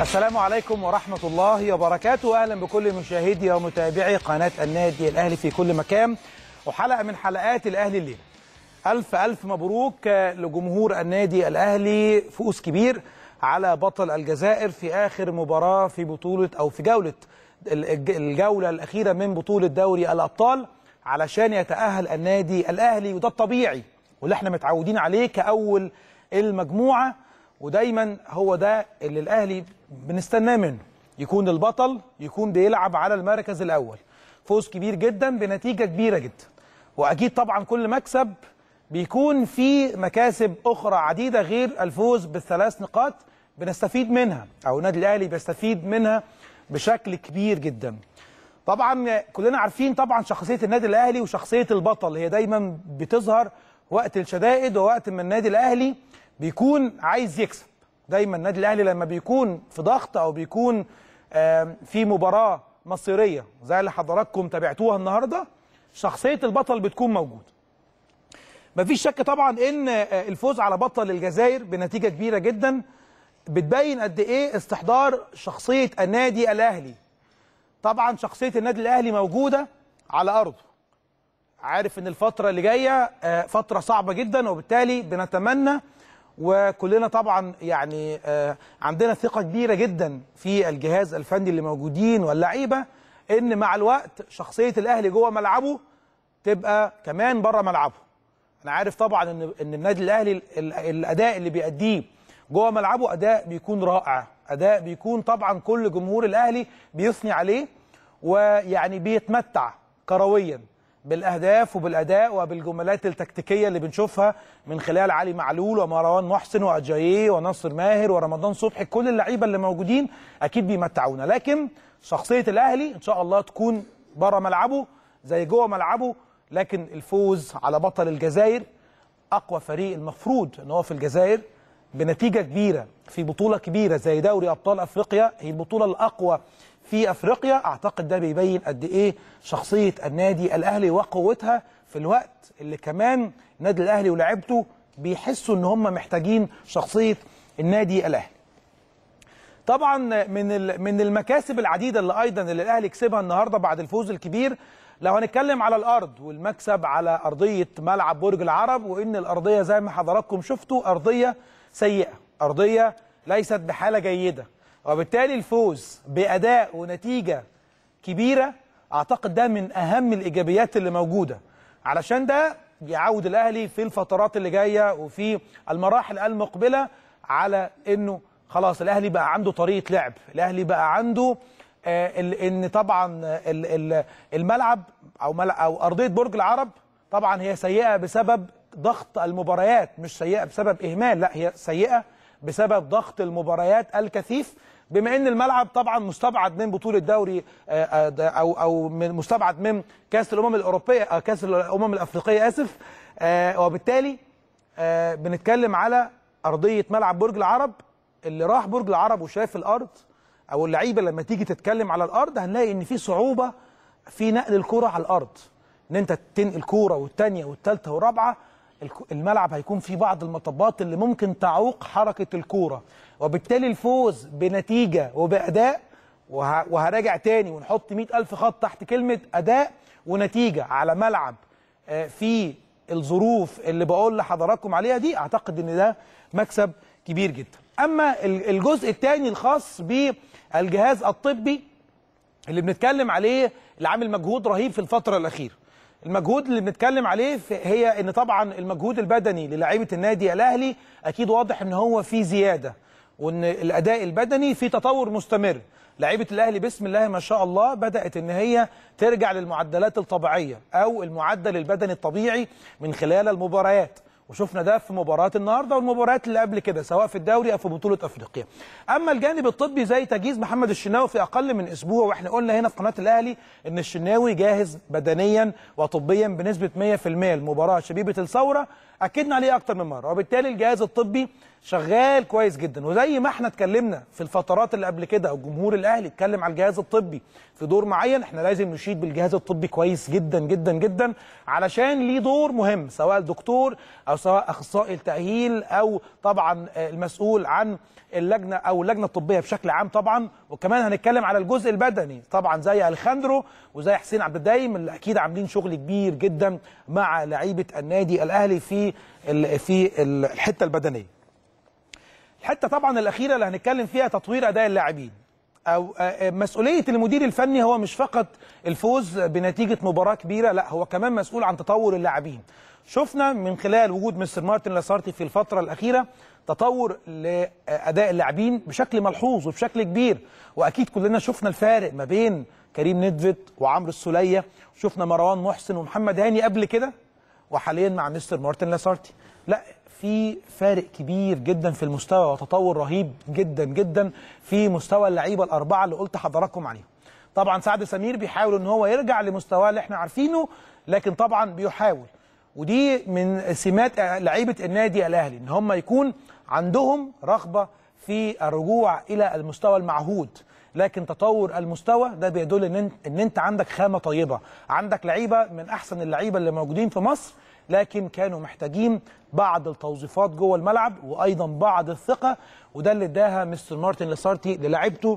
السلام عليكم ورحمة الله وبركاته أهلا بكل مشاهدي ومتابعي قناة النادي الأهلي في كل مكان وحلقة من حلقات الأهلي الليل ألف ألف مبروك لجمهور النادي الأهلي فوز كبير على بطل الجزائر في آخر مباراة في بطولة أو في جولة الجولة الأخيرة من بطولة دوري الأبطال علشان يتأهل النادي الأهلي وده الطبيعي واللي احنا متعودين عليه كأول المجموعة ودايما هو ده اللي الاهلي بنستناه منه يكون البطل يكون بيلعب على المركز الاول فوز كبير جدا بنتيجه كبيره جدا واكيد طبعا كل مكسب بيكون في مكاسب اخرى عديده غير الفوز بالثلاث نقاط بنستفيد منها او النادي الاهلي بيستفيد منها بشكل كبير جدا طبعا كلنا عارفين طبعا شخصيه النادي الاهلي وشخصيه البطل هي دايما بتظهر وقت الشدائد ووقت ما النادي الاهلي بيكون عايز يكسب دايما النادي الاهلي لما بيكون في ضغط او بيكون في مباراه مصيريه زي اللي حضراتكم تابعتوها النهارده شخصيه البطل بتكون موجوده مفيش شك طبعا ان الفوز على بطل الجزائر بنتيجه كبيره جدا بتبين قد ايه استحضار شخصيه النادي الاهلي طبعا شخصيه النادي الاهلي موجوده على ارضه عارف ان الفتره اللي جايه فتره صعبه جدا وبالتالي بنتمنى وكلنا طبعا يعني عندنا ثقه كبيره جدا في الجهاز الفني اللي موجودين واللعيبه ان مع الوقت شخصيه الاهلي جوه ملعبه تبقى كمان بره ملعبه انا عارف طبعا ان ان النادي الاهلي الاداء اللي بيأديه جوه ملعبه اداء بيكون رائع اداء بيكون طبعا كل جمهور الاهلي بيثني عليه ويعني بيتمتع كرويا بالاهداف وبالاداء وبالجملات التكتيكيه اللي بنشوفها من خلال علي معلول ومروان محسن واجاييه وناصر ماهر ورمضان صبحي كل اللعيبه اللي موجودين اكيد بيمتعونا لكن شخصيه الاهلي ان شاء الله تكون بره ملعبه زي جوه ملعبه لكن الفوز على بطل الجزائر اقوى فريق المفروض ان هو في الجزائر بنتيجه كبيره في بطوله كبيره زي دوري ابطال افريقيا هي البطوله الاقوى في افريقيا اعتقد ده بيبين قد ايه شخصيه النادي الاهلي وقوتها في الوقت اللي كمان النادي الاهلي ولاعيبته بيحسوا ان هم محتاجين شخصيه النادي الاهلي. طبعا من من المكاسب العديده اللي ايضا اللي الاهلي كسبها النهارده بعد الفوز الكبير لو هنتكلم على الارض والمكسب على ارضيه ملعب برج العرب وان الارضيه زي ما حضراتكم شفتوا ارضيه سيئه، ارضيه ليست بحاله جيده. وبالتالي الفوز باداء ونتيجه كبيره اعتقد ده من اهم الايجابيات اللي موجوده علشان ده يعود الاهلي في الفترات اللي جايه وفي المراحل المقبله على انه خلاص الاهلي بقى عنده طريقه لعب الاهلي بقى عنده آه ان طبعا الملعب او ملعب او ارضيه برج العرب طبعا هي سيئه بسبب ضغط المباريات مش سيئه بسبب اهمال لا هي سيئه بسبب ضغط المباريات الكثيف بما ان الملعب طبعا مستبعد من بطوله دوري او او من مستبعد من كاس الامم الاوروبيه كاس الامم الافريقيه اسف وبالتالي بنتكلم على ارضيه ملعب برج العرب اللي راح برج العرب وشاف الارض او اللعيبه لما تيجي تتكلم على الارض هنلاقي ان في صعوبه في نقل الكره على الارض ان انت تنقل كوره والثانيه والثالثه والرابعه الملعب هيكون فيه بعض المطبات اللي ممكن تعوق حركة الكورة وبالتالي الفوز بنتيجة وبأداء وهراجع تاني ونحط مئة ألف خط تحت كلمة أداء ونتيجة على ملعب في الظروف اللي بقول لحضراتكم عليها دي أعتقد أن ده مكسب كبير جدا أما الجزء الثاني الخاص بالجهاز الطبي اللي بنتكلم عليه اللي عامل مجهود رهيب في الفترة الأخيرة المجهود اللي بنتكلم عليه هي ان طبعا المجهود البدني للاعيبه النادي الاهلي اكيد واضح ان هو في زياده وان الاداء البدني في تطور مستمر لعيبه الاهلي بسم الله ما شاء الله بدات ان هي ترجع للمعدلات الطبيعيه او المعدل البدني الطبيعي من خلال المباريات وشفنا ده في مباراه النهارده والمباريات اللي قبل كده سواء في الدوري او في بطوله افريقيا. اما الجانب الطبي زي تجهيز محمد الشناوي في اقل من اسبوع واحنا قلنا هنا في قناه الاهلي ان الشناوي جاهز بدنيا وطبيا بنسبه 100% المباراه شبيبه الثوره اكدنا عليه اكتر من مره وبالتالي الجهاز الطبي شغال كويس جدا وزي ما احنا اتكلمنا في الفترات اللي قبل كده او الجمهور الاهلي اتكلم على الجهاز الطبي في دور معين احنا لازم نشيد بالجهاز الطبي كويس جدا جدا جدا علشان ليه دور مهم سواء الدكتور او سواء اخصائي التاهيل او طبعا المسؤول عن اللجنه او اللجنه الطبيه بشكل عام طبعا وكمان هنتكلم على الجزء البدني طبعا زي الخاندرو وزي حسين عبد الدايم اللي اكيد عاملين شغل كبير جدا مع لعيبه النادي الاهلي في في الحته البدنيه. الحته طبعا الاخيره اللي هنتكلم فيها تطوير اداء اللاعبين او مسؤوليه المدير الفني هو مش فقط الفوز بنتيجه مباراه كبيره لا هو كمان مسؤول عن تطور اللاعبين شفنا من خلال وجود مستر مارتن لاسارتي في الفتره الاخيره تطور لاداء اللاعبين بشكل ملحوظ وبشكل كبير واكيد كلنا شفنا الفارق ما بين كريم ندفت وعمرو السوليه شفنا مروان محسن ومحمد هاني قبل كده وحاليا مع مستر مارتن لاسارتي لا في فارق كبير جدا في المستوى وتطور رهيب جدا جدا في مستوى اللعيبه الاربعه اللي قلت حضراتكم عليهم طبعا سعد سمير بيحاول ان هو يرجع لمستواه اللي احنا عارفينه لكن طبعا بيحاول ودي من سمات لعيبه النادي الاهلي ان هم يكون عندهم رغبه في الرجوع الى المستوى المعهود لكن تطور المستوى ده بيدل ان ان انت عندك خامه طيبه عندك لعيبه من احسن اللعيبه اللي موجودين في مصر لكن كانوا محتاجين بعض التوظيفات جوه الملعب وايضا بعض الثقه وده اللي اداها مستر مارتن لسارتي للاعيبته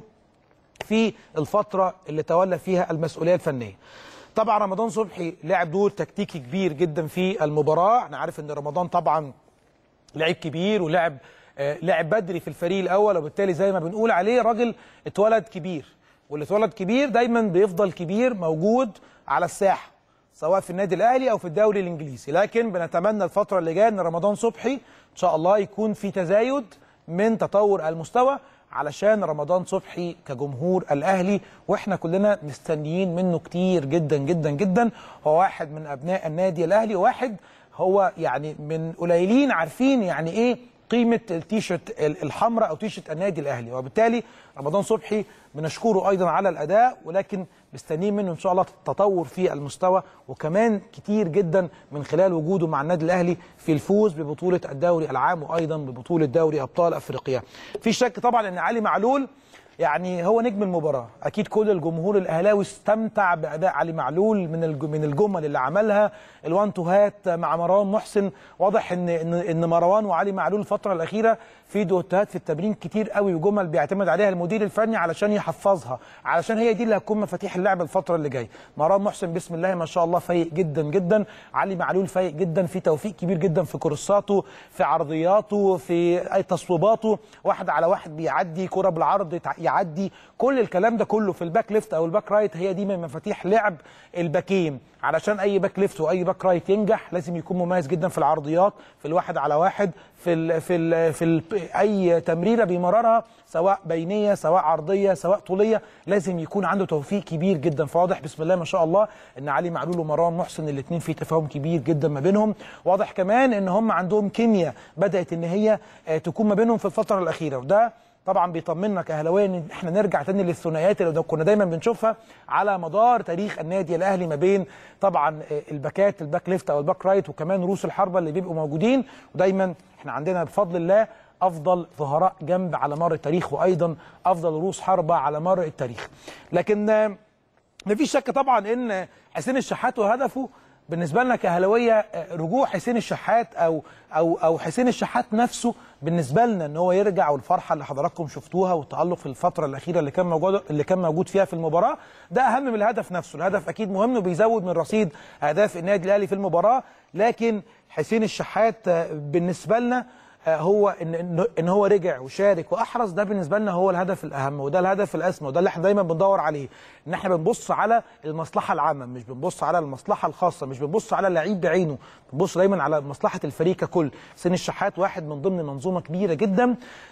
في الفتره اللي تولى فيها المسؤوليه الفنيه طبعا رمضان صبحي لعب دور تكتيكي كبير جدا في المباراه انا عارف ان رمضان طبعا لعيب كبير ولعب آه لعب بدري في الفريق الاول وبالتالي زي ما بنقول عليه راجل اتولد كبير واللي اتولد كبير دايما بيفضل كبير موجود على الساحه سواء في النادي الاهلي او في الدوري الانجليزي لكن بنتمنى الفتره اللي جايه ان رمضان صبحي ان شاء الله يكون في تزايد من تطور المستوى علشان رمضان صبحي كجمهور الاهلي واحنا كلنا مستنيين منه كتير جدا جدا جدا هو واحد من ابناء النادي الاهلي وواحد هو يعني من قليلين عارفين يعني ايه قيمه التيشيرت الحمراء او تيشيرت النادي الاهلي وبالتالي رمضان صبحي بنشكره ايضا على الاداء ولكن مستنيين منه ان شاء الله تطور في المستوى وكمان كتير جدا من خلال وجوده مع النادي الاهلي في الفوز ببطوله الدوري العام وايضا ببطوله دوري ابطال افريقيا. في شك طبعا ان علي معلول يعني هو نجم المباراه اكيد كل الجمهور الاهلاوي استمتع باداء علي معلول من من الجمل اللي عملها الوان تو هات مع مروان محسن واضح ان ان ان مروان وعلي معلول الفتره الاخيره في دوتات في التمرين كتير قوي وجمل بيعتمد عليها المدير الفني علشان يحفظها علشان هي دي اللي هتكون مفاتيح اللعب الفتره اللي جايه مروان محسن بسم الله ما شاء الله فايق جدا جدا علي معلول فايق جدا في توفيق كبير جدا في كورساته في عرضياته في اي تصويباته واحد على واحد بيعدي كره بالعرض يعدي كل الكلام ده كله في الباك ليفت او الباك رايت هي دي من مفاتيح لعب الباكين علشان اي باك ليفت واي باك رايت ينجح لازم يكون مميز جدا في العرضيات في الواحد على واحد في ال في ال في ال اي تمريره بيمررها سواء بينيه سواء عرضيه سواء طوليه لازم يكون عنده توفيق كبير جدا فواضح بسم الله ما شاء الله ان علي معلول ومروان محسن الاثنين في تفاهم كبير جدا ما بينهم واضح كمان ان هم عندهم كيمياء بدات ان هي تكون ما بينهم في الفتره الاخيره وده طبعا بيطمنا كاهلاويه ان احنا نرجع تاني للثنائيات اللي كنا دايما بنشوفها على مدار تاريخ النادي الاهلي ما بين طبعا الباكات الباك ليفت او الباك رايت وكمان روس الحربه اللي بيبقوا موجودين ودايما احنا عندنا بفضل الله افضل ظهراء جنب على مر التاريخ وايضا افضل روس حربه على مر التاريخ لكن مفيش شك طبعا ان حسين الشحات وهدفه بالنسبه لنا كاهلاويه رجوع حسين الشحات او او او حسين الشحات نفسه بالنسبه لنا ان هو يرجع والفرحه اللي حضراتكم شفتوها والتالق في الفتره الاخيره اللي كان موجود اللي كان موجود فيها في المباراه ده اهم من الهدف نفسه الهدف اكيد مهم وبيزود من رصيد اهداف النادي الاهلي في المباراه لكن حسين الشحات بالنسبه لنا هو ان ان هو رجع وشارك واحرز ده بالنسبه لنا هو الهدف الاهم وده الهدف الاسمى وده اللي احنا دايما بندور عليه ان احنا بنبص على المصلحه العامه مش بنبص على المصلحه الخاصه مش بنبص على اللعيب بعينه بنبص دايما على مصلحه الفريق ككل سن الشحات واحد من ضمن منظومه كبيره جدا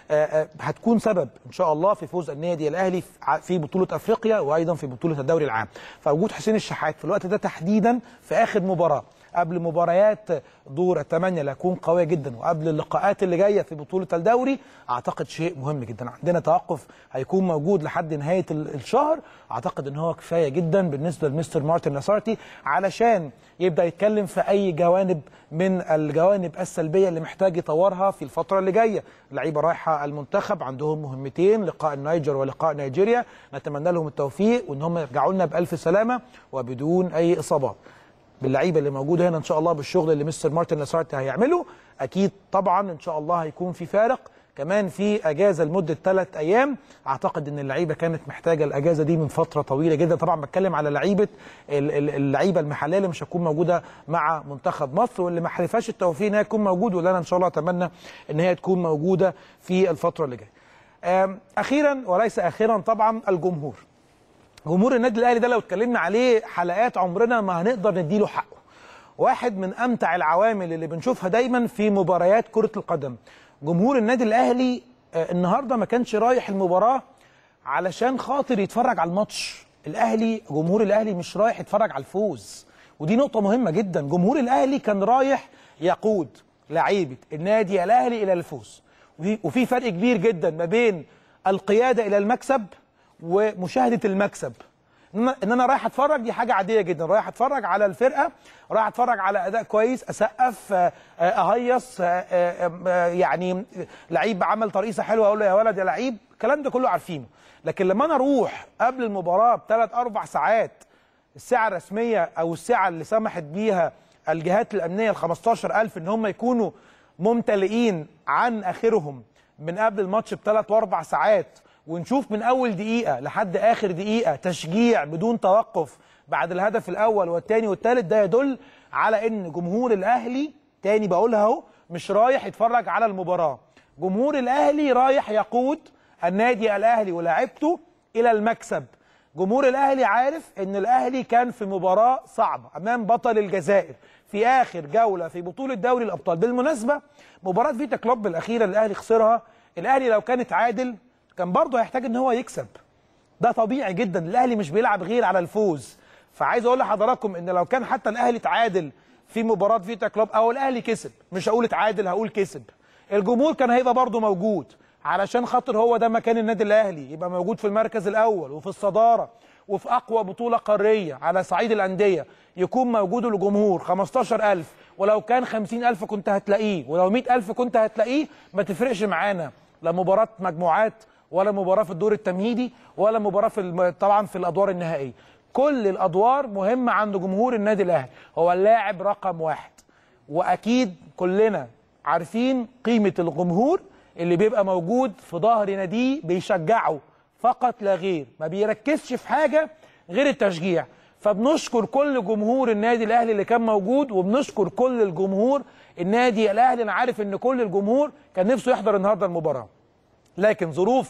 هتكون سبب ان شاء الله في فوز النادي الاهلي في بطوله افريقيا وايضا في بطوله الدوري العام فوجود حسين الشحات في الوقت ده تحديدا في اخر مباراه قبل مباريات دور الثمانيه اللي هتكون قويه جدا وقبل اللقاءات اللي جايه في بطوله الدوري اعتقد شيء مهم جدا عندنا توقف هيكون موجود لحد نهايه ال- الشهر اعتقد ان هو كفايه جدا بالنسبه لمستر مارتن لاسارتي علشان يبدا يتكلم في اي جوانب من الجوانب السلبيه اللي محتاج يطورها في الفتره اللي جايه اللعيبه رايحه المنتخب عندهم مهمتين لقاء النيجر ولقاء نيجيريا نتمنى لهم التوفيق وان هم يرجعوا لنا بالف سلامه وبدون اي اصابات باللعيبه اللي موجوده هنا ان شاء الله بالشغل اللي مستر مارتن لاسارتي هيعمله اكيد طبعا ان شاء الله هيكون في فارق كمان في اجازه لمده ثلاث ايام اعتقد ان اللعيبه كانت محتاجه الاجازه دي من فتره طويله جدا طبعا بتكلم على لعيبه ال- ال- اللعيبه المحليه اللي مش هتكون موجوده مع منتخب مصر واللي ما حلفهاش التوفيق ان هي تكون موجود واللي انا ان شاء الله اتمنى ان هي تكون موجوده في الفتره اللي جايه آم، اخيرا وليس اخيرا طبعا الجمهور جمهور النادي الاهلي ده لو اتكلمنا عليه حلقات عمرنا ما هنقدر نديله حقه واحد من امتع العوامل اللي بنشوفها دايما في مباريات كره القدم جمهور النادي الاهلي آه، النهارده ما كانش رايح المباراه علشان خاطر يتفرج على الماتش الاهلي جمهور الاهلي مش رايح يتفرج على الفوز ودي نقطه مهمه جدا جمهور الاهلي كان رايح يقود لعيبه النادي الاهلي الى الفوز وفي- وفي فرق كبير جدا ما بين القياده الى المكسب ومشاهده المكسب ان أنا- ان انا رايح اتفرج دي حاجه عاديه جدا رايح اتفرج على الفرقه رايح اتفرج على اداء كويس اسقف آه، آه، اهيص آه، آه، آه، يعني لعيب عمل ترقيصه حلوه اقول له يا ولد يا لعيب الكلام ده كله عارفينه لكن لما انا اروح قبل المباراه بثلاث اربع ساعات الساعه الرسميه او الساعه اللي سمحت بيها الجهات الامنيه ال 15000 ان هم يكونوا ممتلئين عن اخرهم من قبل الماتش بثلاث واربع ساعات ونشوف من اول دقيقه لحد اخر دقيقه تشجيع بدون توقف بعد الهدف الاول والثاني والثالث ده يدل على ان جمهور الاهلي تاني بقولها اهو مش رايح يتفرج على المباراه جمهور الاهلي رايح يقود النادي الاهلي ولاعيبته الى المكسب جمهور الاهلي عارف ان الاهلي كان في مباراه صعبه امام بطل الجزائر في اخر جوله في بطوله دوري الابطال بالمناسبه مباراه فيتا كلوب الاخيره اللي الاهلي خسرها الاهلي لو كان اتعادل كان برضه هيحتاج ان هو يكسب ده طبيعي جدا الاهلي مش بيلعب غير على الفوز فعايز اقول لحضراتكم ان لو كان حتى الاهلي اتعادل في مباراه فيتا كلوب او الاهلي كسب مش هقول اتعادل هقول كسب الجمهور كان هيبقى برضه موجود علشان خاطر هو ده مكان النادي الاهلي يبقى موجود في المركز الاول وفي الصداره وفي اقوى بطوله قاريه على صعيد الانديه يكون موجود الجمهور 15000 ولو كان 50000 كنت هتلاقيه ولو 100000 كنت هتلاقيه ما تفرقش معانا لا مباراه مجموعات ولا مباراه في الدور التمهيدي ولا مباراه في الم... طبعا في الادوار النهائيه كل الادوار مهمه عند جمهور النادي الاهلي هو اللاعب رقم واحد واكيد كلنا عارفين قيمه الجمهور اللي بيبقى موجود في ظهر ناديه بيشجعه فقط لا غير ما بيركزش في حاجه غير التشجيع فبنشكر كل جمهور النادي الاهلي اللي كان موجود وبنشكر كل الجمهور النادي الاهلي انا عارف ان كل الجمهور كان نفسه يحضر النهارده المباراه لكن ظروف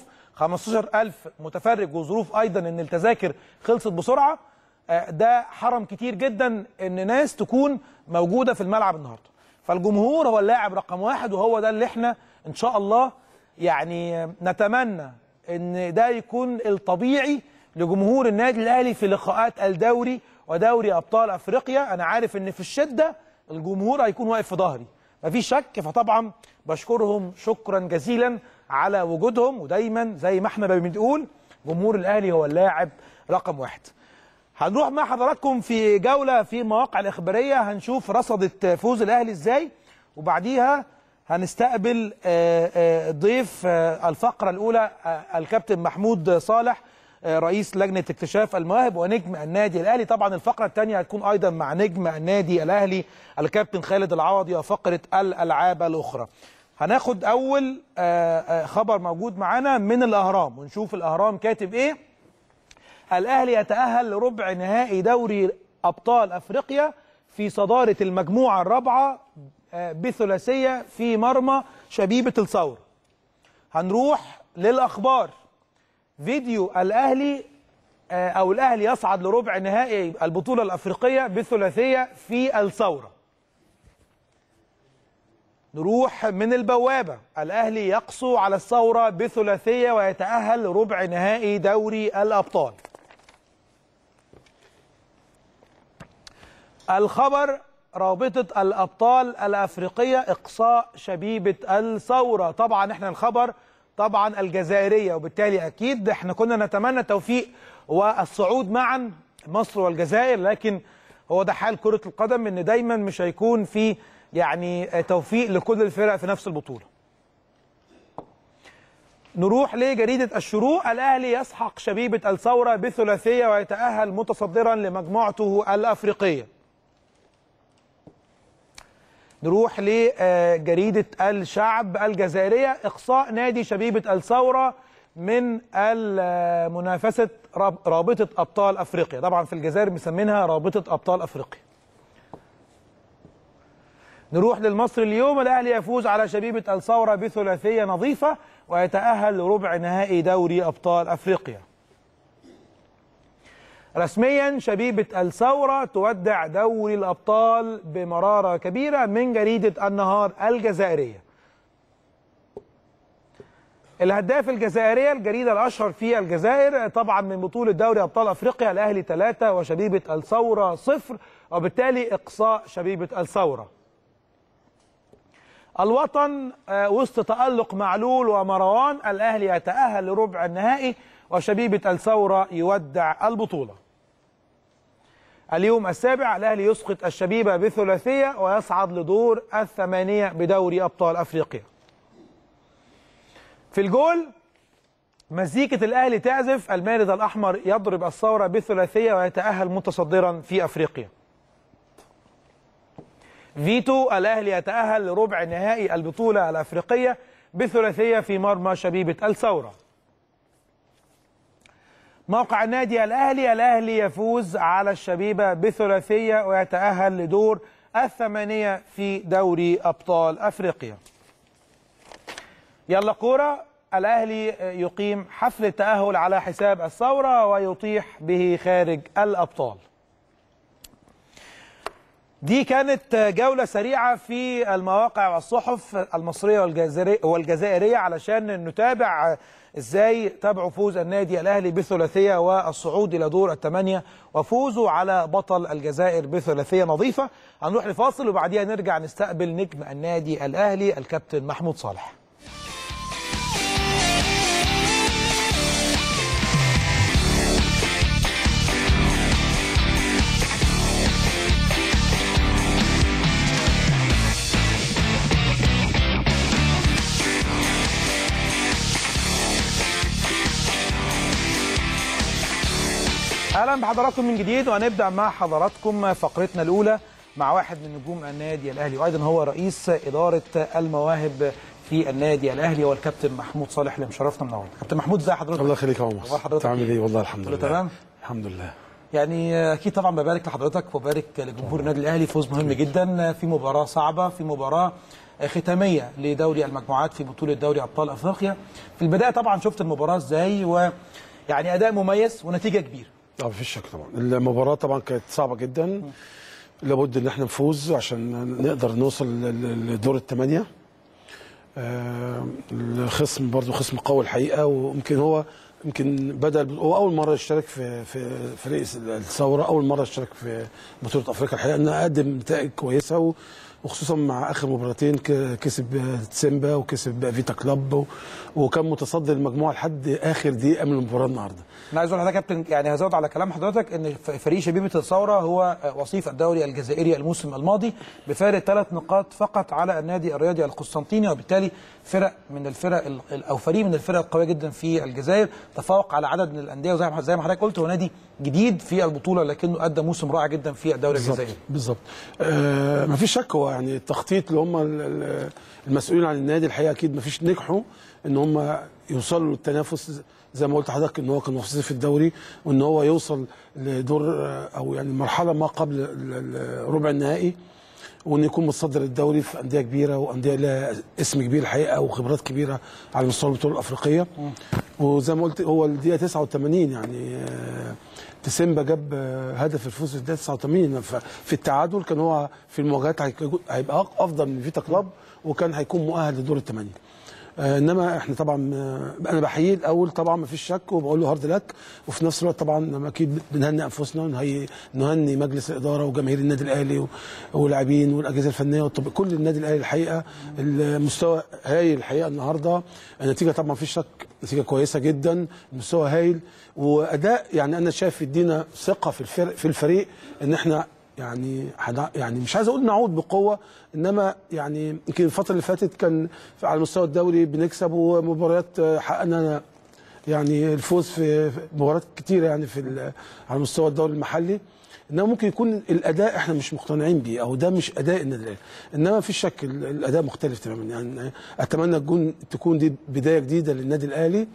15000 متفرج وظروف ايضا ان التذاكر خلصت بسرعه آه، ده حرم كتير جدا ان ناس تكون موجوده في الملعب النهارده فالجمهور هو اللاعب رقم واحد وهو ده اللي احنا ان شاء الله يعني آه، نتمنى ان ده يكون الطبيعي لجمهور النادي الاهلي في لقاءات الدوري ودوري ابطال افريقيا انا عارف ان في الشده الجمهور هيكون واقف في ظهري مفيش شك فطبعا بشكرهم شكرا جزيلا على وجودهم ودايما زي ما احنا بنقول جمهور الاهلي هو اللاعب رقم واحد هنروح مع حضراتكم في جوله في المواقع الاخباريه هنشوف رصدت فوز الاهلي ازاي وبعديها هنستقبل آه، آه، ضيف آه، الفقره الاولى آه، الكابتن محمود صالح آه، رئيس لجنه اكتشاف المواهب ونجم النادي الاهلي طبعا الفقره الثانيه هتكون ايضا مع نجم النادي الاهلي الكابتن خالد العوضي وفقره الالعاب الاخرى هناخد اول آه، آه، خبر موجود معانا من الاهرام ونشوف الاهرام كاتب ايه الاهلي يتاهل لربع نهائي دوري ابطال افريقيا في صداره المجموعه الرابعه آه، بثلاثيه في مرمى شبيبه الثور هنروح للاخبار فيديو الاهلي آه، او الاهلي يصعد لربع نهائي البطوله الافريقيه بثلاثيه في الثوره نروح من البوابه الاهلي يقسو على الثوره بثلاثيه ويتاهل لربع نهائي دوري الابطال الخبر رابطة الأبطال الأفريقية إقصاء شبيبة الثورة طبعا احنا الخبر طبعا الجزائرية وبالتالي أكيد احنا كنا نتمنى التوفيق والصعود معا مصر والجزائر لكن هو ده حال كرة القدم ان دايما مش هيكون في يعني توفيق لكل الفرق في نفس البطولة نروح لجريدة الشروق الأهلي يسحق شبيبة الثورة بثلاثية ويتأهل متصدرا لمجموعته الأفريقية نروح لجريدة الشعب الجزائرية إقصاء نادي شبيبة الثورة من منافسة رابطة أبطال أفريقيا طبعا في الجزائر مسمينها رابطة أبطال أفريقيا نروح للمصري اليوم الأهلي يفوز على شبيبة الثورة بثلاثية نظيفة ويتأهل لربع نهائي دوري أبطال أفريقيا رسميا شبيبة الثورة تودع دوري الأبطال بمرارة كبيرة من جريدة النهار الجزائرية الهداف الجزائرية الجريدة الأشهر في الجزائر طبعا من بطولة دوري أبطال أفريقيا الأهلي ثلاثة وشبيبة الثورة صفر وبالتالي إقصاء شبيبة الثورة الوطن وسط تألق معلول ومروان الأهلي يتأهل لربع النهائي وشبيبة الثورة يودع البطولة اليوم السابع الأهلي يسقط الشبيبة بثلاثية ويصعد لدور الثمانية بدوري أبطال أفريقيا في الجول مزيكة الأهلي تعزف المارد الأحمر يضرب الثورة بثلاثية ويتأهل متصدرا في أفريقيا فيتو الأهلي يتأهل لربع نهائي البطولة الأفريقية بثلاثية في مرمى شبيبة الثورة موقع النادي الأهلي الأهلي يفوز على الشبيبة بثلاثية ويتأهل لدور الثمانية في دوري أبطال أفريقيا يلا كورة الأهلي يقيم حفل التأهل على حساب الثورة ويطيح به خارج الأبطال دي كانت جولة سريعة في المواقع والصحف المصرية والجزائرية علشان نتابع ازاي تابعوا فوز النادي الاهلي بثلاثيه والصعود الى دور الثمانيه وفوزه على بطل الجزائر بثلاثيه نظيفه هنروح لفاصل وبعديها نرجع نستقبل نجم النادي الاهلي الكابتن محمود صالح اهلا بحضراتكم من جديد وهنبدا مع حضراتكم فقرتنا الاولى مع واحد من نجوم النادي الاهلي وايضا هو رئيس اداره المواهب في النادي الاهلي هو الكابتن محمود صالح اللي مشرفنا منورنا كابتن محمود ازي حضرتك الله يخليك يا عمر اخبار حضرتك عامل ايه والله الحمد كله لله تمام الحمد لله يعني اكيد طبعا ببارك لحضرتك وبارك لجمهور النادي الاهلي فوز مهم جدا في مباراه صعبه في مباراه ختاميه لدوري المجموعات في بطوله دوري ابطال افريقيا في البدايه طبعا شفت المباراه ازاي ويعني اداء مميز ونتيجه كبيره اه مفيش شك طبعا المباراه طبعا كانت صعبه جدا لابد ان احنا نفوز عشان نقدر نوصل ل- لدور الثمانيه آه، الخصم برضو خصم قوي الحقيقه ويمكن هو يمكن بدا هو اول مره يشترك في في فريق الثوره اول مره يشترك في بطوله افريقيا الحقيقه انه قدم نتائج كويسه و- وخصوصا مع اخر مباراتين ك- كسب سيمبا وكسب فيتا كلاب و- وكان متصدر المجموعه لحد اخر دقيقه من المباراه النهارده انا عايز اقول لحضرتك يا كابتن يعني هزود على كلام حضرتك ان ف- فريق شبيبه الثوره هو وصيف الدوري الجزائري الموسم الماضي بفارق ثلاث نقاط فقط على النادي الرياضي القسطنطيني وبالتالي فرق من الفرق ال- ال- او فريق من الفرق القويه جدا في الجزائر تفوق على عدد من الانديه وزي ما زي ما حضرتك قلت هو نادي جديد في البطوله لكنه ادى موسم رائع جدا في الدوري بالظبط الجزائري بالظبط آه مفيش شك هو يعني التخطيط اللي هم ال- ال- المسؤولين عن النادي الحقيقه اكيد مفيش نجحوا ان هم يوصلوا للتنافس زي ما قلت لحضرتك ان هو كان وصيف في الدوري وان هو يوصل لدور آه، او يعني مرحله ما قبل ال- ال- ربع النهائي وان يكون متصدر الدوري في انديه كبيره وانديه لها اسم كبير الحقيقه وخبرات كبيره على مستوى البطوله الافريقيه وزي ما قلت هو الدقيقه 89 يعني آه، تسيمبا جاب آه، هدف الفوز في الدقيقه 89 ففي التعادل كان هو في المواجهات هيك- هيبقى افضل من فيتا كلاب وكان هيكون مؤهل لدور الثمانيه آه، انما احنا طبعا آه، انا بحييه الاول طبعا ما فيش شك وبقول له هارد لك وفي نفس الوقت طبعا اكيد بنهني انفسنا ونهي نهني مجلس الاداره وجماهير النادي الاهلي و- واللاعبين والاجهزه الفنيه والطب كل النادي الاهلي الحقيقه المستوى هايل الحقيقه النهارده النتيجه طبعا ما فيش شك نتيجه كويسه جدا المستوى هايل واداء يعني انا شايف يدينا ثقه في الفرق في الفريق ان احنا يعني حدا يعني مش عايز اقول نعود بقوه انما يعني يمكن الفتره اللي فاتت كان في- على المستوى الدوري بنكسب ومباريات آه، حققنا يعني الفوز في في مباريات كتيره يعني في ال- على مستوى الدوري المحلي انما ممكن يكون الاداء احنا مش مقتنعين بيه او ده مش اداء النادي الاهلي انما في شك ال- الاداء مختلف تماما يعني اتمنى تكون تكون دي بدايه جديده للنادي الاهلي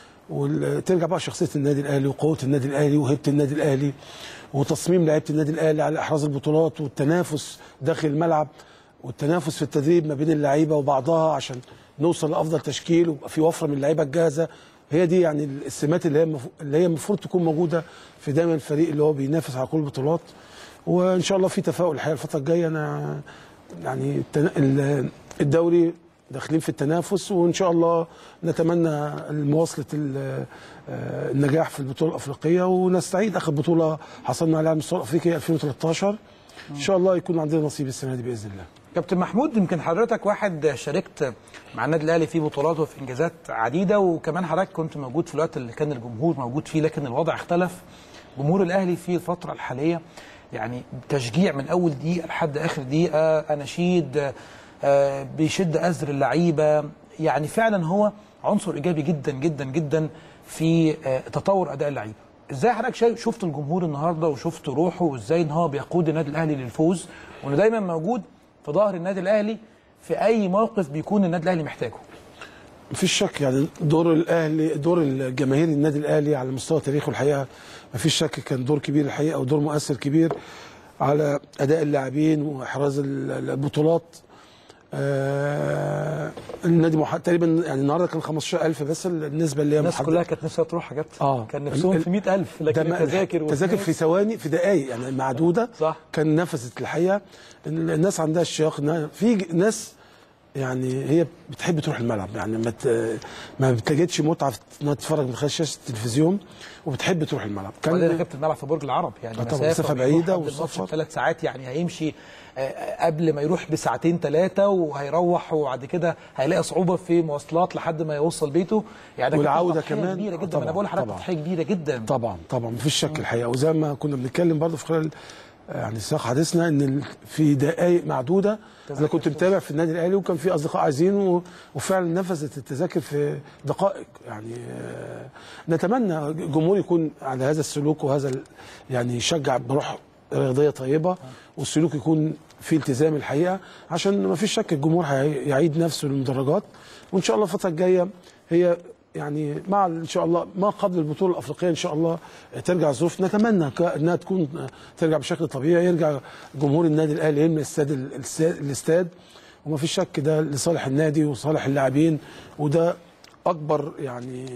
وترجع بقى شخصيه النادي الاهلي وقوه النادي الاهلي وهيبه النادي الاهلي وتصميم لعيبه النادي الاهلي على احراز البطولات والتنافس داخل الملعب والتنافس في التدريب ما بين اللعيبه وبعضها عشان نوصل لافضل تشكيل ويبقى في وفره من اللعيبه الجاهزه هي دي يعني السمات اللي هي المف- اللي هي المفروض تكون موجوده في دايما الفريق اللي هو بينافس على كل البطولات وان شاء الله في تفاؤل الحقيقه الفتره الجايه انا يعني التنا- ال- الدوري داخلين في التنافس وان شاء الله نتمنى مواصله ال- آه، النجاح في البطوله الافريقيه ونستعيد اخر بطوله حصلنا عليها على المستوى الافريقي 2013 ان شاء الله يكون عندنا نصيب السنه دي باذن الله كابتن محمود يمكن حضرتك واحد شاركت مع النادي الاهلي في بطولات وفي انجازات عديده وكمان حضرتك كنت موجود في الوقت اللي كان الجمهور موجود فيه لكن الوضع اختلف جمهور الاهلي في الفتره الحاليه يعني تشجيع من اول دقيقه لحد اخر دقيقه اناشيد آه، بيشد ازر اللعيبه يعني فعلا هو عنصر ايجابي جدا جدا جدا في آه، تطور اداء اللعيبه ازاي حضرتك شايف شفت الجمهور النهارده وشفت روحه وازاي ان هو بيقود النادي الاهلي للفوز وانه دايما موجود في ظهر النادي الاهلي في اي موقف بيكون النادي الاهلي محتاجه مفيش شك يعني دور الاهلي دور الجماهير النادي الاهلي على مستوى تاريخه الحقيقه مفيش شك كان دور كبير الحقيقه ودور مؤثر كبير على اداء اللاعبين واحراز ال- البطولات آه النادي مح... تقريبا يعني النهارده كان 15000 بس النسبه اللي هي الناس محددة. كلها كانت نفسها تروح حاجات اه كان نفسهم ال- في 100000 لكن ده ما- التذاكر التذاكر في ثواني في دقائق يعني معدوده صح. كان نفذت الحقيقه إن الناس عندها اشتياق إنها- في ج- ناس يعني هي بتحب تروح الملعب يعني ما ت- ما بتجدش متعه في انها تتفرج من خلال شاشه التلفزيون وبتحب تروح الملعب وبعدين ركبت الملعب في برج العرب يعني آه طبعاً، مسافه مسافة وبيروح بعيدة قبل الماتش وسفر. بثلاث ساعات يعني هيمشي آه، قبل ما يروح بساعتين ثلاثه وهيروح وبعد كده هيلاقي صعوبه في مواصلات لحد ما يوصل بيته يعني كانت والعودة تضحية كمان. كبيره آه جدا ما انا طبعاً، بقول لحضرتك طبعاً. تضحيه كبيره جدا طبعا طبعا مفيش شك الحقيقه وزي ما كنا بنتكلم برضه في خلال آه، يعني سياق حديثنا ان ال- في دقائق معدوده انا كنت متابع في النادي الاهلي وكان في اصدقاء عايزين و- وفعلا نفذت التذاكر في دقائق يعني آه، نتمنى الجمهور يكون على هذا السلوك وهذا ال- يعني يشجع بروح رياضيه طيبه والسلوك يكون في التزام الحقيقه عشان ما فيش شك الجمهور هي- يعيد نفسه للمدرجات وان شاء الله الفتره الجايه هي يعني مع ان شاء الله ما قبل البطوله الافريقيه ان شاء الله ترجع الظروف نتمنى ك- انها تكون ترجع بشكل طبيعي يرجع جمهور النادي الاهلي يملى الاستاد الاستاد- الاستاد وما فيش شك ده لصالح النادي وصالح اللاعبين وده اكبر يعني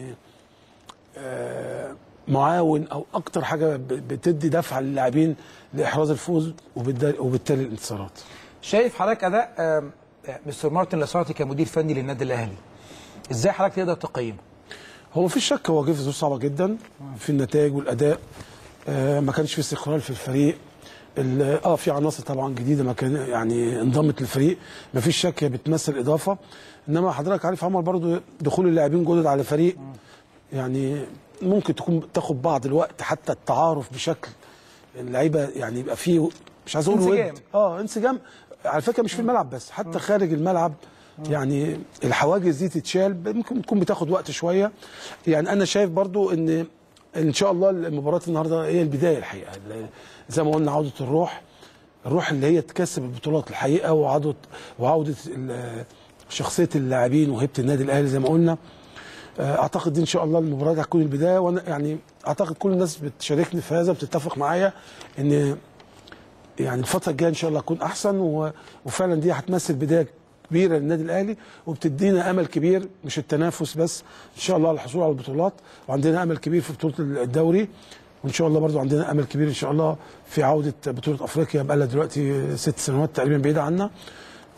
آه، معاون او اكتر حاجه ب- بتدي دفعه للاعبين لاحراز الفوز وبالدا- وبالتالي الانتصارات شايف حضرتك اداء آم، آه، مستر مارتن لاسارتي كمدير فني للنادي الاهلي ازاي حضرتك تقدر تقيمه هو مفيش شك هو جه في ظروف صعبه جدا في النتائج والاداء آه ما كانش في استقرار في الفريق ال- اه في عناصر طبعا جديده ما كان يعني انضمت للفريق ما فيش شك هي بتمثل اضافه انما حضرتك عارف عمر برضو دخول اللاعبين جدد على فريق يعني ممكن تكون تاخد بعض الوقت حتى التعارف بشكل اللعيبه يعني يبقى فيه مش عايز اقول انسجام. ود اه انسجام على فكره مش في الملعب بس حتى خارج الملعب يعني الحواجز دي تتشال ممكن تكون بتاخد وقت شويه يعني انا شايف برضو ان ان شاء الله المباراه النهارده هي البدايه الحقيقه زي ما قلنا عوده الروح الروح اللي هي تكسب البطولات الحقيقه وعوده وعوده ال- شخصيه اللاعبين وهيبه النادي الاهلي زي ما قلنا اعتقد دي ان شاء الله المباراه دي هتكون البدايه وانا يعني اعتقد كل الناس بتشاركني في هذا بتتفق معايا ان يعني الفتره الجايه ان شاء الله هتكون احسن و- وفعلا دي هتمثل بدايه كبيره للنادي الاهلي وبتدينا امل كبير مش التنافس بس ان شاء الله على الحصول على البطولات وعندنا امل كبير في بطوله الدوري وان شاء الله برضو عندنا امل كبير ان شاء الله في عوده بطوله افريقيا بقى لها دلوقتي ست سنوات تقريبا بعيده عنا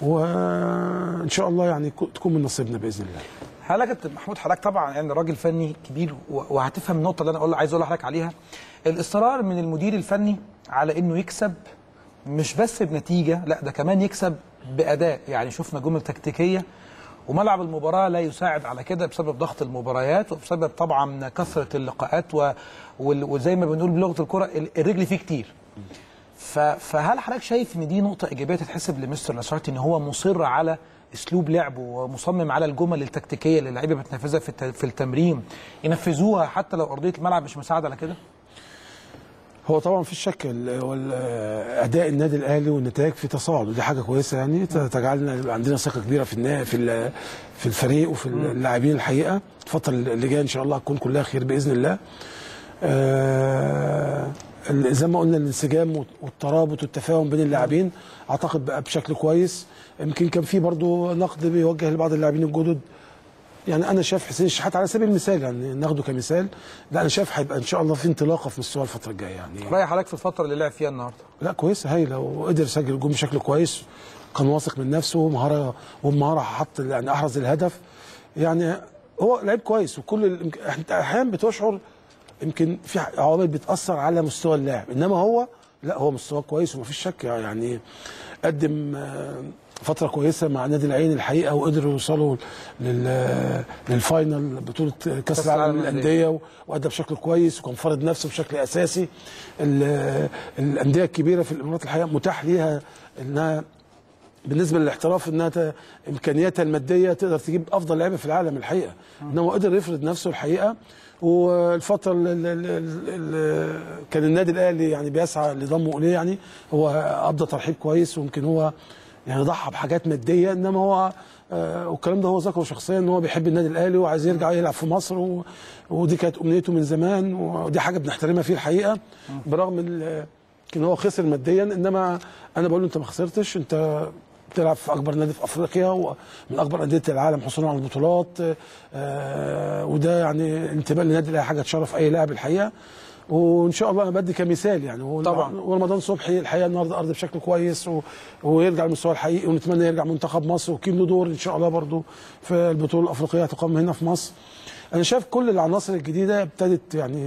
وان شاء الله يعني كو- تكون من نصيبنا باذن الله حضرتك يا كابتن محمود حضرتك طبعا يعني راجل فني كبير و- وهتفهم النقطه اللي انا اقول عايز اقول لحضرتك عليها الاصرار من المدير الفني على انه يكسب مش بس بنتيجه لا ده كمان يكسب باداء يعني شفنا جمل تكتيكيه وملعب المباراه لا يساعد على كده بسبب ضغط المباريات وبسبب طبعا كثره اللقاءات و... وال- وزي ما بنقول بلغه الكره ال- الرجل فيه كتير ف- فهل حضرتك شايف ان دي نقطه ايجابيه تتحسب لمستر لاسارتي ان هو مصر على اسلوب لعبه ومصمم على الجمل التكتيكيه اللي اللعيبه بتنفذها في الت- في التمرين ينفذوها حتى لو ارضيه الملعب مش مساعده على كده؟ هو طبعا في الشك ال- وال- اداء النادي الاهلي والنتائج في تصاعد ودي حاجه كويسه يعني ت- تجعلنا يبقى عندنا ثقه كبيره في النا- في ال- في الفريق وفي اللاعبين الحقيقه الفتره اللي جايه ان شاء الله هتكون كلها خير باذن الله آه، ال- زي ما قلنا الانسجام والترابط والتفاهم بين اللاعبين اعتقد بقى بشكل كويس يمكن كان في برضو نقد بيوجه لبعض اللاعبين الجدد يعني انا شايف حسين الشحات على سبيل المثال يعني ناخده كمثال لا انا شايف هيبقى ان شاء الله في انطلاقه في مستوى الفتره الجايه يعني رايح حضرتك في الفتره اللي لعب فيها النهارده لا كويس هايله وقدر يسجل جون بشكل كويس كان واثق من نفسه ومهاره وبمهاره حط يعني احرز الهدف يعني هو لعيب كويس وكل الإمك... انت احيانا بتشعر يمكن في عوامل بتاثر على مستوى اللاعب انما هو لا هو مستواه كويس ومفيش شك يعني قدم آه، فتره كويسه مع نادي العين الحقيقه وقدروا يوصلوا لل... للفاينل بطوله كاس العالم للانديه و- وادى بشكل كويس وكان فرض نفسه بشكل اساسي ال- الانديه الكبيره في الامارات الحقيقه متاح ليها انها بالنسبه للاحتراف انها ت- امكانياتها الماديه تقدر تجيب افضل لعيبه في العالم الحقيقه انما هو قدر يفرض نفسه الحقيقه والفتره اللي كان النادي الاهلي يعني بيسعى لضمه اليه يعني هو ابدى ترحيب كويس ويمكن هو يعني ضحى بحاجات ماديه انما هو آه، والكلام ده هو ذكره شخصيا ان هو بيحب النادي الاهلي وعايز يرجع يلعب في مصر و... ودي كانت امنيته من زمان ودي حاجه بنحترمها فيه الحقيقه برغم ال- ان هو خسر ماديا انما انا بقول له انت ما خسرتش انت بتلعب في اكبر نادي في افريقيا ومن اكبر انديه العالم حصولا على البطولات آه وده يعني انتماء للنادي الاهلي حاجه تشرف اي لاعب الحقيقه وان شاء الله انا بدي كمثال يعني هو طبعا. ورمضان صبحي الحقيقه النهارده ارض بشكل كويس و... ويرجع للمستوى الحقيقي ونتمنى يرجع منتخب مصر وكيم له دور ان شاء الله برضو في البطوله الافريقيه هتقام هنا في مصر انا شايف كل العناصر الجديده ابتدت يعني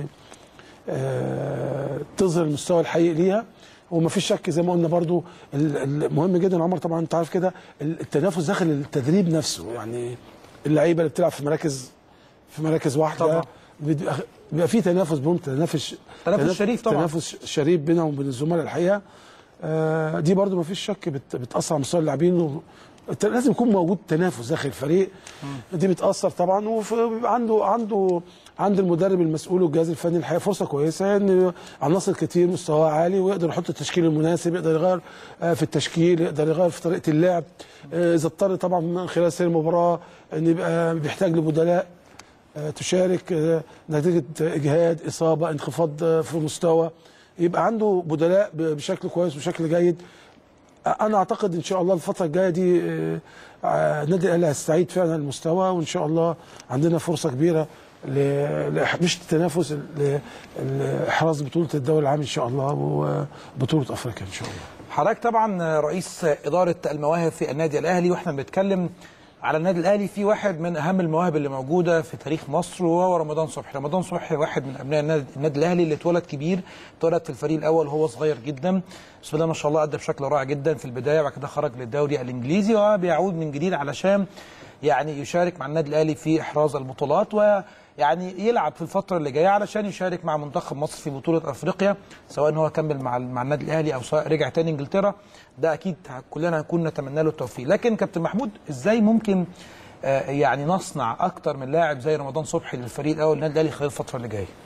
آه، تظهر المستوى الحقيقي ليها وما فيش شك زي ما قلنا برضو ال- المهم جدا عمر طبعا انت عارف كده ال- التنافس داخل التدريب نفسه يعني اللعيبه اللي بتلعب في مراكز في مراكز واحده طبعا. بيبقى بيبقى في تنافس بينهم تنافس تنافس شريف طبعا. تنافس شريف بينهم وبين الزملاء الحقيقه آه، دي برضو ما فيش شك بت- بتاثر على مستوى اللاعبين و- الت- لازم يكون موجود تنافس داخل الفريق دي بتاثر طبعا وبيبقى عنده عنده عند المدرب المسؤول والجهاز الفني الحقيقه فرصه كويسه ان عناصر كتير مستواها عالي ويقدر يحط التشكيل المناسب يقدر يغير آه، في التشكيل يقدر يغير في طريقه اللعب آه، اذا اضطر طبعا من خلال سير المباراه ان يبقى بيحتاج لبدلاء آه، تشارك آه، نتيجه اجهاد اصابه انخفاض آه، في المستوى يبقى عنده بدلاء ب- بشكل كويس وبشكل جيد انا اعتقد ان شاء الله الفتره الجايه دي آه، آه، النادي الاهلي هيستعيد فعلا المستوى وان شاء الله عندنا فرصه كبيره ل- لإح- مش التنافس ل- لاحراز بطوله الدوري العام ان شاء الله وبطوله افريقيا ان شاء الله حضرتك طبعا رئيس اداره المواهب في النادي الاهلي واحنا بنتكلم على النادي الاهلي في واحد من اهم المواهب اللي موجوده في تاريخ مصر وهو رمضان صبحي، رمضان صبحي واحد من ابناء النادي النادي الاهلي اللي اتولد كبير، اتولد في الفريق الاول وهو صغير جدا، بسم الله ما شاء الله ادى بشكل رائع جدا في البدايه وبعد كده خرج للدوري الانجليزي وبيعود من جديد علشان يعني يشارك مع النادي الاهلي في احراز البطولات ويعني يلعب في الفتره اللي جايه علشان يشارك مع منتخب مصر في بطوله افريقيا سواء هو كمل مع مع النادي الاهلي او سواء رجع تاني انجلترا ده اكيد كلنا هنكون نتمنى له التوفيق لكن كابتن محمود ازاي ممكن آه، يعني نصنع اكتر من لاعب زي رمضان صبحي للفريق الاول النادي الاهلي خلال الفتره اللي جايه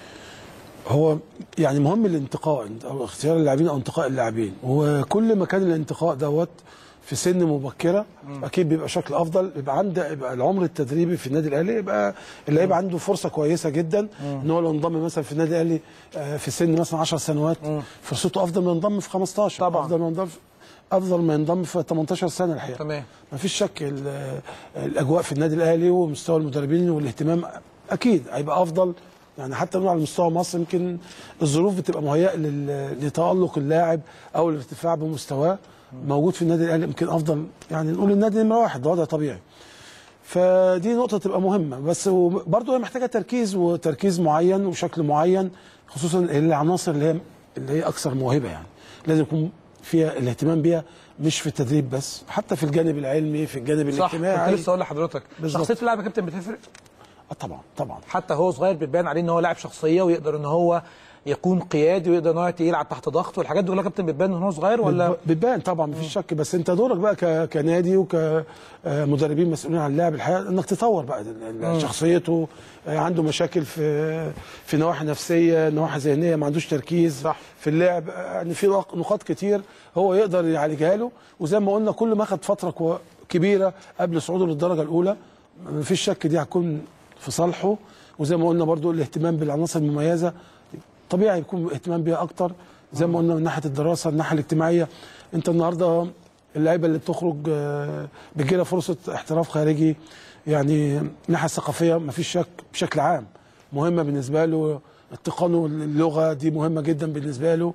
هو يعني مهم الانتقاء او اختيار اللاعبين او انتقاء اللاعبين وكل ما كان الانتقاء دوت في سن مبكره اكيد بيبقى شكل افضل يبقى عنده يبقى العمر التدريبي في النادي الاهلي يبقى اللعيب عنده فرصه كويسه جدا ان هو لو انضم مثلا في النادي الاهلي آه، في سن مثلا 10 سنوات فرصته افضل ما ينضم في 15 طبعاً. افضل ما ينضم في افضل ما ينضم في 18 سنه الحقيقه تمام ما فيش شك ال- الاجواء في النادي الاهلي ومستوى المدربين والاهتمام اكيد هيبقى افضل يعني حتى نقول على مستوى مصر يمكن الظروف بتبقى مهيئه لل- لتالق اللاعب او الارتفاع بمستواه موجود في النادي الاهلي يمكن افضل يعني نقول النادي نمره واحد ده وضع طبيعي فدي نقطه تبقى مهمه بس برضه هي محتاجه تركيز وتركيز معين وشكل معين خصوصا العناصر اللي هي اللي هي اكثر موهبه يعني لازم يكون فيها الاهتمام بيها مش في التدريب بس حتى في الجانب العلمي في الجانب صح كنت الاجتماعي لسه اقول لحضرتك بالظبط. شخصيه اللاعب يا كابتن بتفرق آه طبعا طبعا حتى هو صغير بتبان عليه ان هو لاعب شخصيه ويقدر ان هو يكون قيادي ويقدر ان هو يلعب تحت ضغط والحاجات دي كلها يا كابتن بتبان ان هو صغير ولا بتبان طبعا مفيش شك بس انت دورك بقى ك- كنادي وكمدربين مسؤولين عن اللاعب الحقيقه انك تطور بقى ال- ال- شخصيته آه، عنده مشاكل في في نواحي نفسيه نواحي ذهنيه ما عندوش تركيز صح. في اللعب آه، يعني في نق- نقاط كتير هو يقدر يعالجها له وزي ما قلنا كل ما اخذ فتره كو- كبيره قبل صعوده للدرجه الاولى مفيش شك دي هتكون في صالحه وزي ما قلنا برضو الاهتمام بالعناصر المميزه طبيعي يكون اهتمام بيها اكتر زي ما قلنا من ناحيه الدراسه الناحيه الاجتماعيه انت النهارده اللعيبه اللي بتخرج آه، بتجي لها فرصه احتراف خارجي يعني الناحيه الثقافيه مفيش شك بشكل عام مهمه بالنسبه له اتقانه اللغه دي مهمه جدا بالنسبه له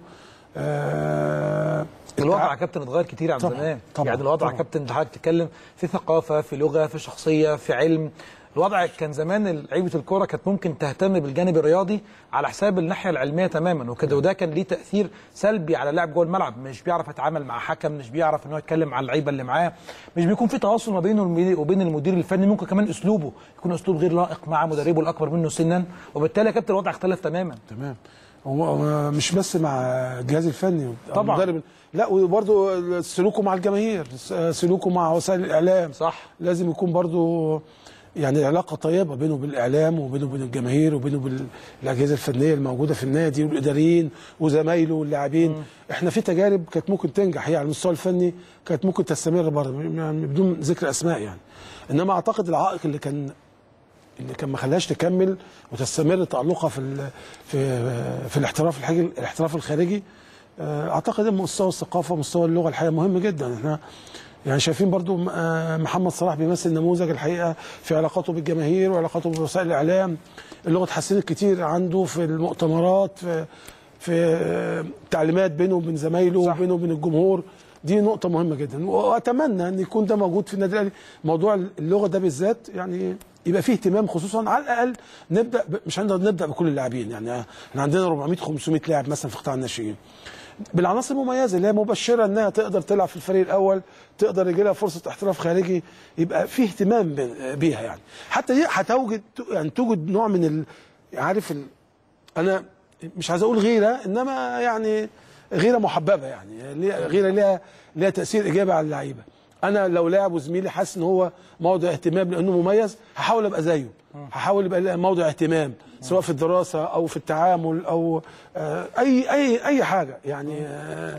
آه، الوضع يا كابتن اتغير كتير عن طبعاً، زمان طبعاً، يعني الوضع يا طبعاً. كابتن حضرتك بتتكلم في ثقافه في لغه في شخصيه في علم الوضع كان زمان لعيبه الكوره كانت ممكن تهتم بالجانب الرياضي على حساب الناحيه العلميه تماما وكده وده كان ليه تاثير سلبي على اللاعب جوه الملعب مش بيعرف يتعامل مع حكم مش بيعرف ان هو يتكلم مع اللعيبه اللي معاه مش بيكون في تواصل ما بينه وبين المدير الفني ممكن كمان اسلوبه يكون اسلوب غير لائق مع مدربه الاكبر منه سنا وبالتالي يا كابتن الوضع اختلف تماما تمام هو هو مش بس مع الجهاز الفني أو طبعاً. المدرب لا وبرضه سلوكه مع الجماهير سلوكه مع وسائل الاعلام صح. لازم يكون برضه يعني علاقه طيبه بينه وبين الاعلام وبينه وبين الجماهير وبينه وبين الاجهزه الفنيه الموجوده في النادي والاداريين وزمايله واللاعبين احنا في تجارب كانت ممكن تنجح هي على المستوى الفني كانت ممكن تستمر برضه يعني بدون ذكر اسماء يعني انما اعتقد العائق اللي كان اللي كان ما خلاهاش تكمل وتستمر تألقها في ال- في في الاحتراف الحاجي الاحتراف الخارجي آه، اعتقد ان مستوى الثقافه مستوى اللغه الحقيقه مهم جدا احنا يعني شايفين برضو آه، محمد صلاح بيمثل نموذج الحقيقه في علاقاته بالجماهير وعلاقاته بوسائل الاعلام اللغه اتحسنت كتير عنده في المؤتمرات في في آه، تعليمات بينه وبين زمايله وبينه وبين الجمهور دي نقطة مهمة جدا وأتمنى أن يكون ده موجود في النادي الأهلي موضوع اللغة ده بالذات يعني يبقى فيه اهتمام خصوصا على الأقل نبدأ ب... مش هنقدر نبدأ بكل اللاعبين يعني احنا عندنا 400 500 لاعب مثلا في قطاع الناشئين بالعناصر المميزة اللي هي مبشرة أنها تقدر تلعب في الفريق الأول تقدر يجي لها فرصة احتراف خارجي يبقى فيه اهتمام ب- بيها يعني حتى دي هتوجد يعني توجد نوع من ال... عارف ال... انا مش عايز اقول غيره انما يعني غيره محببه يعني ليها- غيره ليها ليها تاثير ايجابي على اللعيبه انا لو لاعب وزميلي حاسس ان هو موضع اهتمام لانه مميز هحاول ابقى زيه هحاول يبقى لها موضع اهتمام سواء في الدراسه او في التعامل او آه، اي اي اي حاجه يعني آه،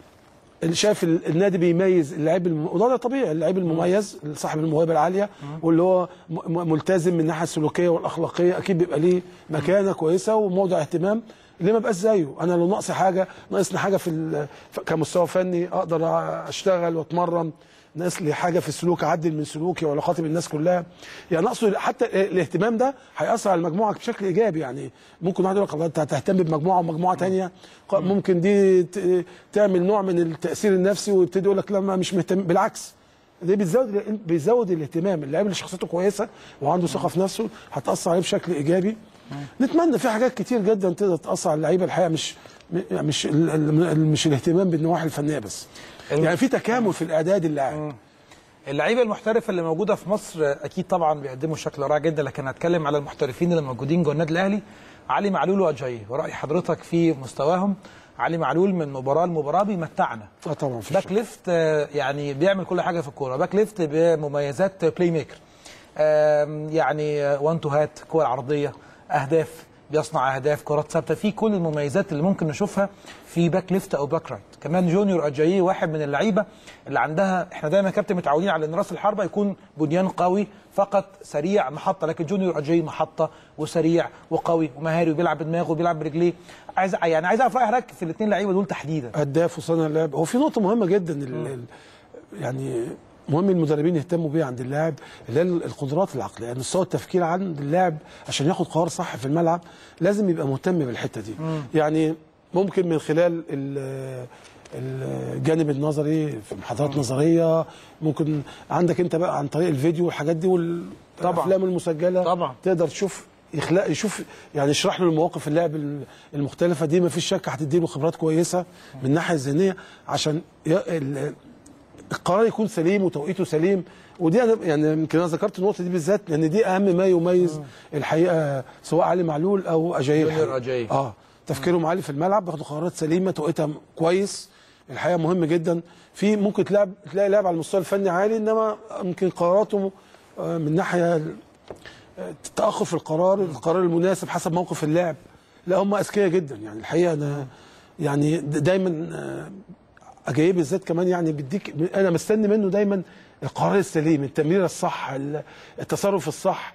اللي شايف ال- النادي بيميز اللعيب الم... وده ده طبيعي اللعيب المميز صاحب الموهبه العاليه واللي هو م... م- ملتزم من الناحيه السلوكيه والاخلاقيه اكيد بيبقى ليه مكانه كويسه وموضع اهتمام ليه ما بقاش زيه انا لو ناقصي حاجه ناقصني حاجه في ال... ف- كمستوى فني اقدر اشتغل واتمرن ناقص لي حاجه في السلوك اعدل من سلوكي وعلاقاتي بالناس كلها يعني اقصد حتى الاهتمام ده هياثر على المجموعه بشكل ايجابي يعني ممكن واحد يقول لك الله انت هتهتم بمجموعه ومجموعه تانية ق- ممكن دي ت- تعمل نوع من التاثير النفسي ويبتدي يقول لك لا ما مش مهتم بالعكس دي بتزود بيزود الاهتمام اللاعب اللي شخصيته كويسه وعنده ثقه في نفسه هتاثر عليه بشكل ايجابي نتمنى في حاجات كتير جدا تقدر تاثر على اللعيبه الحقيقه مش م- مش ال- ال- مش الاهتمام بالنواحي الفنيه بس الم- يعني في تكامل في الاعداد اللاعب اللعيبه المحترفه اللي موجوده في مصر اكيد طبعا بيقدموا شكل رائع جدا لكن هتكلم على المحترفين اللي موجودين جوه النادي الاهلي علي معلول واجاي وراي حضرتك في مستواهم علي معلول من مباراه لمباراه بيمتعنا اه طبعا في باك ليفت آه، يعني بيعمل كل حاجه في الكوره باك ليفت بمميزات بلاي ميكر آم، يعني وان تو هات كور عرضيه اهداف بيصنع اهداف كرات ثابته في كل المميزات اللي ممكن نشوفها في باك ليفت او باك رايت كمان جونيور اجاييه واحد من اللعيبه اللي عندها احنا دايما يا كابتن متعودين على ان راس الحربه يكون بنيان قوي فقط سريع محطه لكن جونيور اجاييه محطه وسريع وقوي ومهاري وبيلعب بدماغه وبيلعب برجليه عايز يعني عايز اعرف راي حضرتك في الاثنين لعيبه دول تحديدا هداف وصانع لعب هو في نقطه مهمه جدا ال- ال- يعني مهم المدربين يهتموا بيها عند اللاعب اللي هي القدرات العقليه يعني مستوى التفكير عند اللاعب عشان ياخد قرار صح في الملعب لازم يبقى مهتم بالحته دي يعني ممكن من خلال ال- الجانب النظري في محاضرات نظريه ممكن عندك انت بقى عن طريق الفيديو والحاجات دي والافلام المسجله طبعا. تقدر تشوف يخلق يشوف يعني يشرح له المواقف اللعب المختلفه دي ما فيش شك هتدي له خبرات كويسه من الناحيه الذهنيه عشان ي- ال- القرار يكون سليم وتوقيته سليم ودي انا يعني يمكن انا ذكرت النقطه دي بالذات لان دي اهم ما يميز الحقيقه سواء علي معلول او اجاي جونيور الحقيقة. أجاي. اه تفكيرهم عالي في الملعب بياخدوا قرارات سليمه توقيتها كويس الحقيقه مهم جدا في ممكن تلعب تلاقي لاعب على المستوى الفني عالي انما يمكن قراراته آه، من ناحيه التاخر في القرار القرار المناسب حسب موقف اللاعب لا هم اذكياء جدا يعني الحقيقه انا يعني د- دايما آه، اجايب بالذات كمان يعني بيديك انا مستني منه دايما القرار السليم التمريره الصح ال- التصرف الصح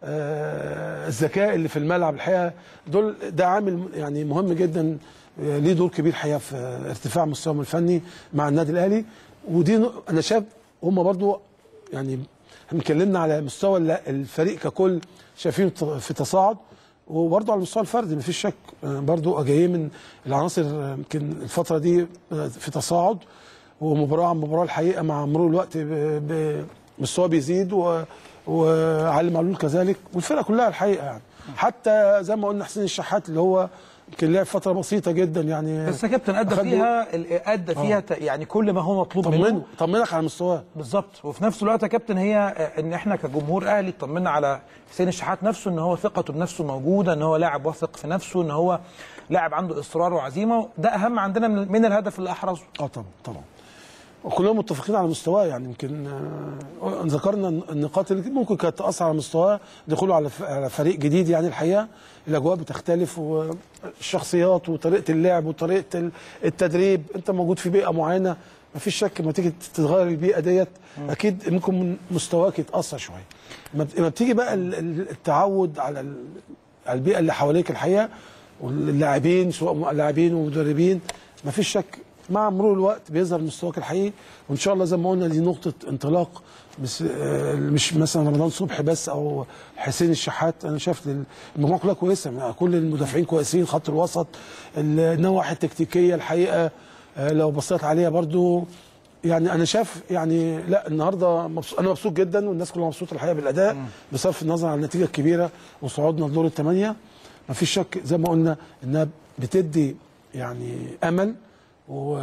آه، الذكاء اللي في الملعب الحقيقه دول ده عامل يعني مهم جدا آه، ليه دور كبير الحقيقه في آه، ارتفاع مستواهم الفني مع النادي الاهلي ودي نق- انا شايف هم برضو يعني احنا اتكلمنا على مستوى الل- الفريق ككل شايفين ت- في تصاعد وبرضه على المستوى الفردي مفيش شك آه، برضه اجاييه من العناصر آه، يمكن الفتره دي آه، في تصاعد ومباراه عن مباراه الحقيقه مع مرور الوقت ب- ب- مستواه بيزيد و- وعلي معلول كذلك والفرقه كلها الحقيقه يعني حتى زي ما قلنا حسين الشحات اللي هو يمكن لعب فتره بسيطه جدا يعني بس يا كابتن ادى أخد- فيها ال- ادى فيها ت- يعني كل ما هو مطلوب طمنه منه طمنك على مستواه بالظبط وفي نفس الوقت يا كابتن هي آه، ان احنا كجمهور اهلي اطمنا على حسين الشحات نفسه ان هو ثقته بنفسه موجوده ان هو لاعب واثق في نفسه ان هو لاعب عنده اصرار وعزيمه ده اهم عندنا من من الهدف اللي احرزه اه طبعا طبعا وكلنا متفقين على مستواه يعني يمكن آه، ذكرنا النقاط اللي ممكن كانت تاثر على مستواه دخوله على ف- على فريق جديد يعني الحقيقه الاجواء بتختلف والشخصيات وطريقه اللعب وطريقه ال- التدريب انت موجود في بيئه معينه ما فيش شك لما تيجي تتغير البيئه ديت اكيد ممكن من مستواك يتاثر شويه لما بت- لما بتيجي بقى ال- ال- التعود على ال- على البيئه اللي حواليك الحقيقه واللاعبين سواء لاعبين ومدربين ما فيش شك مع مرور الوقت بيظهر مستواك الحقيقي وان شاء الله زي ما قلنا دي نقطه انطلاق بس آه، مش مثلا رمضان صبحي بس او حسين الشحات انا شايف ال- المجموعه كلها كويسه يعني كل المدافعين كويسين خط الوسط النواحي التكتيكيه الحقيقه آه، لو بصيت عليها برضو يعني انا شايف يعني لا النهارده مبسوط انا مبسوط جدا والناس كلها مبسوطه الحقيقه بالاداء بصرف النظر عن النتيجه الكبيره وصعودنا لدور الثمانيه ما فيش شك زي ما قلنا انها بتدي يعني امل و...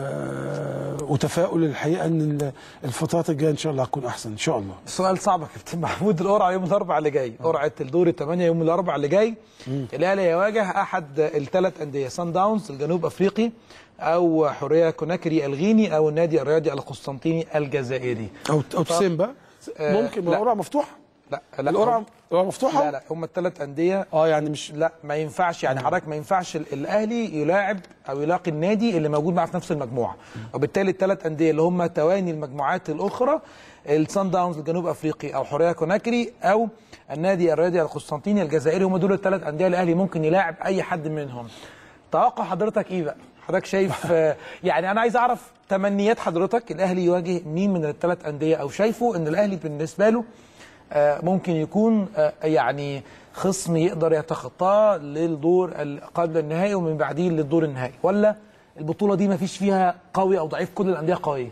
وتفاؤل الحقيقه ان ال- الفترات الجايه ان شاء الله هتكون احسن ان شاء الله سؤال صعب يا كابتن محمود القرعه يوم الاربعاء اللي جاي قرعه الدور الثمانيه يوم الاربعاء اللي جاي الاهلي يواجه احد الثلاث انديه سان داونز الجنوب افريقي او حوريه كوناكري الغيني او النادي الرياضي القسطنطيني الجزائري او او تسيم بقى آه، ممكن لا. القرعه مفتوحه لا لا القرعه هم- القرعه مفتوحه لا لا هم الثلاث انديه اه يعني مش لا ما ينفعش يعني حضرتك ما ينفعش ال- الاهلي يلاعب او يلاقي النادي اللي موجود معاه في نفس المجموعه وبالتالي الثلاث انديه اللي هم تواني المجموعات الاخرى السان داونز الجنوب افريقي او حوريه كوناكري او النادي الرياضي القسطنطيني الجزائري هم دول الثلاث انديه الاهلي ممكن يلاعب اي حد منهم توقع حضرتك ايه بقى حضرتك شايف آه، يعني انا عايز اعرف تمنيات حضرتك الاهلي يواجه مين من الثلاث انديه او شايفه ان الاهلي بالنسبه له آه، ممكن يكون آه، يعني خصم يقدر يتخطاه للدور ال- قبل النهائي ومن بعديه للدور النهائي ولا البطوله دي ما فيش فيها قوي او ضعيف كل الانديه قويه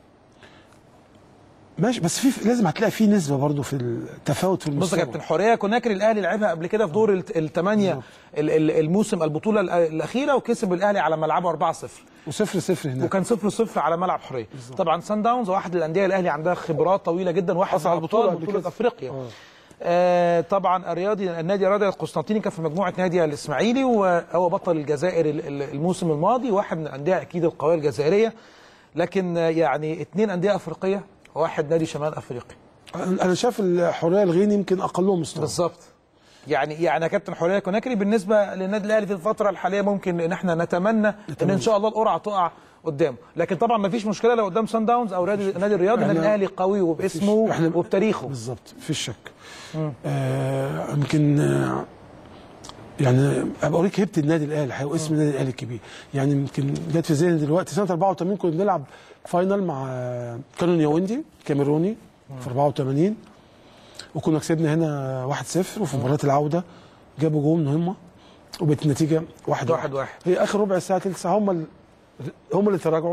ماشي بس في لازم هتلاقي في نسبه برضو في التفاوت في بص المستوى يا كابتن حوريه كوناكري الاهلي لعبها قبل كده في دور الت- الثمانيه ال- ال- الموسم البطوله الأ- الاخيره وكسب الاهلي على ملعبه 4-0 وصفر صفر هناك وكان 0-0 على ملعب حوريه طبعا سان داونز واحد الانديه الاهلي عندها خبرات طويله جدا واحد حصل على من أبطال البطولة قبل بطوله كده. افريقيا آه طبعا الرياضي النادي الرياضي القسطنطيني كان في مجموعه نادي الاسماعيلي وهو بطل الجزائر ال- ال- الموسم الماضي واحد من الانديه اكيد القويه الجزائريه لكن آه، يعني اثنين انديه افريقيه وواحد نادي شمال افريقي انا شايف الحريه الغيني يمكن اقلهم مستوى بالظبط يعني يعني يا كابتن حوريه كوناكري بالنسبه للنادي الاهلي في الفتره الحاليه ممكن ان احنا نتمنى ان ان شاء الله القرعه تقع قدامه لكن طبعا ما فيش مشكله لو قدام سان داونز او نادي النادي الرياضي النادي إحنا- الاهلي قوي وباسمه إحنا- وبتاريخه بالظبط في الشك آه يمكن آه يعني ابقى اوريك هيبه النادي الاهلي الحقيقة واسم النادي الاهلي الكبير يعني يمكن جت في ذهني دلوقتي سنه 84 كنا بنلعب فاينل مع آه، كانون ياوندي كاميروني في 84 وكنا كسبنا هنا 1-0 وفي مباراه العوده جابوا جول مهمه وبقت النتيجه 1-1 واحد واحد. هي اخر ربع ساعه ثلث ساعه هم ال- هم اللي تراجعوا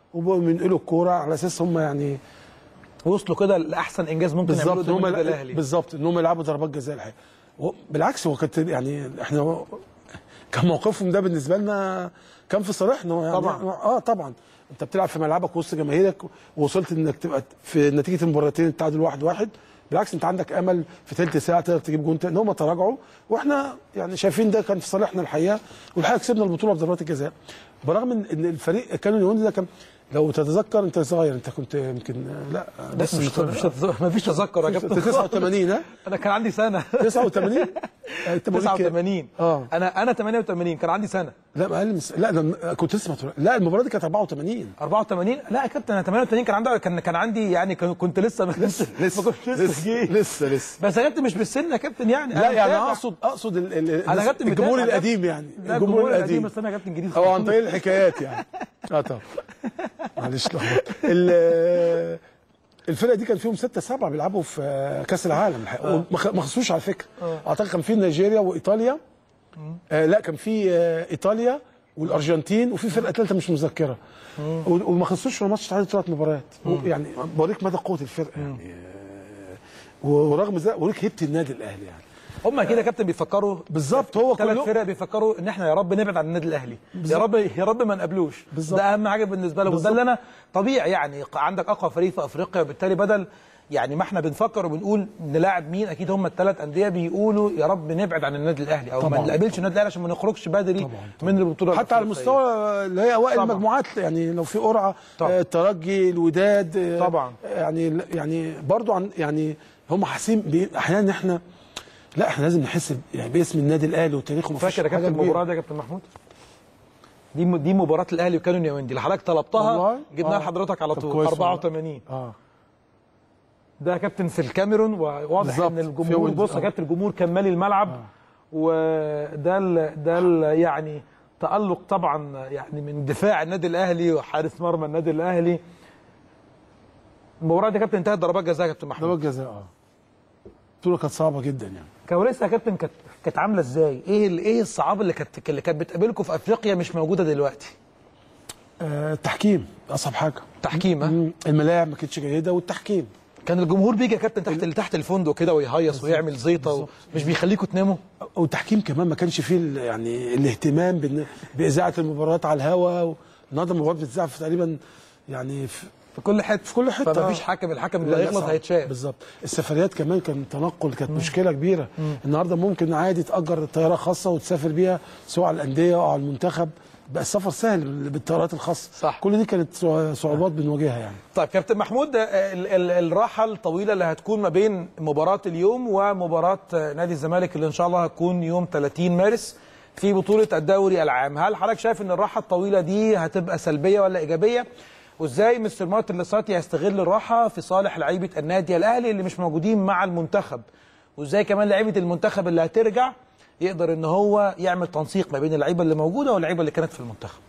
وبينقلوا الكوره على اساس هم يعني وصلوا كده لاحسن انجاز ممكن يعملوه بالظبط ان قدام هم النادي الاهلي بالظبط ان هم يلعبوا ضربات جزاء الحقيقه هو- بالعكس هو كانت يعني احنا كان موقفهم ده بالنسبه لنا كان في صالحنا يعني طبعاً. اه طبعا انت بتلعب في ملعبك وسط جماهيرك ووصلت انك تبقى في نتيجه المباراتين التعادل واحد واحد بالعكس انت عندك امل في ثلث ساعه تقدر تجيب جون تاني هم تراجعوا واحنا يعني شايفين ده كان في صالحنا الحقيقه والحقيقه كسبنا البطوله بضربات الجزاء برغم ان إن الفريق كان اليوندي ده كان لو تتذكر انت صغير انت كنت يمكن لا بس مش مش ما فيش تذكر يا كابتن انت 89 ها انا كان عندي سنه 89 انت مواليد كام؟ 89 اه انا انا 88 كان عندي سنه لا ما اقل من س- لا ده كنت لسه متولد. لا المباراه دي كانت 84 84 لا يا كابتن انا 88 كان عندي كان كان عندي يعني كان- كنت لسه لسه لسه ما كنتش لسه جيت لسه لسه بس يا كابتن مش بالسن يا كابتن يعني لا يعني متابع. اقصد اقصد ال- ال- انا الناس- كابتن الجمهور متابع. القديم يعني لا الجمهور القديم بس انا كابتن جديد او عن طريق الحكايات يعني اه طبعا معلش لخبطت ال- الفرقه دي كان فيهم ستة سبعة بيلعبوا في كاس العالم الحقيقة. وما خ- ما خسروش على فكره اعتقد كان في نيجيريا وايطاليا آه لا كان في آه ايطاليا والارجنتين وفي فرقه ثالثه مش مذكره و- وما خسروش ولا ماتش تعادل ثلاث مباريات يعني بوريك مدى قوه الفرقه يعني آه، ورغم ذلك بوريك هيبه النادي الاهلي يعني هم كده يا كابتن بيفكروا بالظبط هو ثلاث كله فرق بيفكروا ان احنا يا رب نبعد عن النادي الاهلي يا رب يا رب ما نقابلوش بالظبط. ده اهم حاجه بالنسبه لهم وده بالظبط. اللي انا طبيعي يعني عندك اقوى فريق في افريقيا وبالتالي بدل يعني ما احنا بنفكر وبنقول نلاعب مين اكيد هم الثلاث انديه بيقولوا يا رب نبعد عن النادي الاهلي او ما طبعاً. نقابلش النادي الاهلي عشان ما نخرجش بدري طبعاً. من البطوله حتى على الأفريقية. المستوى اللي هي اوائل طبعاً. المجموعات يعني لو في قرعه طبعاً. آه، الترجي الوداد آه، طبعاً. يعني يعني برضو عن يعني هم حاسين بي- احيانا احنا لا احنا لازم نحس ب- يعني باسم النادي الاهلي وتاريخه مفيش فاكر يا حاجة كابتن كبيرة. المباراه دي يا كابتن محمود دي م- دي مباراه الاهلي وكانوا نيويندي اللي حضرتك طلبتها والله؟ جبناها آه. لحضرتك على طب طول كويس والله. 84 اه ده يا كابتن في الكاميرون وواضح بالظبط. ان في الجمهور ويندز، بص يا آه. كابتن الجمهور كان مالي الملعب وده ال ده ال يعني تألق طبعا يعني من دفاع النادي الاهلي وحارس مرمى النادي الاهلي المباراه دي يا كابتن انتهت ضربات جزاء يا كابتن محمود ضربات جزاء اه البطوله كانت صعبه جدا يعني كواليسها يا كابتن كانت كانت عامله ازاي؟ ايه ال- ايه الصعاب اللي كانت اللي كانت بتقابلكم في افريقيا مش موجوده دلوقتي؟ آه التحكيم اصعب حاجه تحكيم ها؟ مم، الملاعب ما كانتش جيده والتحكيم كان الجمهور بيجي يا كابتن تحت تحت الفندق كده ويهيص ويعمل زيطه مش بيخليكم تناموا والتحكيم كمان ما كانش فيه ال- يعني الاهتمام بإن- باذاعه المباريات على الهواء النهارده المباريات بتذاع في تقريبا يعني في في كل حته في كل حته فما آه. فيش حاكم الحكم لا، اللي لا، هيغلط صعب. هيتشاف بالظبط السفريات كمان كان تنقل كانت مشكله كبيره النهارده ممكن عادي تاجر طياره خاصه وتسافر بيها سواء على الانديه او على المنتخب بقى السفر سهل بالطيارات الخاصه صح. كل دي كانت صع- صعوبات بنواجهها يعني طيب كابتن محمود ال- ال- الراحه الطويله اللي هتكون ما بين مباراه اليوم ومباراه نادي الزمالك اللي ان شاء الله هتكون يوم 30 مارس في بطوله الدوري العام هل حضرتك شايف ان الراحه الطويله دي هتبقى سلبيه ولا ايجابيه وازاي مستر مارتن لساتي هيستغل الراحه في صالح لعيبه النادي الاهلي اللي مش موجودين مع المنتخب وازاي كمان لعيبه المنتخب اللي هترجع يقدر ان هو يعمل تنسيق ما بين اللعيبه اللي موجوده واللعيبه اللي كانت في المنتخب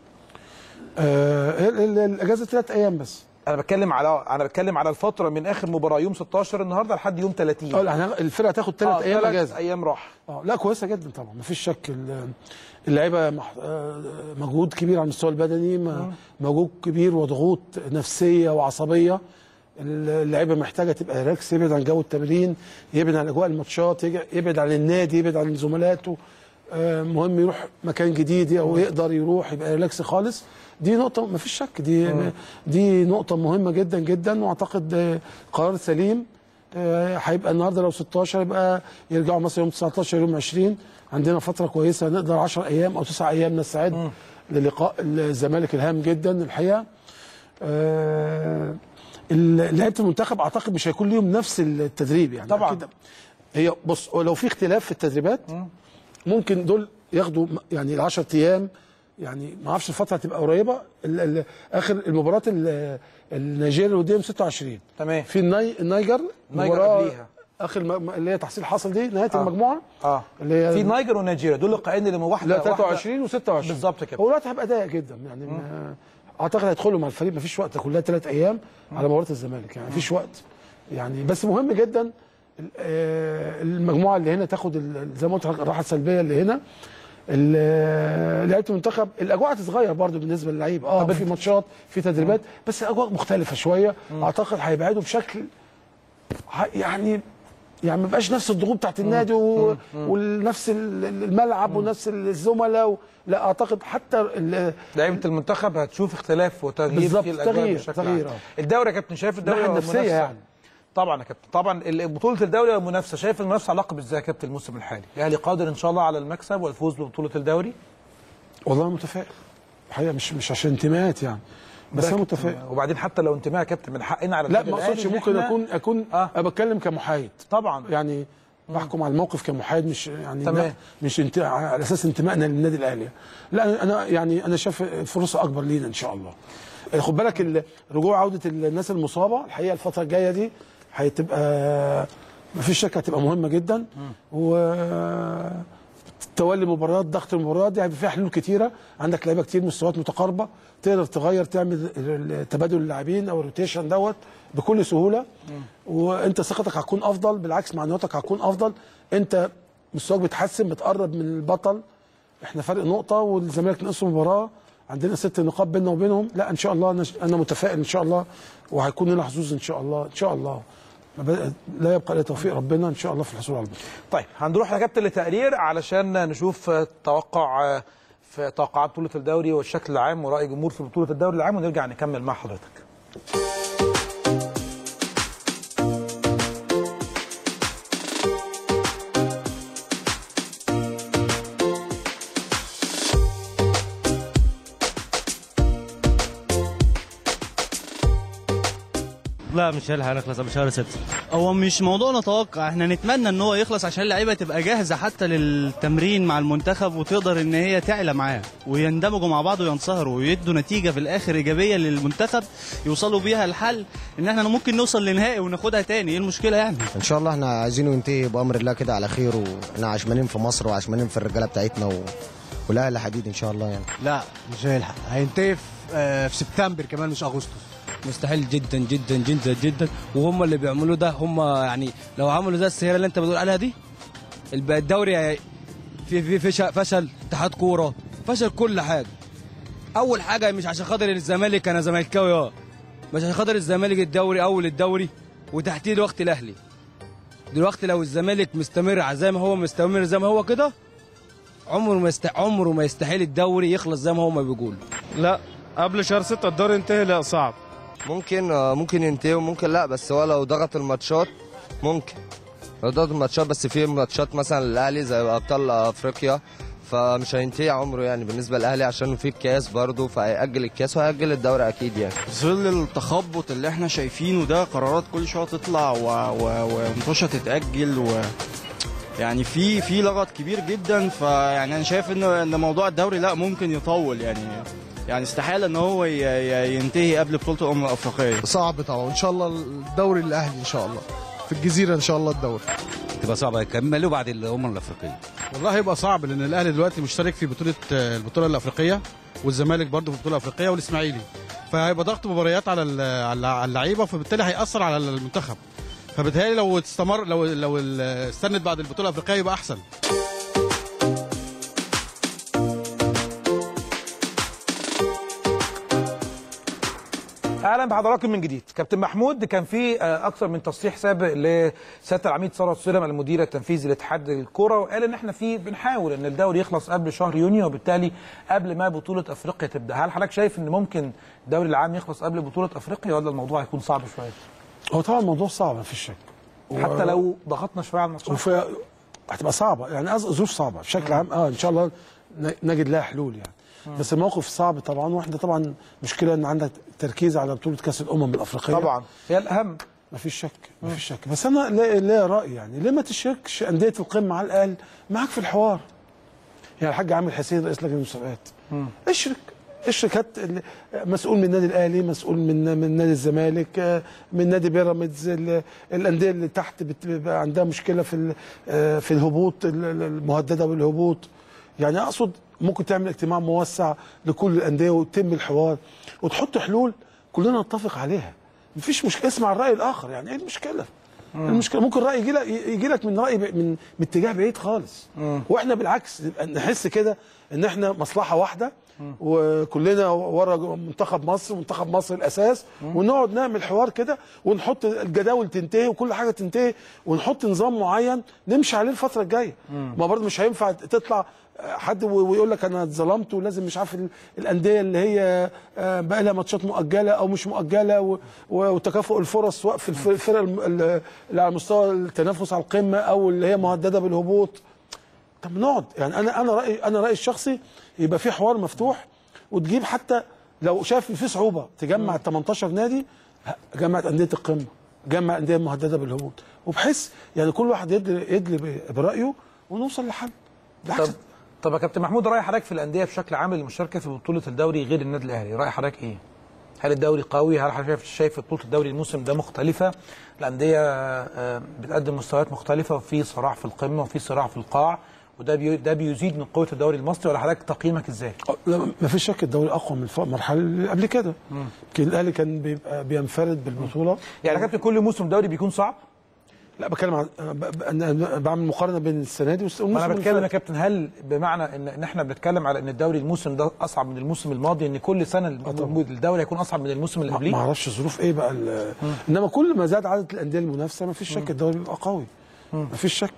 آه ال- ال- الاجازه ثلاث ايام بس انا بتكلم على انا بتكلم على الفتره من اخر مباراه يوم 16 النهارده لحد يوم 30 اه لا، الفرقه هتاخد ثلاث آه، ايام تلات اجازه ايام راح اه لا كويسه جدا طبعا مفيش شك ال- اللعيبه مح... آه، مجهود كبير على المستوى البدني م- مجهود كبير وضغوط نفسيه وعصبيه اللعيبه محتاجه تبقى ريلاكس يبعد عن جو التمرين يبعد عن اجواء الماتشات يج- يبعد عن النادي يبعد عن زملاته آه، مهم يروح مكان جديد او يقدر يروح يبقى ريلاكس خالص دي نقطه مفيش شك دي دي نقطه مهمه جدا جدا واعتقد آه، قرار سليم آه، هيبقى النهارده لو 16 يبقى يرجعوا مثلا يوم 19 يوم 20 عندنا فتره كويسه نقدر 10 ايام او 9 ايام نستعد للقاء الزمالك الهام جدا الحقيقه آه، ال- لعيبه المنتخب اعتقد مش هيكون ليهم نفس التدريب يعني طبعاً. أكيد هي بص هو لو في اختلاف في التدريبات ممكن دول ياخدوا م- يعني ال 10 ايام يعني ما اعرفش الفتره هتبقى قريبه ال ال اخر المباراه ال- النيجيريا الوديه يوم 26 تمام في الني... النيجر النيجر مباراة قبليها. اخر م... اللي هي تحصيل حصل دي نهايه آه. المجموعه اه اللي هي في نيجر ونيجيريا دول لقاءين اللي واحده لا واحدة- 23 و26 بالظبط كده هو الوقت هيبقى ضيق جدا يعني ما... اعتقد هيدخلوا مع الفريق مفيش وقت كلها ثلاث ايام على مباراه الزمالك يعني مفيش وقت يعني بس مهم جدا ال- آه، المجموعه اللي هنا تاخد ال- زي ما قلت لحضرتك الراحه السلبيه اللي هنا ال- لعيبه المنتخب الاجواء هتتغير برضو بالنسبه للعيبه اه في ماتشات في تدريبات بس اجواء مختلفه شويه اعتقد هيبعدوا بشكل ه- يعني يعني ما بقاش نفس الضغوط بتاعت النادي و... ونفس ال- الملعب ونفس الزملاء و... لا اعتقد حتى ال... لعيبه المنتخب هتشوف اختلاف وتغيير بالظبط، في الاجواء تغيير- بشكل تغيير، عام. آه. الدوري يا كابتن شايف الدوري الناحية والمنافسة؟ النفسية يعني. طبعا يا كابتن طبعا ال- بطوله الدوري والمنافسه شايف المنافسه علاقه ازاي يا كابتن الموسم الحالي الاهلي قادر ان شاء الله على المكسب والفوز ببطوله الدوري والله متفائل الحقيقه مش مش عشان انتماءات يعني بس انا متفائل وبدين حتى لو انتماء يا كابتن من حقنا على لا النادي ما الأهلي اقصدش إن ممكن إحنا- اكون اكون آه. أه. بتكلم كمحايد طبعا يعني بحكم على الموقف كمحايد مش يعني تمام. لا مش انت على اساس انتمائنا للنادي الاهلي لا انا يعني انا شايف فرصه اكبر لينا ان شاء الله خد بالك ال- رجوع عوده الناس المصابه الحقيقه الفتره الجايه دي هتبقى ما فيش شك هتبقى مهمه جدا و تولي مباريات ضغط المباريات دي هيبقى فيها حلول كتيره عندك لعيبه كتير مستويات متقاربه تقدر تغير تعمل ال- تبادل اللاعبين او الروتيشن دوت بكل سهوله وانت ثقتك هتكون افضل بالعكس معنوياتك هتكون افضل انت مستواك بيتحسن بتقرب من البطل احنا فرق نقطه والزمالك نقص مباراه عندنا ست نقاط بيننا وبينهم لا ان شاء الله انا انا متفائل ان شاء الله وهيكون لنا حظوظ ان شاء الله ان شاء الله ما بد- لا يبقى الا توفيق ربنا ان شاء الله في الحصول على البطوله طيب هنروح يا كابتن لتقرير علشان نشوف آه، توقع آه، في توقعات بطوله الدوري والشكل العام وراي الجمهور في بطوله الدوري العام ونرجع نكمل مع حضرتك لا مش هيلحق نخلص قبل شهر 6 هو مش موضوع نتوقع احنا نتمنى ان هو يخلص عشان اللعيبه تبقى جاهزه حتى للتمرين مع المنتخب وتقدر ان هي تعلى معاه ويندمجوا مع بعض وينصهروا ويدوا نتيجه في الاخر ايجابيه للمنتخب يوصلوا بيها الحل ان احنا ممكن نوصل لنهائي وناخدها تاني ايه المشكله يعني ان شاء الله احنا عايزينه ينتهي بامر الله كده على خير واحنا عشمانين في مصر وعشمانين في الرجاله بتاعتنا و... والاهلي حديد ان شاء الله يعني لا مش هيلحق هينتهي في, آه، في سبتمبر كمان مش اغسطس مستحيل جدا جدا جدا جدا وهم اللي بيعملوه ده هم يعني لو عملوا ده السياره اللي انت بتقول عليها دي الب- الدوري هي- في في فشل, فشل اتحاد كوره فشل كل حاجه اول حاجه مش عشان خاطر الزمالك انا زملكاوي اه مش عشان خاطر الزمالك الدوري اول الدوري وتحتيه دلوقتي الاهلي دلوقتي لو الزمالك مستمر على زي ما هو مستمر زي ما هو كده عمره ما يست... عمره ما يستحيل الدوري يخلص زي ما هو ما بيقول لا قبل شهر 6 الدوري ينتهي لا صعب ممكن آه، ممكن ينتهي وممكن لا بس هو لو ضغط الماتشات ممكن لو ضغط الماتشات بس في ماتشات مثلا للاهلي زي ابطال افريقيا فمش هينتهي عمره يعني بالنسبه للاهلي عشان في الكاس برضه فهيأجل الكاس وهيأجل الدوري اكيد يعني في ظل التخبط اللي احنا شايفينه ده قرارات كل شويه تطلع و... و... ومطوشه تتاجل و يعني في في لغط كبير جدا فيعني انا شايف ان ان موضوع الدوري لا ممكن يطول يعني يعني استحاله ان هو ي... ي- ينتهي قبل بطوله الامم الافريقيه صعب طبعا ان شاء الله الدوري الاهلي ان شاء الله في الجزيره ان شاء الله الدوري تبقى صعبه يكملوا بعد الامم الافريقيه والله هيبقى صعب لان الاهلي دلوقتي مشترك في بطوله آه، البطوله الافريقيه والزمالك برضه في البطوله الافريقيه والاسماعيلي فهيبقى ضغط مباريات على ال- على على اللعيبه فبالتالي هياثر على المنتخب فبالتالي لو استمر لو لو ال- استنت بعد البطوله الافريقيه يبقى احسن اهلا بحضراتكم من جديد كابتن محمود كان في آه، اكثر من تصريح سابق لسياده العميد ثروت سليم المدير التنفيذي لاتحاد الكره وقال ان احنا في بنحاول ان الدوري يخلص قبل شهر يونيو وبالتالي قبل ما بطوله افريقيا تبدا هل حضرتك شايف ان ممكن الدوري العام يخلص قبل بطوله افريقيا ولا الموضوع هيكون صعب شويه هو طبعا الموضوع صعب ما فيش شك حتى لو ضغطنا شويه على الماتشات وفي هتبقى صعبه يعني قصد- ظروف صعبه بشكل عام اه ان شاء الله ن- نجد لها حلول يعني بس الموقف صعب طبعا واحنا طبعا مشكله ان عندك تركيز على بطوله كاس الامم الافريقيه طبعا هي الاهم ما فيش شك ما فيش شك بس انا ليا ليا راي يعني ليه ما تشاركش انديه القمه على الاقل معاك في الحوار يعني الحاج عامر حسين رئيس لجنه المسابقات اشرك اشرك هات ال- مسؤول من النادي الاهلي مسؤول من من نادي الزمالك آه، من نادي بيراميدز ال- الانديه اللي تحت بت- بيبقى عندها مشكله في ال- آه، في الهبوط ال- ال- المهدده بالهبوط يعني اقصد ممكن تعمل اجتماع موسع لكل الانديه ويتم الحوار وتحط حلول كلنا نتفق عليها مفيش مشكله اسمع الراي الاخر يعني ايه المشكله المشكله ممكن راي يجي لك يجي لك من راي ب- من من اتجاه بعيد خالص واحنا بالعكس نبقى نحس كده ان احنا مصلحه واحده وكلنا ورا منتخب مصر منتخب مصر الاساس ونقعد نعمل حوار كده ونحط الجداول تنتهي وكل حاجه تنتهي ونحط نظام معين نمشي عليه الفتره الجايه ما برضه مش هينفع تطلع حد و- ويقول لك انا اتظلمت ولازم مش عارف ال- الانديه اللي هي آه، بقى لها ماتشات مؤجله او مش مؤجله و- و- وتكافؤ الفرص سواء في الف- الفرق الم- ال- اللي على مستوى التنافس على القمه او اللي هي مهدده بالهبوط طب نقعد يعني انا انا رايي انا رايي الشخصي يبقى في حوار مفتوح وتجيب حتى لو شايف إن في صعوبه تجمع ال 18 نادي جمع انديه القمه جمع انديه مهدده بالهبوط وبحيث يعني كل واحد يدلي يدلي ب- برايه ونوصل لحل بالعكس طب طب يا كابتن محمود راي حضرتك في الانديه بشكل عام المشاركه في بطوله الدوري غير النادي الاهلي راي حضرتك ايه هل الدوري قوي هل حضرتك شايف شايف بطوله الدوري الموسم ده مختلفه الانديه آه، بتقدم مستويات مختلفه وفي صراع في القمه وفي صراع في القاع وده بي ده بيزيد من قوه الدوري المصري ولا حضرتك تقييمك ازاي لا ما فيش شك الدوري اقوى من الف- المرحله اللي قبل كده يمكن الاهلي كان بيبقى بينفرد بالبطوله يعني يا كابتن كل موسم دوري بيكون صعب لا بتكلم عن أنا ب- ب- أنا بعمل مقارنه بين السنه دي والس- والموسم انا اللي بتكلم يا فات. كابتن هل بمعنى ان ان احنا بنتكلم على ان الدوري الموسم ده اصعب من الموسم الماضي ان كل سنه الدوري هيكون اصعب من الموسم اللي ما قبليه ما اعرفش ظروف ايه بقى ال- انما كل ما زاد عدد الانديه المنافسه ما فيش شك الدوري بيبقى قوي ما فيش شك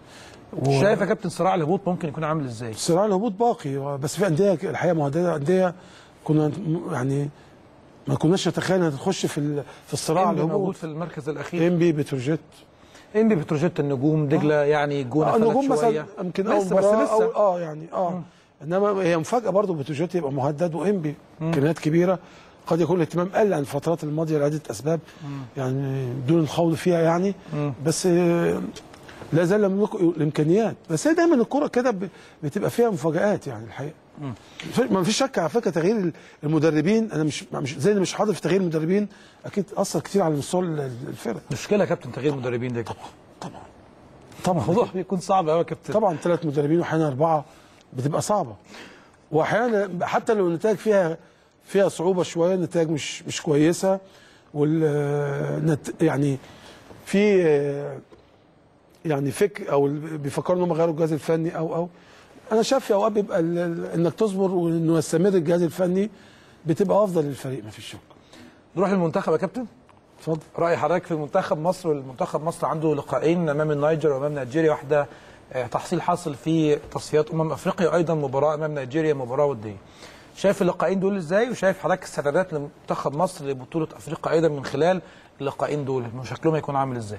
و- شايف يا كابتن صراع الهبوط ممكن يكون عامل ازاي صراع الهبوط باقي بس في انديه الحقيقه مهدده انديه كنا م- يعني ما كناش نتخيل انها تخش في ال- في الصراع إنبي موجود الهبوط في المركز الاخير ام بي بتروجيت انبي بتروجيت النجوم دجله يعني الجونه آه، فلت النجوم مثلا شويه يمكن اول لسه بس مباراه لسه أو اه يعني اه انما هي مفاجاه برضه بتروجيت يبقى مهدد وانبي امكانيات كبيره قد يكون الاهتمام قل عن الفترات الماضيه لعده اسباب يعني بدون الخوض فيها يعني بس آه، لا زال يملكوا الامكانيات بس هي دايما الكره كده ب- بتبقى فيها مفاجات يعني الحقيقه ما فيش شك على فكره تغيير المدربين انا مش مش زي اللي مش حاضر في تغيير المدربين اكيد اثر كتير على مستوى الفرق مشكله يا كابتن تغيير المدربين ده يا كابتن طبعا الموضوع بيكون صعب قوي يا كابتن طبعا ثلاث مدربين واحيانا اربعه بتبقى صعبه واحيانا حتى لو النتائج فيها فيها صعوبه شويه النتائج مش مش كويسه وال نت- يعني في يعني فكر او بيفكروا ان هم غيروا الجهاز الفني او او انا شايف في اوقات بيبقى ال- ال- انك تصبر وانه يستمر الجهاز الفني بتبقى افضل للفريق ما فيش شك نروح للمنتخب يا كابتن اتفضل راي حضرتك في منتخب مصر والمنتخب مصر عنده لقاءين امام النيجر وامام نيجيريا واحده آه، تحصيل حاصل في تصفيات امم افريقيا وايضا مباراه امام نيجيريا مباراه وديه شايف اللقاءين دول ازاي وشايف حضرتك استعدادات لمنتخب مصر لبطوله افريقيا ايضا من خلال اللقاءين دول شكلهم هيكون عامل ازاي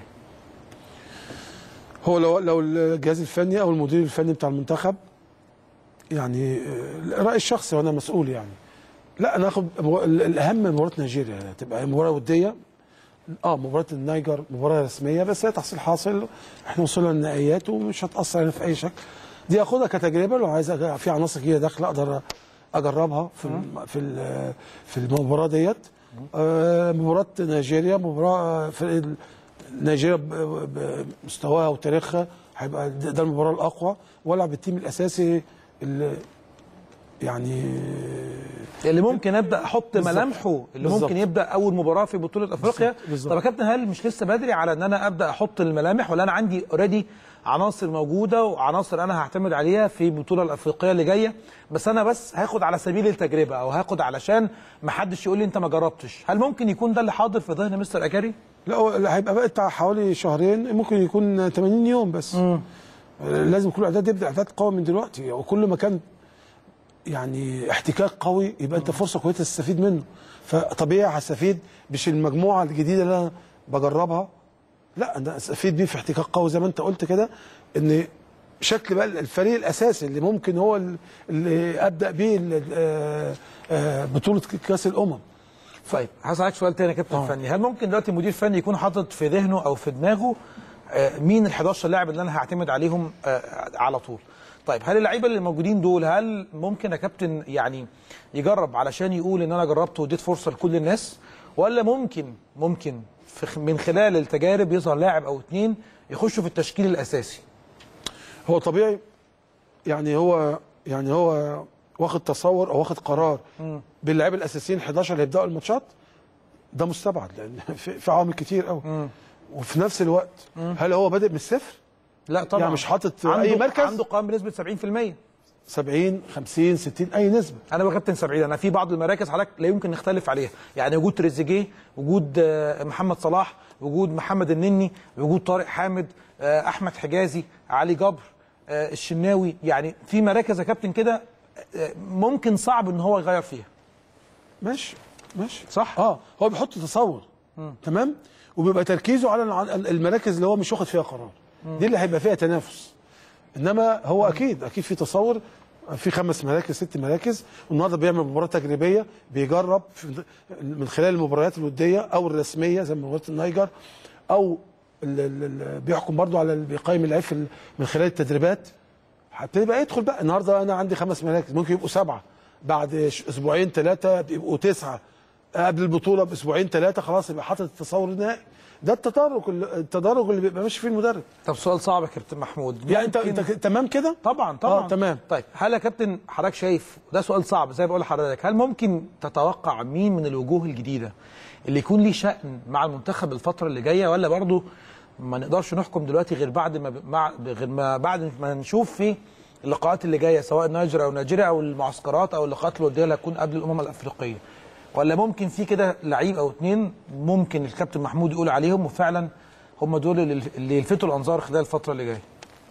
هو لو لو الجهاز الفني او المدير الفني بتاع المنتخب يعني آه، رايي الشخصي وانا مسؤول يعني لا انا اخد مبار- الاهم مباراه نيجيريا تبقى مباراه وديه اه مباراه النيجر مباراه رسميه بس هي تحصيل حاصل احنا وصلنا للنهائيات ومش هتاثر علينا في اي شكل دي اخدها كتجربه لو عايز أج- في عناصر جديده داخله اقدر اجربها في الم- في ال- في المباراه ديت آه مباراه نيجيريا مباراه فرق ال- نيجيريا ب- ب- بمستواها وتاريخها هيبقى ده ده المباراه الاقوى والعب بالتيم الاساسي اللي يعني اللي ممكن ابدا احط بالظبط. ملامحه اللي بالظبط. ممكن يبدا اول مباراه في بطوله افريقيا بالظبط. بالظبط. طب يا كابتن هل مش لسه بدري على ان انا ابدا احط الملامح ولا انا عندي اوريدي عناصر موجوده وعناصر انا هعتمد عليها في البطوله الافريقيه اللي جايه بس انا بس هاخد على سبيل التجربه او هاخد علشان ما حدش يقول لي انت ما جربتش هل ممكن يكون ده اللي حاضر في ذهن مستر اكاري لا هو اللي هيبقى بقى بتاع حوالي شهرين ممكن يكون 80 يوم بس لازم كل اعداد يبدا اعداد قوي من دلوقتي وكل ما كان يعني احتكاك قوي يبقى انت فرصه كويسه تستفيد منه فطبيعي هستفيد مش المجموعه الجديده اللي انا بجربها لا انا استفيد بيه في احتكاك قوي زي ما انت قلت كده ان شكل بقى الفريق الاساسي اللي ممكن هو اللي ابدا بيه ال- آه، آه، بطوله كاس الامم طيب هسألك سؤال تاني يا كابتن فني هل ممكن دلوقتي مدير فني يكون حاطط في ذهنه او في دماغه آه، مين ال 11 لاعب اللي انا هعتمد عليهم آه، على طول طيب هل اللعيبه اللي موجودين دول هل ممكن يا كابتن يعني يجرب علشان يقول ان انا جربت واديت فرصه لكل الناس ولا ممكن ممكن في خ- من خلال التجارب يظهر لاعب او اتنين يخشوا في التشكيل الاساسي هو طبيعي يعني هو يعني هو واخد تصور او واخد قرار باللاعبين الاساسيين 11 اللي هيبداوا الماتشات ده مستبعد لان في في عوامل كتير قوي وفي نفس الوقت هل هو بادئ من الصفر؟ لا طبعا يعني مش حاطط عنده اي مركز عنده قائم بنسبه 70% 70 50 60 اي نسبه انا بكابتن 70 انا في بعض المراكز حضرتك لا يمكن نختلف عليها يعني وجود تريزيجيه وجود آه، محمد صلاح وجود محمد النني وجود طارق حامد آه، احمد حجازي علي جبر آه، الشناوي يعني في مراكز يا كابتن كده آه، ممكن صعب ان هو يغير فيها ماشي ماشي صح اه هو بيحط تصور تمام وبيبقى تركيزه على الع- المراكز اللي هو مش واخد فيها قرار دي اللي هيبقى فيها تنافس انما هو اكيد اكيد في تصور في خمس مراكز ست مراكز والنهارده بيعمل مباراه تجريبيه بيجرب في من خلال المباريات الوديه او الرسميه زي مباراه النيجر او ال- ال- ال- بيحكم برضو على اللي بيقيم اللعيب في ال- من خلال التدريبات هبتدي بقى يدخل بقى النهارده انا عندي خمس مراكز ممكن يبقوا سبعه بعد ش- اسبوعين ثلاثه يبقوا تسعه قبل البطوله باسبوعين ثلاثه خلاص يبقى حاطط التصور النهائي ده التدرج اللي- التدرج اللي بيبقى ماشي فيه المدرب طب سؤال صعب يا كابتن محمود يعني انت ممكن- انت ك- تمام كده طبعا طبعا اه تمام طيب هل يا كابتن حضرتك شايف ده سؤال صعب زي ما بقول لحضرتك هل ممكن تتوقع مين من الوجوه الجديده اللي يكون ليه شأن مع المنتخب الفتره اللي جايه ولا برضه ما نقدرش نحكم دلوقتي غير بعد ما مع غير ما بعد ما نشوف في اللقاءات اللي جايه سواء نيجر او نيجيريا او المعسكرات او اللقاءات الوديه اللي هتكون قبل الامم الافريقيه ولا ممكن في كده لعيب او اتنين ممكن الكابتن محمود يقول عليهم وفعلا هم دول اللي اللي يلفتوا الانظار خلال الفتره اللي جايه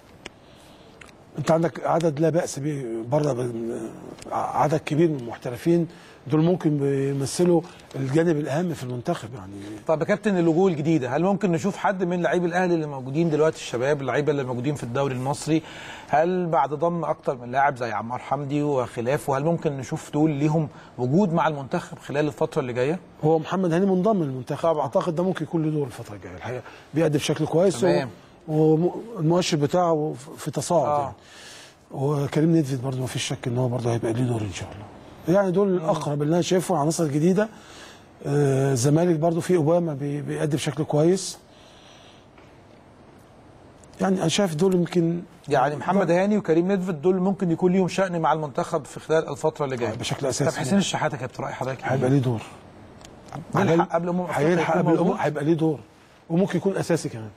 انت عندك عدد لا باس به بره بال- عدد كبير من المحترفين دول ممكن بيمثلوا الجانب الاهم في المنتخب يعني طب يا كابتن الوجوه الجديده هل ممكن نشوف حد من لعيب الاهلي اللي موجودين دلوقتي الشباب اللعيبه اللي موجودين في الدوري المصري هل بعد ضم اكتر من لاعب زي عمار حمدي وخلافه هل ممكن نشوف دول ليهم وجود مع المنتخب خلال الفتره اللي جايه هو محمد هاني منضم للمنتخب اعتقد ده ممكن يكون له دور الفتره الجايه الحقيقه بيأدي بشكل كويس تمام. والمؤشر بتاعه في تصاعد آه. يعني وكريم نيدفيد برضه ما فيش شك ان هو برضه هيبقى ليه دور ان شاء الله يعني دول الاقرب اللي انا شايفه عناصر جديده آه، الزمالك برضه في اوباما بي- بيأدي بشكل كويس يعني انا شايف دول يمكن يعني محمد هاني وكريم ندفد دول ممكن يكون ليهم شأن مع المنتخب في خلال الفتره اللي جايه بشكل أساسي. طب حسين الشحاته كابتن راي حضرتك إيه؟ هيبقى ليه دور يلحق قبل امم افريقيا هيلحق يكون قبل موجود؟ الأمم، هيبقى ليه دور وممكن يكون اساسي كمان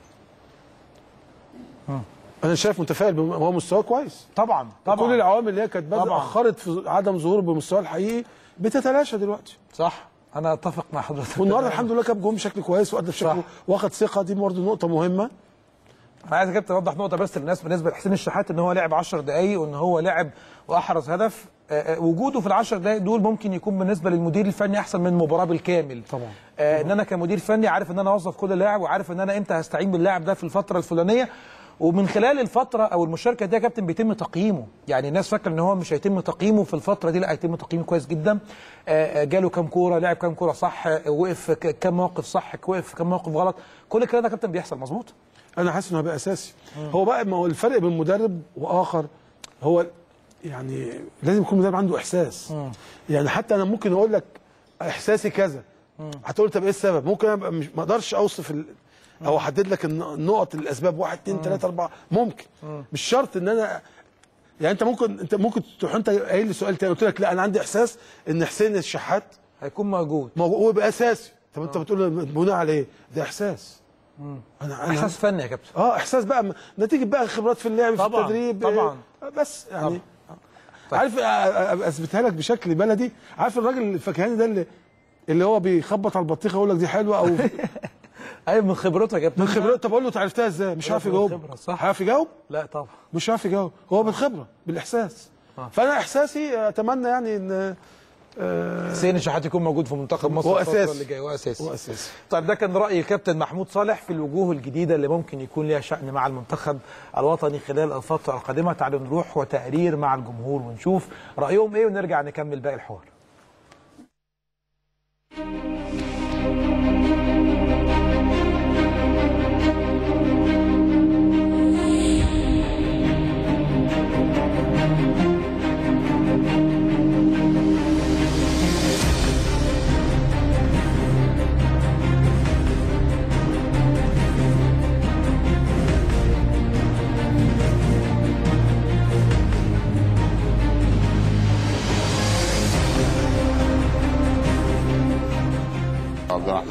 انا شايف متفائل بم- هو مستواه كويس طبعا طبعا كل العوامل اللي هي كانت بس طبعاً. اخرت في عدم ظهوره بالمستوى الحقيقي بتتلاشى دلوقتي صح انا اتفق مع حضرتك والنهارده الحمد لله جاب جون بشكل كويس وادى بشكل صح. واخد ثقه دي برضه نقطه مهمه انا عايز يا كابتن اوضح نقطه بس للناس بالنسبه لحسين الشحات ان هو لعب 10 دقائق وان هو لعب واحرز هدف آه، آه، وجوده في ال 10 دقائق دول ممكن يكون بالنسبه للمدير الفني احسن من مباراه بالكامل طبعا آه ان انا كمدير فني عارف ان انا اوظف كل لاعب وعارف ان انا امتى هستعين باللاعب ده في الفتره الفلانيه ومن خلال الفتره او المشاركه دي يا كابتن بيتم تقييمه يعني الناس فاكره ان هو مش هيتم تقييمه في الفتره دي لا هيتم تقييمه كويس جدا آه، آه، جاله كام كوره لعب كام كوره صح آه، وقف ك- كام موقف صح وقف كام موقف غلط كل الكلام ده يا كابتن بيحصل مظبوط انا حاسس انه هيبقى اساسي هو بقى ما هو الفرق بين مدرب واخر هو يعني لازم يكون مدرب عنده احساس يعني حتى انا ممكن اقول لك احساسي كذا هتقول طب ايه السبب ممكن أنا أبقى مش ما اقدرش اوصف ال... او احدد لك الن- النقط الاسباب واحد اتنين تلاته اربعه ممكن مش شرط ان انا يعني انت ممكن انت ممكن تروح انت قايل لي سؤال تاني قلت لك لا انا عندي احساس ان حسين الشحات هيكون موجود موجود ويبقى اساسي طب انت بتقول بناء على ايه؟ ده احساس انا انا احساس فني يا كابتن اه احساس بقى م- نتيجه بقى خبرات في اللعب في طبعاً، التدريب طبعاً. آه، بس يعني عارف آه، آه، اثبتها لك بشكل بلدي عارف الراجل الفكهاني ده اللي اللي هو بيخبط على البطيخه يقول لك دي حلوه او ايوه من خبرته يا كابتن من خبرته طب اقول له انت عرفتها ازاي مش عارف من يجاوب الخبرة، صح. عارف يجاوب لا طبعا مش عارف يجاوب هو بالخبره بالاحساس فانا احساسي اتمنى يعني ان آه، حسين الشحات يكون موجود في منتخب مصر هو الفترة أساسي. اللي جايه واساسي هو اساسي طيب ده كان راي الكابتن محمود صالح في الوجوه الجديده اللي ممكن يكون ليها شان مع المنتخب الوطني خلال الفتره القادمه تعالوا نروح وتقرير مع الجمهور ونشوف رايهم ايه ونرجع نكمل باقي الحوار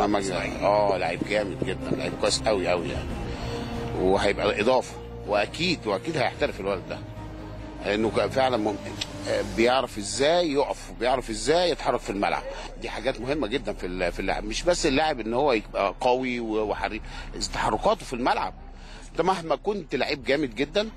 محمد مجدي اه لعيب جامد جدا لعيب كويس قوي قوي يعني وهيبقى اضافه واكيد واكيد هيحترف الولد ده لانه كان فعلا مم... آه، بيعرف ازاي يقف وبيعرف ازاي يتحرك في الملعب دي حاجات مهمه جدا في ال- في اللاعب مش بس اللاعب ان هو يبقى قوي و- وحريف تحركاته في الملعب انت مهما كنت لعيب جامد جدا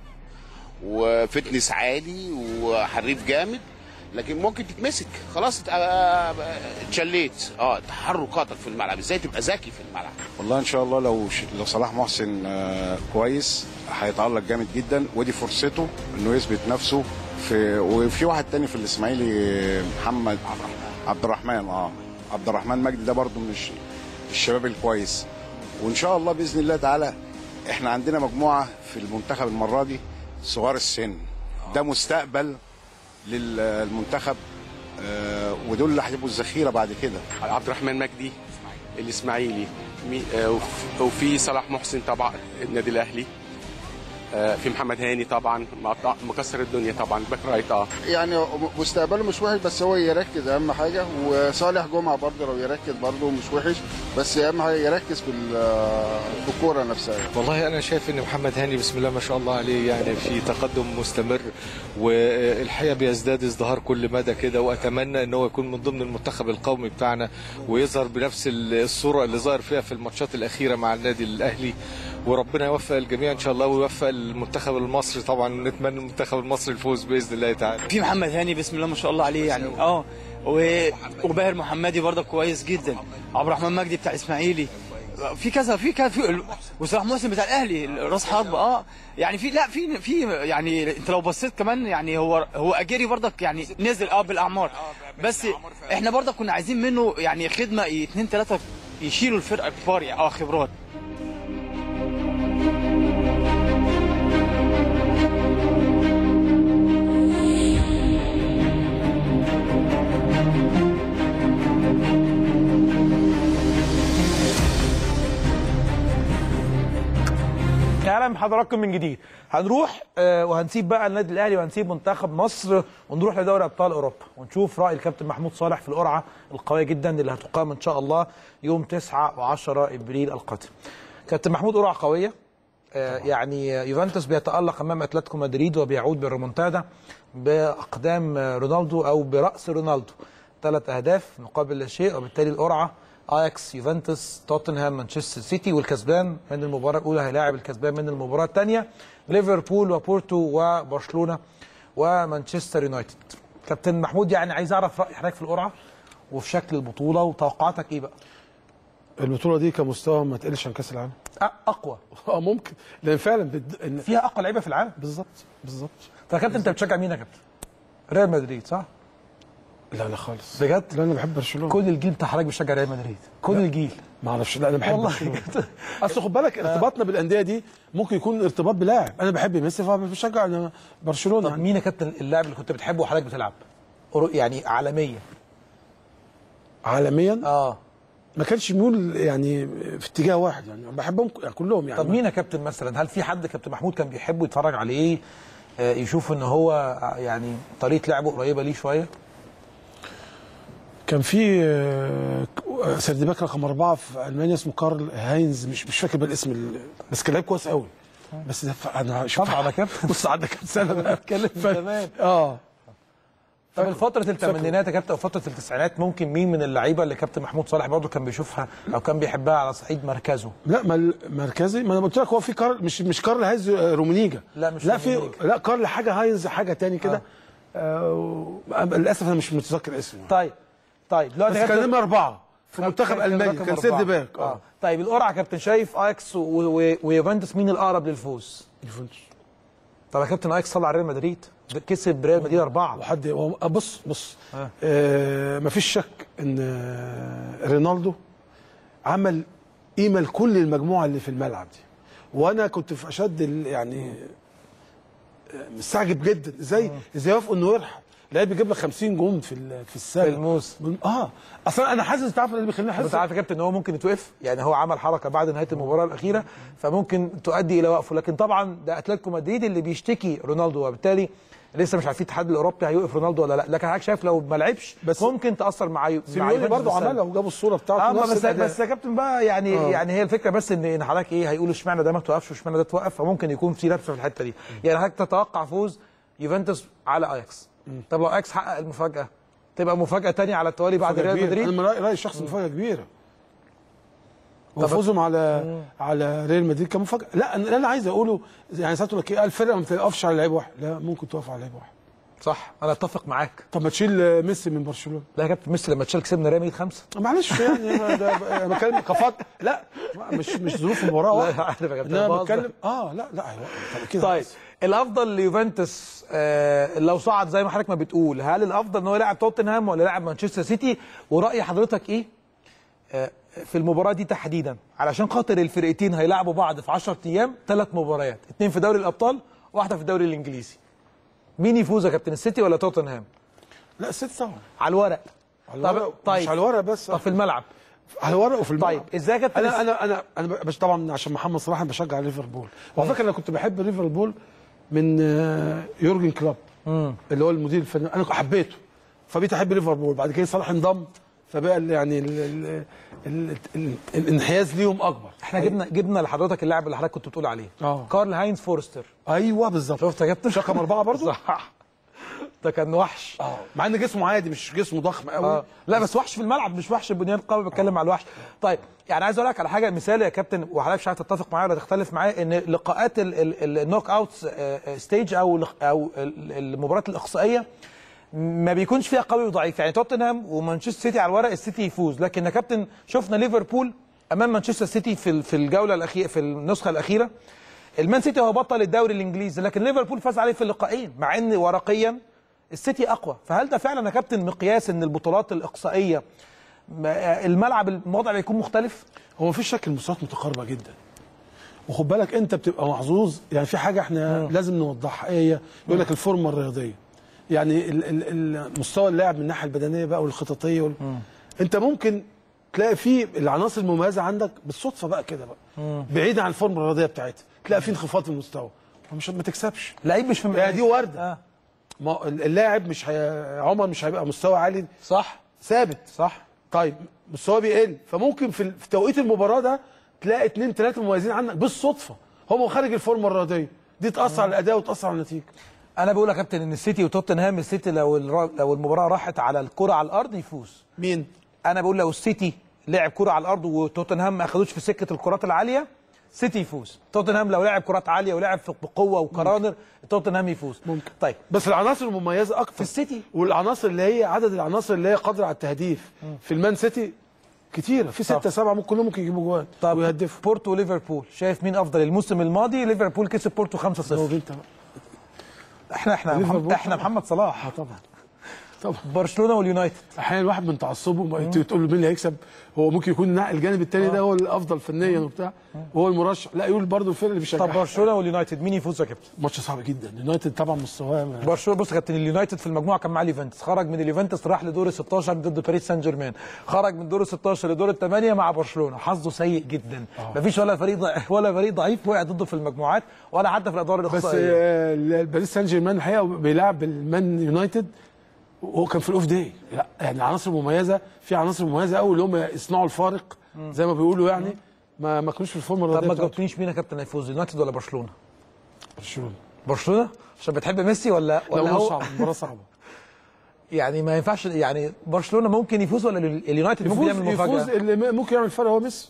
وفتنس عالي وحريف جامد لكن ممكن تتمسك خلاص ات- آه، اتشليت اه تحركاتك في الملعب ازاي تبقى ذكي في الملعب والله ان شاء الله لو ش... لو صلاح محسن آه، كويس هيتالق جامد جدا ودي فرصته انه يثبت نفسه في وفي واحد تاني في الاسماعيلي محمد عبد الرحمن اه عبد الرحمن مجدي ده برضو من الش- الشباب الكويس وان شاء الله باذن الله تعالى احنا عندنا مجموعه في المنتخب المره دي صغار السن ده مستقبل للمنتخب آه، ودول اللي هيبقوا الذخيره بعد كده عبد الرحمن مجدي الاسماعيلي مي- آه، وف- وفي صلاح محسن طبعا النادي الاهلي آه، في محمد هاني طبعا مقطع- مكسر الدنيا طبعا باك رايت اه يعني مستقبله مش وحش بس هو يركز اهم حاجه وصالح جمعه برضه لو يركز برضه مش وحش بس اهم حاجه يركز في ال- في الكوره نفسها والله انا شايف ان محمد هاني بسم الله ما شاء الله عليه يعني في تقدم مستمر والحقيقه بيزداد ازدهار كل مدى كده واتمنى ان هو يكون من ضمن المنتخب القومي بتاعنا ويظهر بنفس الصوره اللي ظهر فيها في الماتشات الاخيره مع النادي الاهلي وربنا يوفق الجميع ان شاء الله ويوفق المنتخب المصري طبعا نتمنى المنتخب المصري الفوز باذن الله تعالى في محمد هاني بسم الله ما شاء الله عليه يعني اه و- وباهر محمدي برضه كويس جدا عبد الرحمن مجدي بتاع اسماعيلي في كذا في كذا في وصلاح محسن بتاع الاهلي راس حرب اه يعني في لا في في يعني انت لو بصيت كمان يعني هو هو اجيري برضك يعني نزل اه بالاعمار بس احنا برضك كنا عايزين منه يعني خدمه اثنين ثلاثه يشيلوا الفرقه كبار يعني اه خبرات اهلا بحضراتكم من جديد هنروح آه، وهنسيب بقى النادي الاهلي وهنسيب منتخب مصر ونروح لدوري ابطال اوروبا ونشوف راي الكابتن محمود صالح في القرعه القويه جدا اللي هتقام ان شاء الله يوم 9 و10 ابريل القادم. كابتن محمود قرعه قويه آه، يعني يوفنتوس بيتالق امام اتلتيكو مدريد وبيعود بالريمونتادا باقدام آه، رونالدو او براس رونالدو ثلاث اهداف مقابل لا شيء وبالتالي القرعه اياكس يوفنتوس توتنهام مانشستر سيتي والكسبان من المباراه الاولى هيلاعب الكسبان من المباراه الثانيه ليفربول وبورتو وبرشلونه ومانشستر يونايتد كابتن محمود يعني عايز اعرف راي حضرتك في القرعه وفي شكل البطوله وتوقعاتك ايه بقى البطوله دي كمستوى ما تقلش عن كاس العالم أ- اقوى اه ممكن لان فعلا بد... إن... فيها اقوى لعيبه في العالم بالظبط بالظبط طب يا كابتن انت بتشجع مين يا كابتن ريال مدريد صح لا لا خالص بجد لا انا بحب برشلونه كل الجيل بتاع حضرتك بيشجع ريال مدريد كل الجيل ما اعرفش لا انا بحب والله برشلونه كده. اصل خد بالك ارتباطنا بالانديه دي ممكن يكون ارتباط بلاعب انا بحب ميسي فبشجع أنا برشلونه طب مين يا كابتن اللاعب اللي كنت بتحبه وحضرتك بتلعب أورو- يعني عالميا عالميا اه ما كانش ميول يعني في اتجاه واحد يعني بحبهم ك- يعني كلهم يعني طب مين يا كابتن مثلا هل في حد كابتن محمود كان بيحبه يتفرج عليه آه، يشوف ان هو آه، يعني طريقه لعبه قريبه ليه شويه كان في آه، سيرد باك رقم اربعه في المانيا اسمه كارل هاينز مش مش فاكر بقى الاسم ال- بس كان لعيب كويس قوي بس ده ف- انا شوف طبعا يا كابتن بص عندك كام سنه بقى بتكلم ف- زمان اه طب فترة الثمانينات يا كابتن او فترة التسعينات ممكن مين من اللعيبة اللي كابتن محمود صالح برضه كان بيشوفها او كان بيحبها على صعيد مركزه؟ لا ما ال- مركزي ما انا قلت لك هو في كارل مش مش كارل هاينز آه، رومينيجا لا مش لا في رومينيجا. لا كارل حاجه هاينز حاجه تاني كده آه. للاسف انا مش متذكر اسمه طيب طيب دلوقتي بس يا كان كابتن- نمرة أربعة في منتخب كان ألمانيا رقم كان أربعة. سيرد باك اه طيب القرعة يا كابتن شايف اياكس و- و- ويوفنتوس مين الاقرب للفوز؟ يوفنتوس طب يا كابتن اياكس طلع ريال مدريد كسب ريال مدريد اربعة وحد هو- آه، بص بص آه. آه مفيش شك ان آه، رونالدو عمل قيمه لكل المجموعه اللي في الملعب دي وانا كنت في اشد ال- يعني آه، مستعجب جدا ازاي ازاي يوافقوا انه يرحل لعيب بيجيب لك 50 جون في ال- في السنه في الموسم اه اصلا انا حاسس تعرف اللي بيخليني انت حاسس عارف يا كابتن ان هو ممكن يتوقف يعني هو عمل حركه بعد نهايه المباراه الاخيره فممكن تؤدي الى وقفه لكن طبعا ده اتلتيكو مدريد اللي بيشتكي رونالدو وبالتالي لسه مش عارفين الاتحاد الاوروبي هيوقف رونالدو ولا لا لكن حضرتك شايف لو ما لعبش بس ممكن تاثر مع مع سيميوني يوفنتوس برضه السنة. عملها وجابوا الصوره بتاعته اه نفس بس الأداء. بس يا كابتن بقى يعني آه. يعني هي الفكره بس ان ان حضرتك ايه هيقولوا اشمعنى ده ما توقفش واشمعنى ده توقف فممكن يكون في لبسه في الحته دي يعني حضرتك تتوقع فوز يوفنتوس على اياكس طب لو اياكس حقق المفاجاه تبقى مفاجاه تانية على التوالي بعد مفاجأة ريال كبيرة. مدريد انا رايي رايي الشخصي مفاجاه كبيره وفوزهم على على ريال مدريد كان مفاجاه لا انا اللي انا عايز اقوله يعني ساعات يقول لك ايه الفرقه ما بتقفش على لعيب واحد لا ممكن تقف على لعيب واحد صح انا اتفق معاك طب ما تشيل ميسي من برشلونه لا يا كابتن ميسي لما تشيل كسبنا ريال مدريد خمسه معلش يعني أنا ده انا بتكلم كفات لا مش مش ظروف المباراه لا، واحده عارف يا كابتن، انا بهزر. بتكلم اه لا لا أيوة. طب كده طيب الافضل ليوفنتوس آه لو صعد زي ما حضرتك ما بتقول هل الافضل ان هو يلعب توتنهام ولا يلعب مانشستر سيتي وراي حضرتك ايه آه في المباراه دي تحديدا علشان خاطر الفرقتين هيلعبوا بعض في 10 ايام ثلاث مباريات اثنين في دوري الابطال واحده في الدوري الانجليزي مين يفوز يا كابتن السيتي ولا توتنهام لا السيتي طبعا على الورق على الورق طيب مش على الورق بس طب في الملعب على الورق وفي الملعب طيب ازاي يا كابتن انا انا انا انا مش طبعا عشان محمد صلاح أنا بشجع ليفربول وعلى فكره انا كنت بحب ليفربول من آه، يورجن كلوب اللي هو المدير الفني انا حبيته فبقيت احب ليفربول بعد كده صلاح انضم فبقى ال- يعني ال ال ال ال الانحياز ليهم اكبر احنا جبنا جبنا لحضرتك اللاعب اللي حضرتك كنت بتقول عليه اه كارل هاينز فورستر ايوه بالظبط شفت يا كابتن رقم اربعه برضه صح ده كان وحش اه مع ان جسمه عادي مش جسمه ضخم قوي آه. لا بس وحش في الملعب مش وحش البنيان القوي بتكلم على الوحش طيب يعني عايز اقول لك على حاجه مثال يا كابتن وحضرتك مش عارف تتفق معايا ولا تختلف معايا ان لقاءات ال- ال- النوك اوت ستيج او ال- او ال- المباريات الاقصائيه ما بيكونش فيها قوي وضعيف يعني توتنهام ومانشستر سيتي على الورق السيتي يفوز لكن يا كابتن شفنا ليفربول امام مانشستر سيتي في ال- في الجوله الاخيره في النسخه الاخيره المان سيتي هو بطل الدوري الانجليزي لكن ليفربول فاز عليه في اللقاءين مع ان ورقيا السيتي اقوى فهل ده فعلا يا كابتن مقياس ان البطولات الاقصائيه ما- الملعب الوضع بيكون مختلف هو مفيش شك المستويات متقاربه جدا وخد بالك انت بتبقى محظوظ يعني في حاجه احنا لازم نوضحها ايه هي يقول لك الفورمه الرياضيه يعني ال- ال- ال- مستوى اللاعب من الناحيه البدنيه بقى والخططيه وال... انت ممكن تلاقي فيه العناصر المميزه عندك بالصدفه بقى كده بقى بعيد عن الفورمه الرياضيه بتاعتها تلاقي فيه انخفاض في المستوى مش ما تكسبش لعيب مش في يعني دي وارده آه. ما اللاعب مش هي... عمر مش هيبقى مستوى عالي صح ثابت صح طيب مستواه بيقل فممكن في, ال- في توقيت المباراه ده تلاقي اثنين ثلاثه مميزين عنك بالصدفه هم خارج الفورمه الرياضيه دي تاثر على الاداء وتاثر على النتيجه انا بقول يا كابتن ان السيتي وتوتنهام السيتي لو الر- لو المباراه راحت على الكره على الارض يفوز مين انا بقول لو السيتي لعب كره على الارض وتوتنهام ما اخدوش في سكه الكرات العاليه سيتي يفوز توتنهام لو لعب كرات عاليه ولعب في- بقوه وكرانر توتنهام يفوز ممكن طيب بس العناصر المميزه اكتر في السيتي والعناصر اللي هي عدد العناصر اللي هي قادره على التهديف في المان سيتي كتيره في طب. ستة سبعة ممكن كلهم ممكن يجيبوا جوان طب ويهدفوا بورتو وليفربول شايف مين افضل الموسم الماضي ليفربول كسب بورتو 5-0 هو انت احنا احنا محمد ليفربول احنا محمد صلاح طبعا طبعا برشلونه واليونايتد احيانا الواحد من تعصبه ما انت تقول له مين اللي هيكسب هو ممكن يكون النا- الجانب الثاني ده هو الافضل فنيا وبتاع وهو المرشح لا يقول برضه الفرق اللي بيشجع طب برشلونه واليونايتد مين يفوز يا كابتن ماتش صعب جدا يونايتد طبعا مستواه ما- برشلونه بص يا كابتن اليونايتد في المجموعه كان معاه اليوفنتوس خرج من اليوفنتوس راح لدور ال 16 ضد باريس سان جيرمان خرج من دور ال 16 لدور الثمانيه مع برشلونه حظه سيء جدا مفيش ولا فريق ضع- ولا فريق ضعيف وقع ضده في المجموعات ولا حتى في الادوار بس الاقصائيه آه، ال- باريس سان جيرمان الحقيقه بيلعب المان يونايتد وهو كان في الاوف داي لا يعني عناصر مميزه في عناصر مميزه قوي اللي هم يصنعوا الفارق زي ما بيقولوا يعني ما ما كانوش في الفورمه طب الرياضيه ما بتاعتهم. جاوبتنيش مين يا كابتن هيفوز اليونايتد ولا برشلونه برشلونه برشلونه عشان بتحب ميسي ولا لا ولا هو هو صعب مباراه صعبه يعني ما ينفعش يعني برشلونه ممكن يفوز ولا ال- اليونايتد ممكن يفوز يعمل يفوز مفاجاه اللي م- ممكن يعمل فرق هو ميسي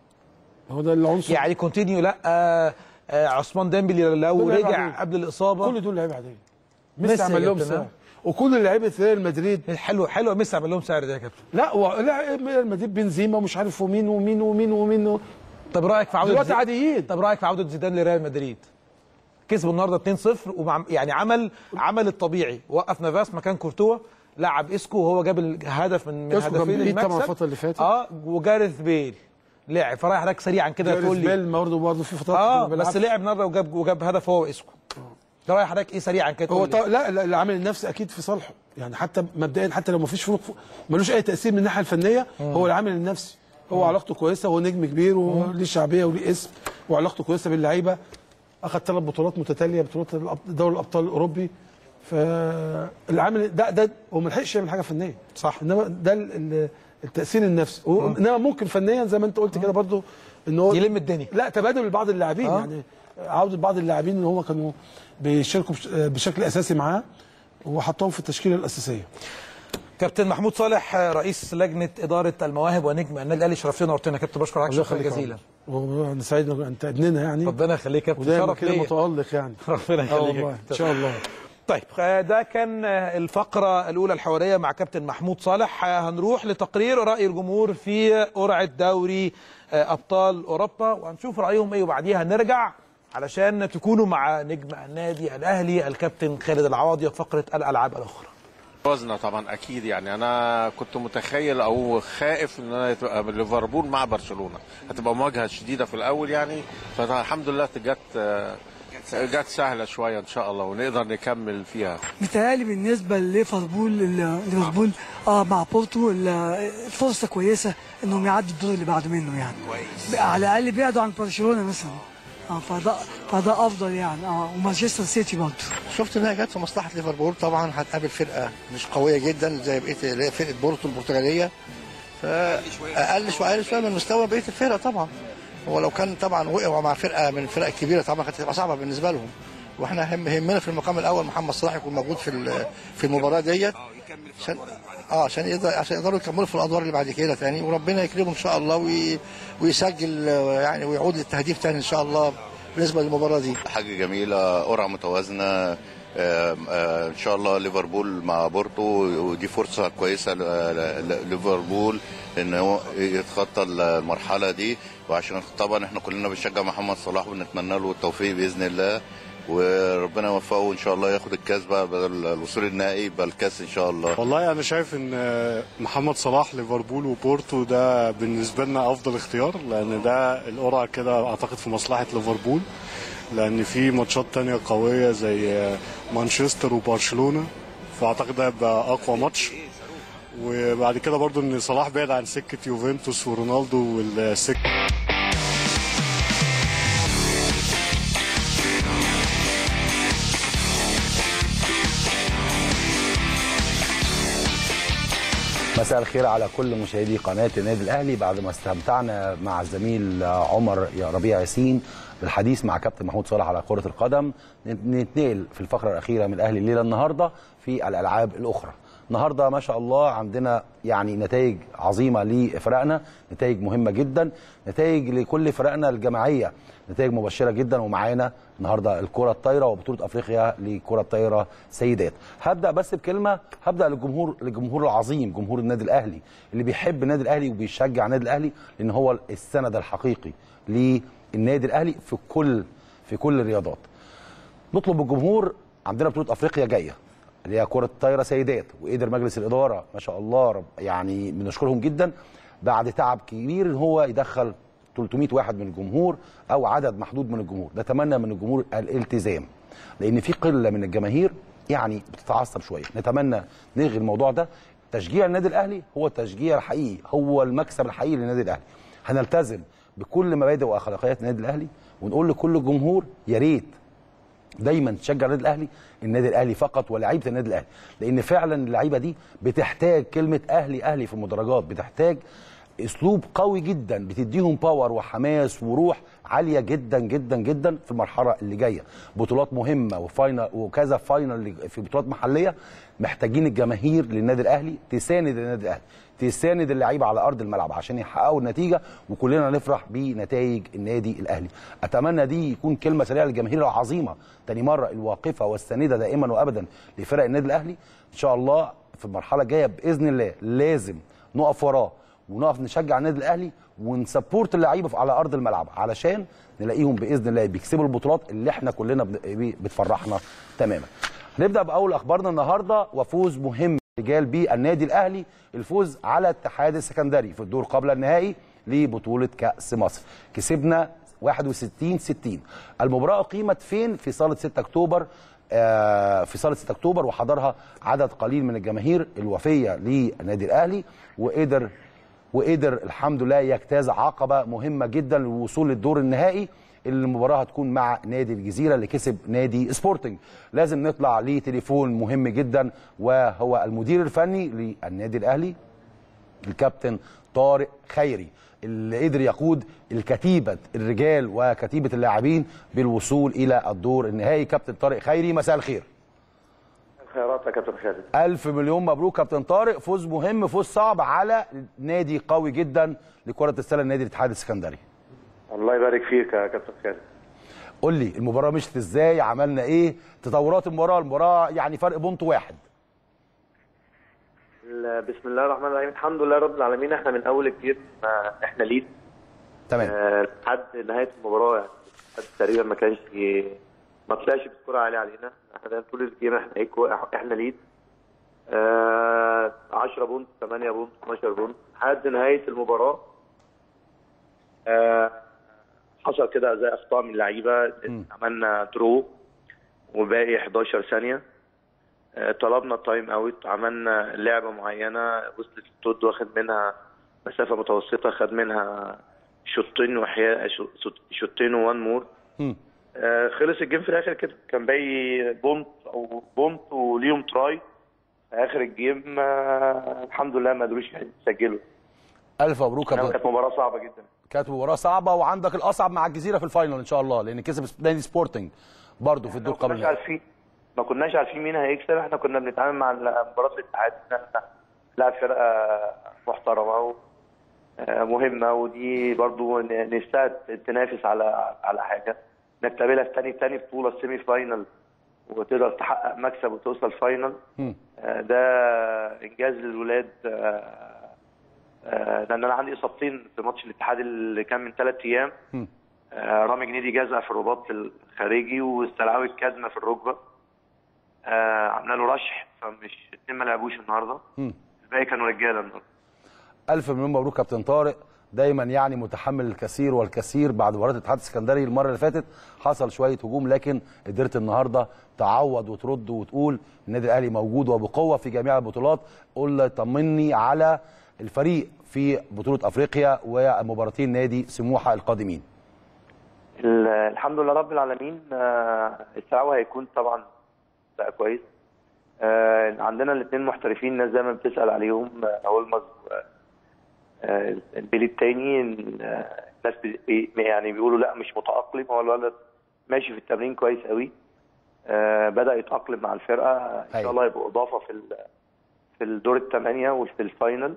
هو ده العنصر يعني كونتينيو لا آه آه عثمان ديمبلي لو دول لعيبة رجع عادية. قبل الاصابه كل دول لعيبه عاديه ميسي ميسي عمل يا لهم كابتن، سعر وكل لعيبه ريال مدريد حلو حلو ميسي عمل لهم سعر ده يا كابتن لا و... لا ريال مدريد بنزيما ومش عارف ومين ومين ومين ومين و... طب رايك في عوده دلوقتي زي- عاديين طب رايك في عوده زيدان لريال مدريد كسبوا النهارده 2-0 ومع يعني عمل عمل الطبيعي وقف نافاس مكان كورتوا لعب اسكو وهو جاب الهدف من من اسكو كان هدفين بعيد طبعا المكسب الفترة اللي فاتت. اه وجارث بيل لعب فرايح حضرتك سريعا كده جاريث تقول لي بيل برضه برضه في فترات اه ما بيلعبش. بس لعب النهارده وجاب وجاب هدف هو واسكو راي حضرتك ايه سريعا كده هو تقول لي؟ طا... لا لا العامل النفسي اكيد في صالحه يعني حتى مبدئيا حتى لو ما فيش فروق ملوش اي تاثير من الناحيه الفنيه هو العامل النفسي هو علاقته كويسه هو نجم كبير وليه شعبيه وليه اسم وعلاقته كويسه باللعيبه اخذ ثلاث بطولات متتاليه بطولات الأب- دوري الابطال الاوروبي فالعامل ده ده هو ما لحقش يعمل حاجه فنيه صح انما ده ال- ال- التاثير النفسي هو- انما ممكن فنيا زي ما انت قلت كده برضو ان هو يلم الدنيا لا تبادل لبعض اللاعبين آه. يعني عوده بعض اللاعبين اللي هم كانوا بيشاركوا بش- بشكل اساسي معاه وحطهم في التشكيله الاساسيه كابتن محمود صالح رئيس لجنه اداره المواهب ونجم النادي الاهلي شرفتنا ونورتنا يا كابتن بشكر حضرتك الله شكرا يخليك يا جزيلا عمر. انا سعيد إنك انت ابننا يعني ربنا يخليك يا كابتن ودايما شرف كده ليا. متالق يعني ربنا آه يخليك يا والله كابتن. ان شاء الله طيب آه، ده كان آه، الفقرة الأولى الحوارية مع كابتن محمود صالح آه، هنروح لتقرير رأي الجمهور في قرعة دوري آه، أبطال أوروبا وهنشوف رأيهم إيه وبعديها نرجع علشان تكونوا مع نجم النادي الأهلي الكابتن خالد العوضي وفقرة الألعاب الأخرى فوزنا طبعا اكيد يعني انا كنت متخيل او خائف ان انا تبقى ليفربول مع برشلونه هتبقى مواجهه شديده في الاول يعني فالحمد لله جت جت سهله شويه ان شاء الله ونقدر نكمل فيها متهيألي بالنسبة لليفربول ليفربول اه مع بورتو ال- فرصة كويسة انهم يعدوا الدور اللي بعد منه يعني على الأقل بعدوا عن برشلونة مثلا اه فده فده أفضل يعني اه ومانشستر سيتي برضه شفت انها جت في مصلحه ليفربول طبعا هتقابل فرقه مش قويه جدا زي بقيه اللي هي فرقه بورتو البرتغاليه فاقل شويه اقل شويه من مستوى بقيه الفرق طبعا هو لو كان طبعا وقعوا مع فرقه من الفرق الكبيره طبعا كانت هتبقى صعبه بالنسبه لهم واحنا هم يهمنا في المقام الاول محمد صلاح يكون موجود في ال- في المباراه ديت عشان اه عشان يقدر عشان يقدروا يكملوا في الادوار اللي بعد كده تاني وربنا يكرمهم ان شاء الله وي ويسجل آه، يعني ويعود للتهديف تاني ان شاء الله بالنسبه للمباراه دي حاجة جميلة قرعة متوازنة آم، آه، ان شاء الله ليفربول مع بورتو ودي فرصة كويسة ل- ل- لليفربول ان هو يتخطى المرحلة دي وعشان طبعا احنا كلنا بنشجع محمد صلاح ونتمنى له التوفيق بإذن الله وربنا يوفقه ان شاء الله ياخد الكاس بقى بدل الوصول النهائي يبقى الكاس ان شاء الله والله انا شايف ان محمد صلاح ليفربول وبورتو ده بالنسبه لنا افضل اختيار لان ده القرعه كده اعتقد في مصلحه ليفربول لان في ماتشات تانية قويه زي مانشستر وبرشلونه فاعتقد ده هيبقى اقوى ماتش وبعد كده برضو ان صلاح بعد عن سكه يوفنتوس ورونالدو والسكه مساء الخير على كل مشاهدي قناة النادي الأهلي بعد ما استمتعنا مع الزميل عمر يا ربيع ياسين بالحديث مع كابتن محمود صالح على كرة القدم نتنقل في الفقرة الأخيرة من الأهلي الليلة النهاردة في الألعاب الأخرى النهارده ما شاء الله عندنا يعني نتائج عظيمه لفرقنا نتائج مهمه جدا نتائج لكل فرقنا الجماعيه نتائج مبشره جدا ومعانا النهارده الكره الطايره وبطوله افريقيا لكره الطايره سيدات هبدا بس بكلمه هبدا للجمهور للجمهور العظيم جمهور النادي الاهلي اللي بيحب النادي الاهلي وبيشجع النادي الاهلي لان هو السند الحقيقي للنادي الاهلي في كل في كل الرياضات نطلب الجمهور عندنا بطوله افريقيا جايه اللي هي كره طايره سيدات وقدر مجلس الاداره ما شاء الله رب يعني بنشكرهم جدا بعد تعب كبير ان هو يدخل 300 واحد من الجمهور او عدد محدود من الجمهور نتمنى من الجمهور الالتزام لان في قله من الجماهير يعني بتتعصب شويه نتمنى نلغي الموضوع ده تشجيع النادي الاهلي هو التشجيع الحقيقي هو المكسب الحقيقي للنادي الاهلي هنلتزم بكل مبادئ واخلاقيات النادي الاهلي ونقول لكل الجمهور يا ريت دايما تشجع النادي الاهلي النادي الاهلي فقط ولاعيبه النادي الاهلي لان فعلا اللعيبه دي بتحتاج كلمه اهلي اهلي في المدرجات بتحتاج اسلوب قوي جدا بتديهم باور وحماس وروح عاليه جدا جدا جدا في المرحله اللي جايه بطولات مهمه وفاينل وكذا فاينل في بطولات محليه محتاجين الجماهير للنادي الاهلي تساند النادي الاهلي تساند اللعيبه على ارض الملعب عشان يحققوا النتيجه وكلنا نفرح بنتائج النادي الاهلي اتمنى دي يكون كلمه سريعه للجماهير العظيمه تاني مره الواقفه والسانده دائما وابدا لفرق النادي الاهلي ان شاء الله في المرحله الجايه باذن الله لازم نقف وراه ونقف نشجع النادي الاهلي ونسبورت اللعيبه على ارض الملعب علشان نلاقيهم باذن الله بيكسبوا البطولات اللي احنا كلنا بن- بتفرحنا تماما هنبدا باول اخبارنا النهارده وفوز مهم رجال بالنادي الاهلي الفوز على الاتحاد السكندري في الدور قبل النهائي لبطوله كاس مصر كسبنا 61 60 المباراه اقيمت فين في صاله 6 اكتوبر آه، في صاله 6 اكتوبر وحضرها عدد قليل من الجماهير الوفيه للنادي الاهلي وقدر وقدر الحمد لله يجتاز عقبه مهمه جدا للوصول للدور النهائي اللي المباراه هتكون مع نادي الجزيره اللي كسب نادي سبورتنج لازم نطلع لتليفون مهم جدا وهو المدير الفني للنادي الاهلي الكابتن طارق خيري اللي قدر يقود الكتيبة الرجال وكتيبة اللاعبين بالوصول إلى الدور النهائي كابتن طارق خيري مساء الخير خيرات يا كابتن خالد ألف مليون مبروك كابتن طارق فوز مهم فوز صعب على نادي قوي جدا لكرة السلة نادي الاتحاد السكندري الله يبارك فيك يا كابتن خالد قول لي المباراة مشت ازاي عملنا ايه تطورات المباراة المباراة يعني فرق بونت واحد ال- بسم الله الرحمن الرحيم الحمد لله رب العالمين احنا من اول الجيم آه، احنا ليد تمام آه، لحد نهايه المباراه يعني لحد تقريبا ما كانش ما طلعش بسكور عالي علينا احنا دايما طول الجيم احنا ايكو احنا ليد آه 10 بونت 8 بونت 12 بونت لحد نهايه المباراه آه حصل كده زي اخطاء من اللعيبه عملنا درو وباقي 11 ثانيه آه، طلبنا التايم اوت عملنا لعبه معينه وصلت التود واخد منها مسافه متوسطه خد منها شوطين وحياء شو- شوطين وان مور آه، خلص الجيم في الاخر كده كان باقي بونت او بونت وليهم تراي في اخر الجيم آه، الحمد لله ما قدروش يسجلوا ألف مبروك إنما كابتن كانت مباراه صعبه جدا كانت مباراة صعبة وعندك الأصعب مع الجزيرة في الفاينل إن شاء الله لأن كسب نادي سبورتنج برضه في الدور ما قبل كناش النهائي. عارفين ما كناش عارفين مين هيكسب احنا كنا بنتعامل مع مباراه الاتحاد إن احنا نلعب فرقه محترمه و آه، مهمه ودي برضو ن- نفسها تنافس على على حاجه انك تقابلها في تاني تاني بطوله السيمي فاينل وتقدر تحقق مكسب وتوصل فاينل مم. آه، ده انجاز للولاد آه، آه، لان انا عندي اصابتين في ماتش الاتحاد اللي كان من ثلاث ايام مم. آه، رامي جنيدي جزع في الرباط الخارجي والسلعاوي الكدمه في الركبه آه، عملنا له رشح فمش الاثنين ما لعبوش النهارده مم. الباقي كانوا رجاله النهارده ألف مليون مبروك كابتن طارق دايما يعني متحمل الكثير والكثير بعد مباراه الاتحاد السكندري المره اللي فاتت حصل شويه هجوم لكن قدرت النهارده تعوض وترد وتقول النادي الاهلي موجود وبقوه في جميع البطولات قول طمني على الفريق في بطوله افريقيا ومباراتين نادي سموحه القادمين ال- الحمد لله رب العالمين آه، السعوي هيكون طبعا بقى كويس آه، عندنا الاثنين محترفين الناس دايما بتسال عليهم آه، هولمز و- آه، البيلي التاني آه، الناس بي- يعني بيقولوا لا مش متاقلم هو الولد ماشي في التمرين كويس قوي آه، بدا يتاقلم مع الفرقه ان شاء الله يبقوا اضافه في ال- في الدور الثمانيه وفي الفاينل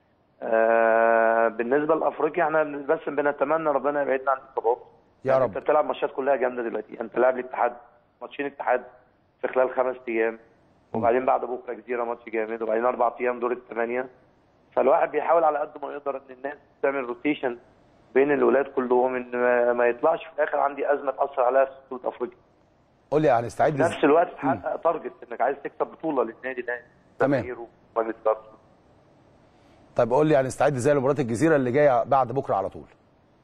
آه، بالنسبه لافريقيا احنا بس بنتمنى ربنا يبعدنا عن الاصابات يا يعني رب. انت بتلعب ماتشات كلها جامده دلوقتي انت لاعب الاتحاد ماتشين اتحاد في خلال خمس ايام وبعدين بعد بكره جزيره ماتش جامد وبعدين اربع ايام دور الثمانيه فالواحد بيحاول على قد ما يقدر ان الناس تعمل روتيشن بين الولاد كلهم ان ما- ما يطلعش في الاخر عندي ازمه تاثر عليها في بطوله افريقيا قول لي هنستعد في نفس الوقت تحقق تارجت انك عايز تكسب بطوله للنادي الاهلي تمام. جماهيره ومجلس إدارته. طيب قول لي هنستعد ازاي لمباراه الجزيره اللي جايه بعد بكره على طول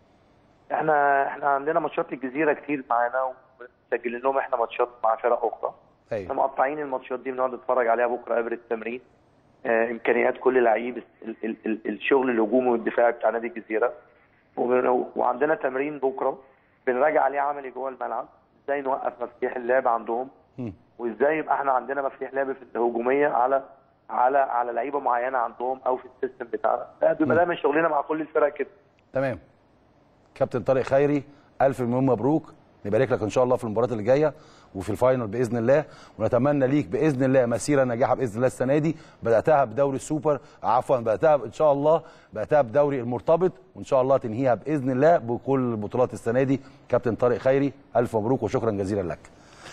احنا احنا عندنا ماتشات الجزيره كتير معانا ومسجلين لهم احنا ماتشات مع فرق اخرى ايوه احنا مقطعين الماتشات دي بنقعد نتفرج عليها بكره قبل التمرين آه امكانيات كل لعيب ال ال ال الشغل الهجومي والدفاعي بتاع نادي الجزيره وبن- وعندنا تمرين بكره بنراجع عليه عملي جوه الملعب ازاي نوقف مفاتيح اللعب عندهم مم. وازاي يبقى احنا عندنا مفاتيح لعب في الهجوميه على على على لعيبه معينه عندهم او في السيستم بتاعنا ده بيبقى مم. دايما شغلنا مع كل الفرق كده تمام كابتن طارق خيري الف مليون مبروك نبارك لك ان شاء الله في المباراه اللي جايه وفي الفاينل باذن الله ونتمنى ليك باذن الله مسيره ناجحه باذن الله السنه دي بداتها بدوري السوبر عفوا بداتها ان شاء الله بداتها بدوري المرتبط وان شاء الله تنهيها باذن الله بكل البطولات السنه دي كابتن طارق خيري الف مبروك وشكرا جزيلا لك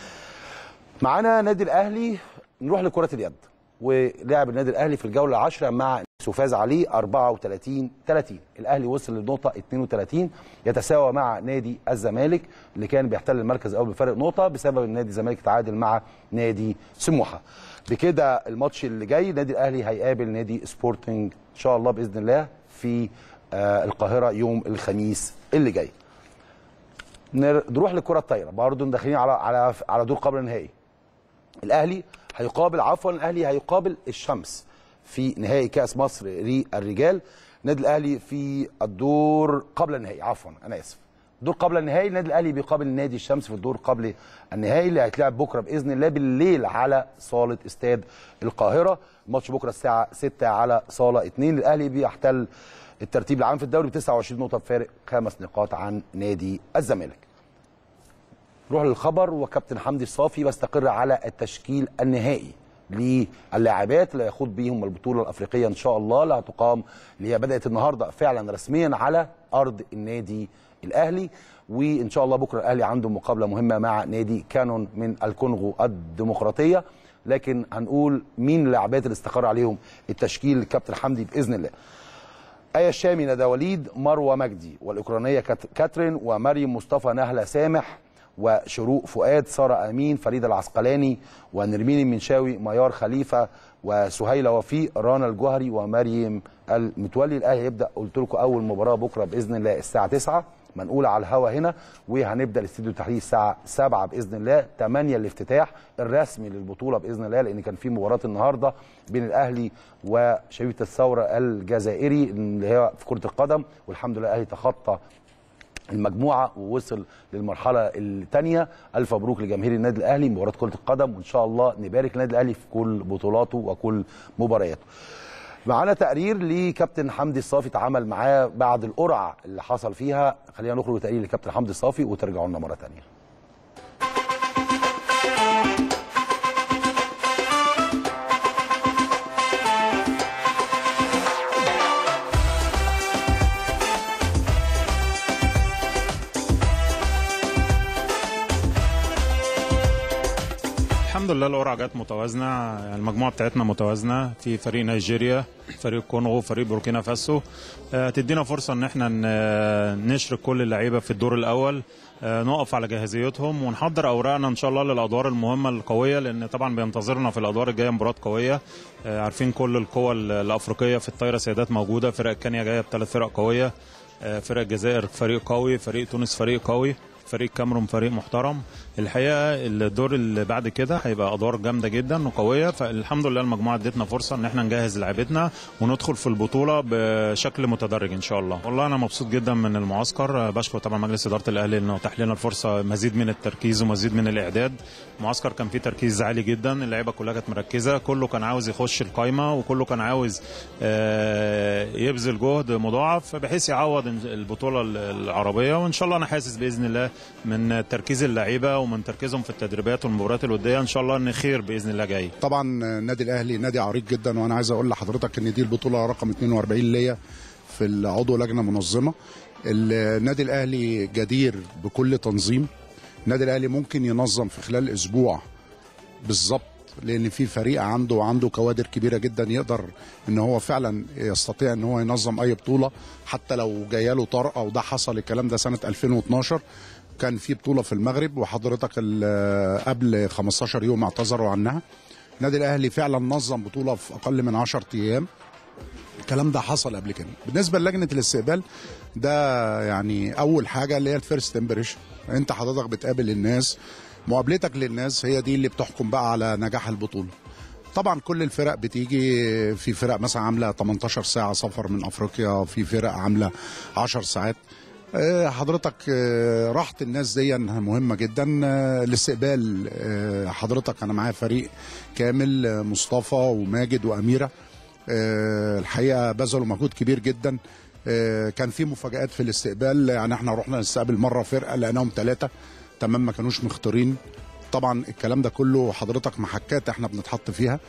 معانا نادي الاهلي نروح لكره اليد ولعب النادي الاهلي في الجوله العاشره مع وفاز عليه 34 30 الاهلي وصل للنقطه 32 يتساوى مع نادي الزمالك اللي كان بيحتل المركز الاول بفارق نقطه بسبب ان نادي الزمالك تعادل مع نادي سموحه بكده الماتش اللي جاي النادي الاهلي هيقابل نادي سبورتنج ان شاء الله باذن الله في آه القاهره يوم الخميس اللي جاي نر- نروح للكره الطايره برضه داخلين على على على دور قبل النهائي الاهلي هيقابل عفوا الاهلي هيقابل الشمس في نهائي كاس مصر للرجال النادي الاهلي في الدور قبل النهائي عفوا انا اسف دور قبل النهائي النادي الاهلي بيقابل نادي الشمس في الدور قبل النهائي اللي هيتلعب بكره باذن الله بالليل على صاله استاد القاهره الماتش بكره الساعه 6 على صاله 2 الاهلي بيحتل الترتيب العام في الدوري ب 29 نقطه بفارق خمس نقاط عن نادي الزمالك نروح للخبر وكابتن حمدي الصافي بيستقر على التشكيل النهائي للاعبات اللي هيخوض بيهم البطوله الافريقيه ان شاء الله اللي هتقام اللي هي بدات النهارده فعلا رسميا على ارض النادي الاهلي وان شاء الله بكره الاهلي عنده مقابله مهمه مع نادي كانون من الكونغو الديمقراطيه لكن هنقول مين اللاعبات اللي استقر عليهم التشكيل الكابتن حمدي باذن الله آية الشامي ندى وليد مروة مجدي والأوكرانية كات- كاترين ومريم مصطفى نهلة سامح وشروق فؤاد سارة أمين فريدة العسقلاني ونرمين المنشاوي ميار خليفة وسهيلة وفيق رانا الجوهري ومريم المتولي الأهلي هيبدأ قلت لكم أول مباراة بكرة بإذن الله الساعة 9 منقولة على الهوا هنا وهنبدا الاستديو التحليل الساعه 7 باذن الله 8 الافتتاح الرسمي للبطوله باذن الله لان كان في مباراه النهارده بين الاهلي وشبيبه الثوره الجزائري اللي هي في كره القدم والحمد لله الاهلي تخطى المجموعه ووصل للمرحله الثانيه الف مبروك لجماهير النادي الاهلي مباراه كره القدم وان شاء الله نبارك للنادي الاهلي في كل بطولاته وكل مبارياته معانا تقرير لكابتن حمدي الصافي اتعامل معاه بعد القرعه اللي حصل فيها خلينا نخرج بتقرير لكابتن حمدي الصافي وترجعوا لنا مره ثانيه الحمد لله القرعه جت متوازنه يعني المجموعه بتاعتنا متوازنه في فريق نيجيريا فريق كونغو فريق بوركينا فاسو آه، تدينا فرصه ان احنا ن- نشرك كل اللعيبه في الدور الاول آه، نقف على جاهزيتهم ونحضر اوراقنا ان شاء الله للادوار المهمه القويه لان طبعا بينتظرنا في الادوار الجايه مباراه قويه آه، عارفين كل القوى ال- الافريقيه في الطايره سيدات موجوده فرق كينيا جايه بثلاث فرق قويه آه، فرق الجزائر فريق قوي فريق تونس فريق قوي فريق كاميرون فريق محترم الحقيقه الدور اللي بعد كده هيبقى ادوار جامده جدا وقويه فالحمد لله المجموعه ادتنا فرصه ان احنا نجهز لعيبتنا وندخل في البطوله بشكل متدرج ان شاء الله والله انا مبسوط جدا من المعسكر بشكر طبعا مجلس اداره الاهلي انه اتاح لنا الفرصه مزيد من التركيز ومزيد من الاعداد المعسكر كان فيه تركيز عالي جدا اللعيبه كلها كانت مركزه كله كان عاوز يخش القايمه وكله كان عاوز آه، يبذل جهد مضاعف بحيث يعوض البطوله العربيه وان شاء الله انا حاسس باذن الله من تركيز اللعيبه ومن تركيزهم في التدريبات والمباريات الوديه ان شاء الله ان خير باذن الله جاي طبعا النادي الاهلي نادي عريق جدا وانا عايز اقول لحضرتك ان دي البطوله رقم 42 ليا في العضو لجنه منظمه النادي الاهلي جدير بكل تنظيم النادي الاهلي ممكن ينظم في خلال اسبوع بالظبط لان في فريق عنده عنده كوادر كبيره جدا يقدر ان هو فعلا يستطيع ان هو ينظم اي بطوله حتى لو جايه له طرقه وده حصل الكلام ده سنه 2012 كان في بطوله في المغرب وحضرتك ال- قبل 15 يوم اعتذروا عنها النادي الاهلي فعلا نظم بطوله في اقل من 10 ايام الكلام ده حصل قبل كده بالنسبه للجنه الاستقبال ده يعني اول حاجه اللي هي الفيرست امبريشن انت حضرتك بتقابل الناس مقابلتك للناس هي دي اللي بتحكم بقى على نجاح البطوله طبعا كل الفرق بتيجي في فرق مثلا عامله 18 ساعه سفر من افريقيا في فرق عامله 10 ساعات آه، حضرتك آه، راحة الناس دي مهمة جدا آه، الاستقبال آه، حضرتك أنا معايا فريق كامل آه، مصطفى وماجد وأميرة آه، الحقيقة بذلوا مجهود كبير جدا آه، كان في مفاجآت في الاستقبال يعني احنا رحنا نستقبل مرة فرقة لقيناهم ثلاثة تمام ما كانوش مختارين طبعا الكلام ده كله حضرتك محكات احنا بنتحط فيها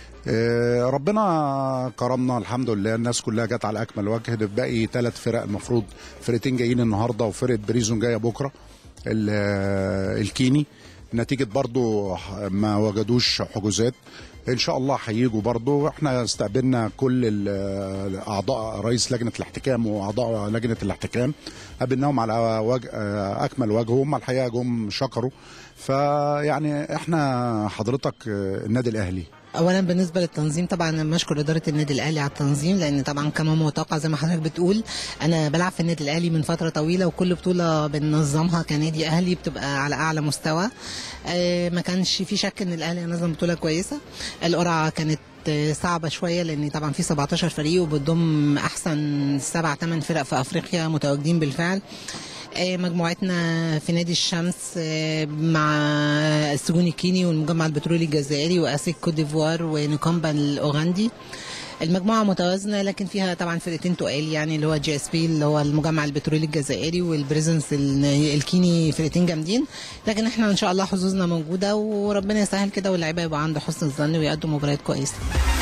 آه، ربنا كرمنا الحمد لله الناس كلها جت على اكمل وجه ده باقي ثلاث فرق المفروض فرقتين جايين النهارده وفرقه بريزون جايه بكره ال- آه، الكيني نتيجه برضو ما وجدوش حجوزات ان شاء الله هيجوا برضو احنا استقبلنا كل ال- اعضاء رئيس لجنه الاحتكام واعضاء لجنه الاحتكام قابلناهم على وجه آه، اكمل وجه هم الحقيقه جم شكروا فيعني احنا حضرتك آه، النادي الاهلي اولا بالنسبه للتنظيم طبعا انا بشكر اداره النادي الاهلي على التنظيم لان طبعا كما متوقع زي ما حضرتك بتقول انا بلعب في النادي الاهلي من فتره طويله وكل بطوله بننظمها كنادي اهلي بتبقى على اعلى مستوى آه، ما كانش في شك ان الاهلي نظم بطوله كويسه القرعه كانت آه، صعبه شويه لان طبعا في 17 فريق وبتضم احسن سبع ثمان فرق في افريقيا متواجدين بالفعل آه، مجموعتنا في نادي الشمس آه، مع السجون الكيني والمجمع البترولي الجزائري واسيك كوت ديفوار ونيكومبا الاوغندي المجموعة متوازنة لكن فيها طبعا فرقتين تقال يعني اللي هو جي اس بي اللي هو المجمع البترولي الجزائري والبريزنس ال- الكيني فرقتين جامدين لكن احنا ان شاء الله حظوظنا موجودة وربنا يسهل كده واللعيبة يبقى عنده حسن الظن ويقدموا مباريات كويسة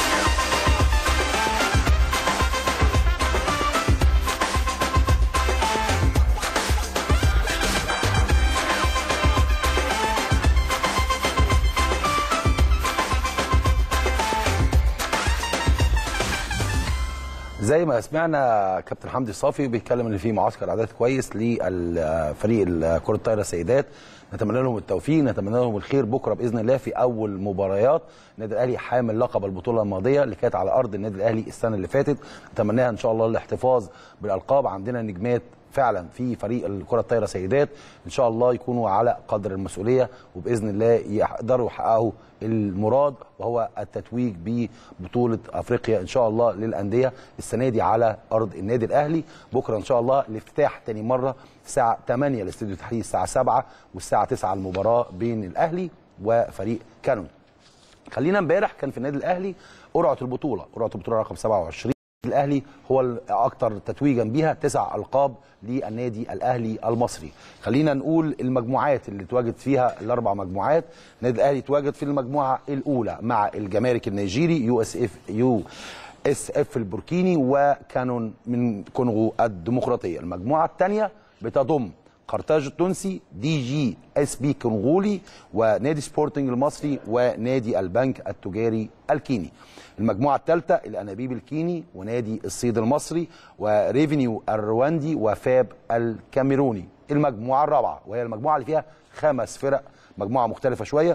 زي ما سمعنا كابتن حمدي صافي بيتكلم ان في معسكر اعداد كويس لفريق كره الطايره سيدات نتمنى لهم التوفيق نتمنى لهم الخير بكره باذن الله في اول مباريات النادي الاهلي حامل لقب البطوله الماضيه اللي كانت على ارض النادي الاهلي السنه اللي فاتت نتمناها ان شاء الله الاحتفاظ بالالقاب عندنا نجمات فعلا في فريق الكره الطايره سيدات ان شاء الله يكونوا على قدر المسؤوليه وباذن الله يقدروا يحققوا المراد وهو التتويج ببطوله افريقيا ان شاء الله للانديه السنه دي على ارض النادي الاهلي بكره ان شاء الله الافتتاح تاني مره الساعه 8 الاستوديو التحليل الساعه 7 والساعه 9 المباراه بين الاهلي وفريق كانون خلينا امبارح كان في النادي الاهلي قرعه البطوله قرعه البطوله رقم 27 الاهلي هو الاكثر تتويجا بيها تسع القاب للنادي الاهلي المصري خلينا نقول المجموعات اللي تواجد فيها الاربع مجموعات النادي الاهلي تواجد في المجموعه الاولى مع الجمارك النيجيري يو اس اف يو اس اف البوركيني وكانون من كونغو الديمقراطيه المجموعه الثانيه بتضم قرطاج التونسي دي جي اس بي كونغولي ونادي سبورتنج المصري ونادي البنك التجاري الكيني المجموعة الثالثة الأنابيب الكيني ونادي الصيد المصري وريفينيو الرواندي وفاب الكاميروني المجموعة الرابعة وهي المجموعة اللي فيها خمس فرق مجموعة مختلفة شوية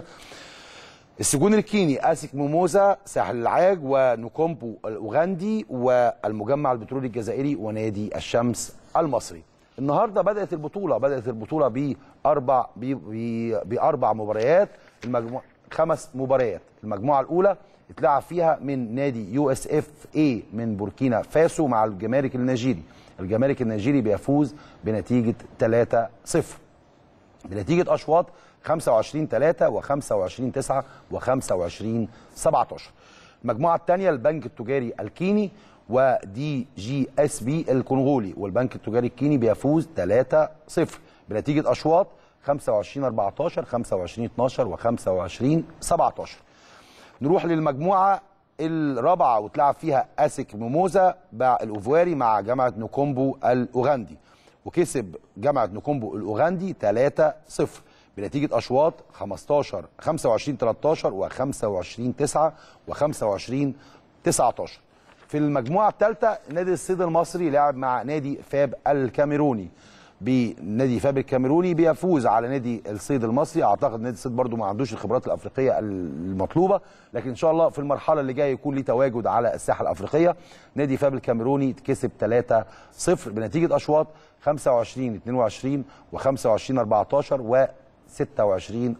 السجون الكيني اسك موموزا ساحل العاج ونوكومبو الاوغندي والمجمع البترولي الجزائري ونادي الشمس المصري النهارده بدات البطوله بدات البطوله باربع ب- ب- باربع مباريات المجموع خمس مباريات المجموعه الاولى اتلعب فيها من نادي يو اس اف اي من بوركينا فاسو مع الجمارك النيجيري الجمارك النيجيري بيفوز بنتيجه 3-0 بنتيجه اشواط 25 3 و25 9 و25 17 المجموعه الثانيه البنك التجاري الكيني ودي جي اس بي الكونغولي والبنك التجاري الكيني بيفوز 3 0 بنتيجه اشواط 25 14 25 12 و25 17 نروح للمجموعه الرابعه وتلعب فيها اسك موموزا مع الاوفواري مع جامعه نوكومبو الاوغندي وكسب جامعه نوكومبو الاوغندي 3 0 بنتيجه اشواط 15 25 13 و25 9 و25 19 في المجموعه الثالثه نادي الصيد المصري لعب مع نادي فاب الكاميروني بنادي فاب الكاميروني بيفوز على نادي الصيد المصري اعتقد نادي الصيد برضو ما عندوش الخبرات الافريقيه المطلوبه لكن ان شاء الله في المرحله اللي جايه يكون ليه تواجد على الساحه الافريقيه نادي فاب الكاميروني كسب 3 0 بنتيجه اشواط 25 22 و25 14 و 26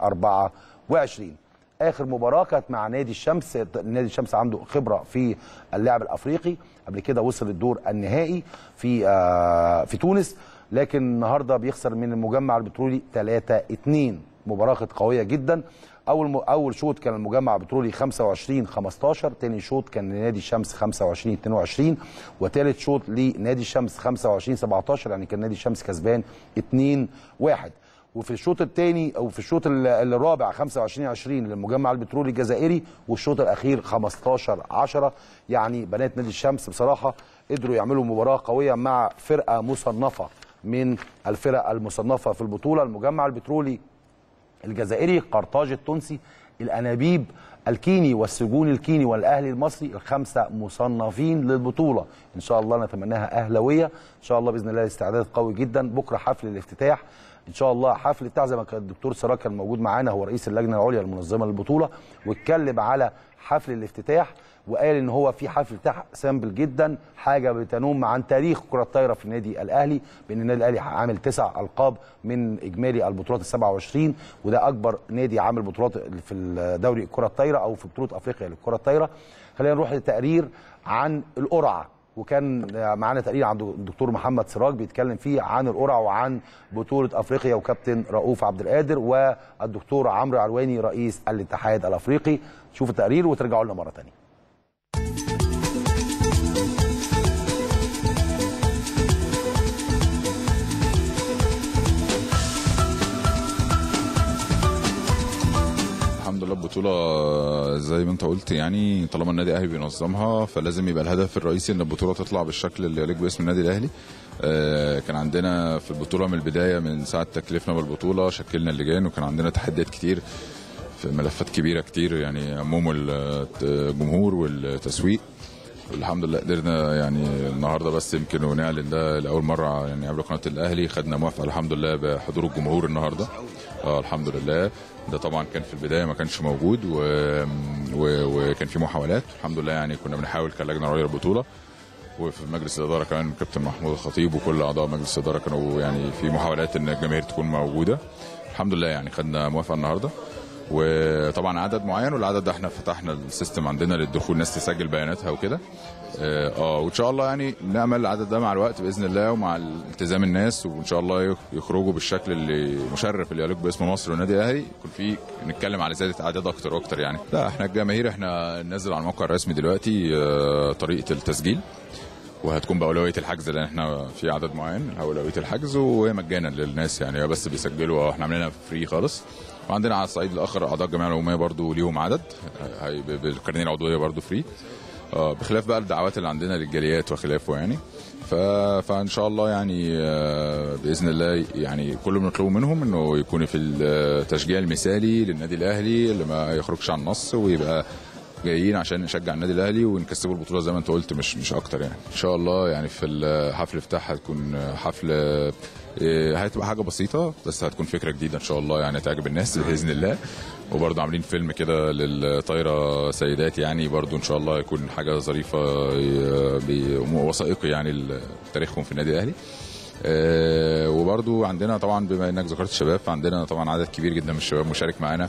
24 اخر مباراه كانت مع نادي الشمس نادي الشمس عنده خبره في اللعب الافريقي قبل كده وصل الدور النهائي في آه في تونس لكن النهارده بيخسر من المجمع البترولي 3 2 مباراه كانت قويه جدا اول م... اول شوط كان المجمع البترولي 25 15 ثاني شوط كان لنادي الشمس 25 22 وثالث شوط لنادي الشمس 25 17 يعني كان نادي الشمس كسبان 2 1 وفي الشوط الثاني او في الشوط ال- الرابع 25 20 للمجمع البترولي الجزائري والشوط الاخير 15 10 يعني بنات نادي الشمس بصراحه قدروا يعملوا مباراه قويه مع فرقه مصنفه من الفرق المصنفه في البطوله المجمع البترولي الجزائري قرطاج التونسي الانابيب الكيني والسجون الكيني والاهلي المصري الخمسه مصنفين للبطوله ان شاء الله نتمناها اهلاويه ان شاء الله باذن الله استعداد قوي جدا بكره حفل الافتتاح ان شاء الله حفل بتاع زي ما كان الدكتور سراج كان موجود معانا هو رئيس اللجنه العليا المنظمه للبطوله واتكلم على حفل الافتتاح وقال ان هو في حفل افتتاح سامبل جدا حاجه بتنم عن تاريخ كره الطايره في النادي الاهلي بان النادي الاهلي عامل تسع القاب من اجمالي البطولات ال 27 وده اكبر نادي عامل بطولات في دوري الكره الطايره او في بطوله افريقيا للكره الطايره خلينا نروح لتقرير عن القرعه وكان معانا تقرير عن الدكتور محمد سراج بيتكلم فيه عن القرعه وعن بطوله افريقيا وكابتن رؤوف عبد القادر والدكتور عمرو علواني رئيس الاتحاد الافريقي شوفوا التقرير وترجعوا لنا مره ثانيه الحمد لله البطولة زي ما انت قلت يعني طالما النادي الاهلي بينظمها فلازم يبقى الهدف الرئيسي ان البطولة تطلع بالشكل اللي يليق باسم النادي الاهلي آه، كان عندنا في البطولة من البداية من ساعة تكليفنا بالبطولة شكلنا اللجان وكان عندنا تحديات كتير في ملفات كبيرة كتير يعني عموم الجمهور والتسويق والحمد لله قدرنا يعني النهارده بس يمكن ونعلن ده لاول مره يعني قبل قناه الاهلي خدنا موافقه الحمد لله بحضور الجمهور النهارده اه الحمد لله ده طبعا كان في البدايه ما كانش موجود و... و... وكان في محاولات الحمد لله يعني كنا بنحاول كلجنه رؤيه البطوله وفي مجلس الاداره كمان كابتن محمود الخطيب وكل اعضاء مجلس الاداره كانوا يعني في محاولات ان الجماهير تكون موجوده الحمد لله يعني خدنا موافقه النهارده وطبعا عدد معين والعدد ده احنا فتحنا السيستم عندنا للدخول ناس تسجل بياناتها وكده اه آه، وان شاء الله يعني نامل العدد ده مع الوقت باذن الله ومع التزام الناس وان شاء الله يخ- يخرجوا بالشكل اللي مشرف اللي يليق باسم مصر والنادي الاهلي يكون في نتكلم على زياده اعداد اكتر واكتر يعني لا احنا الجماهير احنا ننزل على الموقع الرسمي دلوقتي آه، طريقه التسجيل وهتكون باولويه الحجز لان احنا في عدد معين اولويه الحجز وهي مجانا للناس يعني هي بس بيسجلوا اه، احنا عاملينها فري خالص وعندنا على الصعيد الاخر اعضاء الجمعيه العموميه برضو ليهم عدد اه، هي ب- بالقرنيه العضويه برضو فري اه، بخلاف بقى الدعوات اللي عندنا للجاليات وخلافه يعني ف... فان شاء الله يعني اه، باذن الله يعني كل اللي بنطلبه منهم انه يكون في التشجيع المثالي للنادي الاهلي اللي ما يخرجش عن النص ويبقى جايين عشان نشجع النادي الاهلي ونكسبه البطوله زي ما انت قلت مش مش اكتر يعني ان شاء الله يعني في الحفل الافتتاح هتكون حفل إيه، هتبقى حاجه بسيطه بس هتكون فكره جديده ان شاء الله يعني تعجب الناس باذن الله وبرضه عاملين فيلم كده للطايره سيدات يعني برضه ان شاء الله يكون حاجه ظريفه ي- بي- وثائقي يعني تاريخهم في النادي الاهلي آه، وبرضو عندنا طبعا بما انك ذكرت الشباب فعندنا طبعا عدد كبير جدا من الشباب مشارك معانا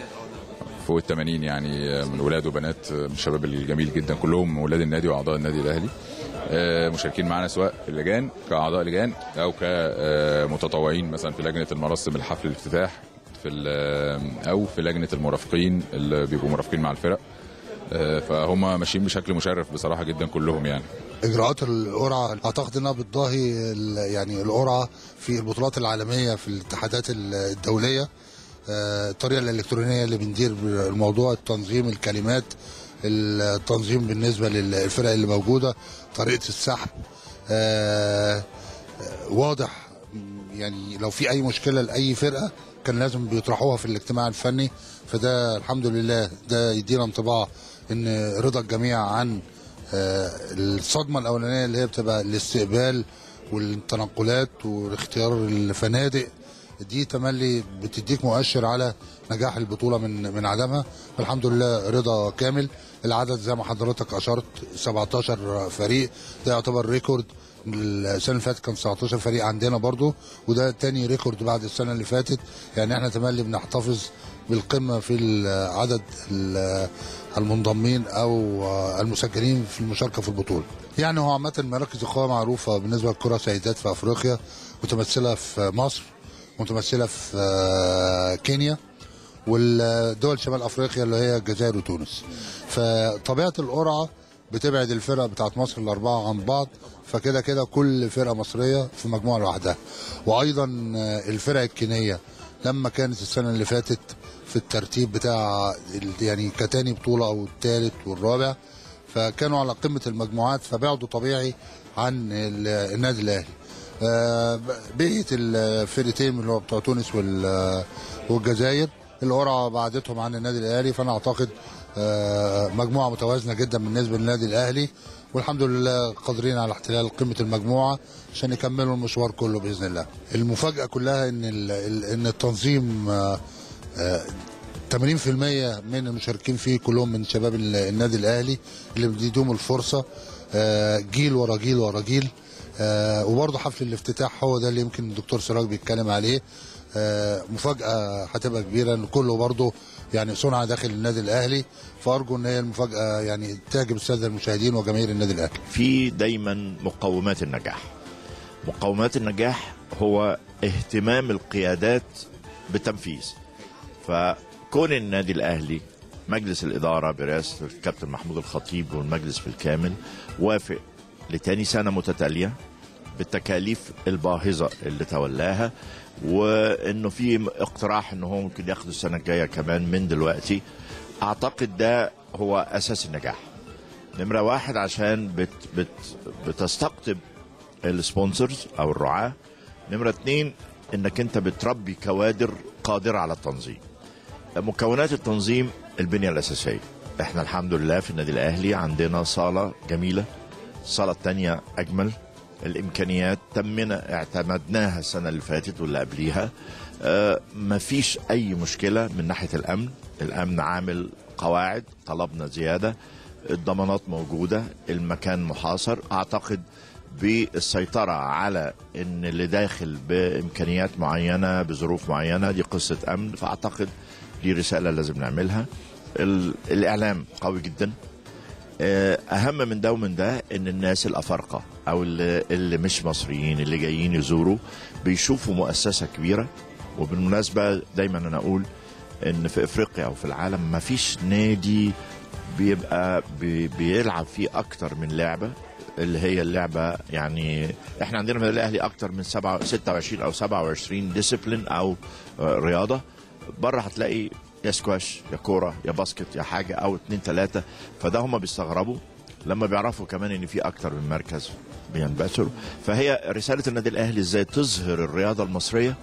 فوق ال 80 يعني من ولاد وبنات من الشباب الجميل جدا كلهم ولاد النادي واعضاء النادي الاهلي آه، مشاركين معانا سواء في اللجان كاعضاء لجان او كمتطوعين مثلا في لجنه المراسم الحفل الافتتاح في ال- او في لجنه المرافقين اللي بيبقوا مرافقين مع الفرق آه، فهم ماشيين بشكل مشرف بصراحه جدا كلهم يعني اجراءات القرعه اعتقد انها بتضاهي ال- يعني القرعه في البطولات العالميه في الاتحادات ال- الدوليه آه، الطريقه الالكترونيه اللي بندير الموضوع التنظيم الكلمات التنظيم بالنسبه للفرق اللي موجوده طريقه السحب آه، آه، واضح يعني لو في اي مشكله لاي فرقه كان لازم بيطرحوها في الاجتماع الفني فده الحمد لله ده يدينا انطباع ان رضا الجميع عن آه، الصدمه الاولانيه اللي هي بتبقى الاستقبال والتنقلات واختيار الفنادق دي تملي بتديك مؤشر على نجاح البطوله من من عدمها فالحمد لله رضا كامل العدد زي ما حضرتك اشرت 17 فريق ده يعتبر ريكورد السنه اللي فاتت كان 19 فريق عندنا برضو وده تاني ريكورد بعد السنه اللي فاتت يعني احنا تملي بنحتفظ بالقمه في العدد ال- المنضمين او المسجلين في المشاركه في البطوله. يعني هو عامه مراكز القوى معروفه بالنسبه للكره سيدات في افريقيا متمثله في مصر متمثله في آه، كينيا والدول شمال افريقيا اللي هي الجزائر وتونس. فطبيعه القرعه بتبعد الفرق بتاعت مصر الاربعه عن بعض فكده كده كل فرقه مصريه في مجموعه لوحدها. وايضا آه، الفرق الكينيه لما كانت السنه اللي فاتت في الترتيب بتاع ال- يعني كتاني بطوله او الثالث والرابع فكانوا على قمه المجموعات فبعدوا طبيعي عن ال- النادي الاهلي. آه، بقيه الفرقتين اللي هو بتوع تونس وال- والجزائر القرعه بعدتهم عن النادي الاهلي فانا اعتقد آه، مجموعه متوازنه جدا بالنسبه للنادي الاهلي والحمد لله قادرين على احتلال قمه المجموعه عشان يكملوا المشوار كله باذن الله. المفاجاه كلها ان ال- ال- ان التنظيم آه، آه، 80% من المشاركين فيه كلهم من شباب ال- النادي الاهلي اللي بيديهم الفرصه آه، جيل ورا جيل ورا جيل آه، وبرضه حفل الافتتاح هو ده اللي يمكن الدكتور سراج بيتكلم عليه آه، مفاجاه هتبقى كبيره ان كله برضه يعني صنع داخل النادي الاهلي فارجو ان هي المفاجاه يعني تعجب الساده المشاهدين وجماهير النادي الاهلي في دايما مقومات النجاح مقومات النجاح هو اهتمام القيادات بالتنفيذ فكون النادي الاهلي مجلس الاداره برئاسه الكابتن محمود الخطيب والمجلس بالكامل وافق لتاني سنه متتاليه بالتكاليف الباهظه اللي تولاها وانه في اقتراح انه هو ممكن ياخد السنه الجايه كمان من دلوقتي اعتقد ده هو اساس النجاح نمرة واحد عشان بت بت بتستقطب السبونسرز او الرعاة نمرة اتنين انك انت بتربي كوادر قادرة على التنظيم مكونات التنظيم البنية الأساسية احنا الحمد لله في النادي الأهلي عندنا صالة جميلة الصالة التانية أجمل الإمكانيات تمنا اعتمدناها السنة اللي فاتت واللي قبليها آه مفيش أي مشكلة من ناحية الأمن الأمن عامل قواعد طلبنا زيادة الضمانات موجودة المكان محاصر أعتقد بالسيطرة على ان اللي داخل بامكانيات معينة بظروف معينة دي قصة امن فاعتقد دي رسالة لازم نعملها ال- الاعلام قوي جدا آه، اهم من ده ومن ده ان الناس الافارقه او اللي, اللي مش مصريين اللي جايين يزوروا بيشوفوا مؤسسه كبيره وبالمناسبه دايما انا اقول ان في افريقيا او في العالم ما فيش نادي بيبقى بي بيلعب فيه اكتر من لعبه اللي هي اللعبه يعني احنا عندنا في الاهلي اكتر من سبعة 26 او 27 ديسيبلين او آه، رياضه بره هتلاقي يا سكواش يا كوره يا باسكت يا حاجه او اتنين تلاته فده هم بيستغربوا لما بيعرفوا كمان ان في اكتر من مركز بينبثروا فهي رساله النادي الاهلي ازاي تظهر الرياضه المصريه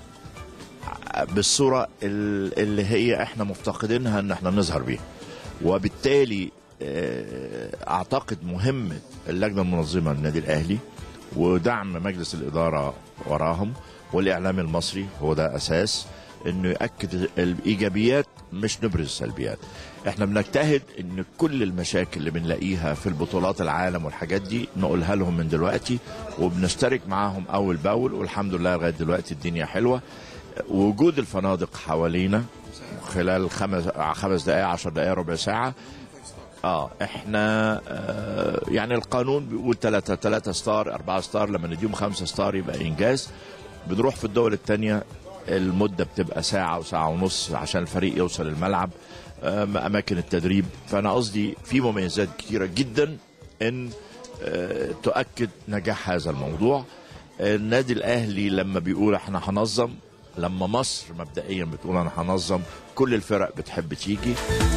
بالصوره ال- اللي هي احنا مفتقدينها ان احنا نظهر بيها وبالتالي آه، اعتقد مهمه اللجنه المنظمه للنادي الاهلي ودعم مجلس الاداره وراهم والاعلام المصري هو ده اساس انه ياكد الايجابيات مش نبرز السلبيات احنا بنجتهد ان كل المشاكل اللي بنلاقيها في البطولات العالم والحاجات دي نقولها لهم من دلوقتي وبنشترك معاهم اول باول والحمد لله لغايه دلوقتي الدنيا حلوه وجود الفنادق حوالينا خلال خمس خمس دقائق عشر دقائق ربع ساعه اه احنا آه يعني القانون بيقول ثلاثة ثلاثة ستار أربعة ستار لما نديهم خمسة ستار يبقى إنجاز بنروح في الدول التانية المدة بتبقى ساعة وساعة ونص عشان الفريق يوصل الملعب آه أماكن التدريب فأنا قصدي في مميزات كتيرة جدا إن آه تؤكد نجاح هذا الموضوع النادي الأهلي لما بيقول احنا هنظم لما مصر مبدئيا بتقول انا هنظم كل الفرق بتحب تيجي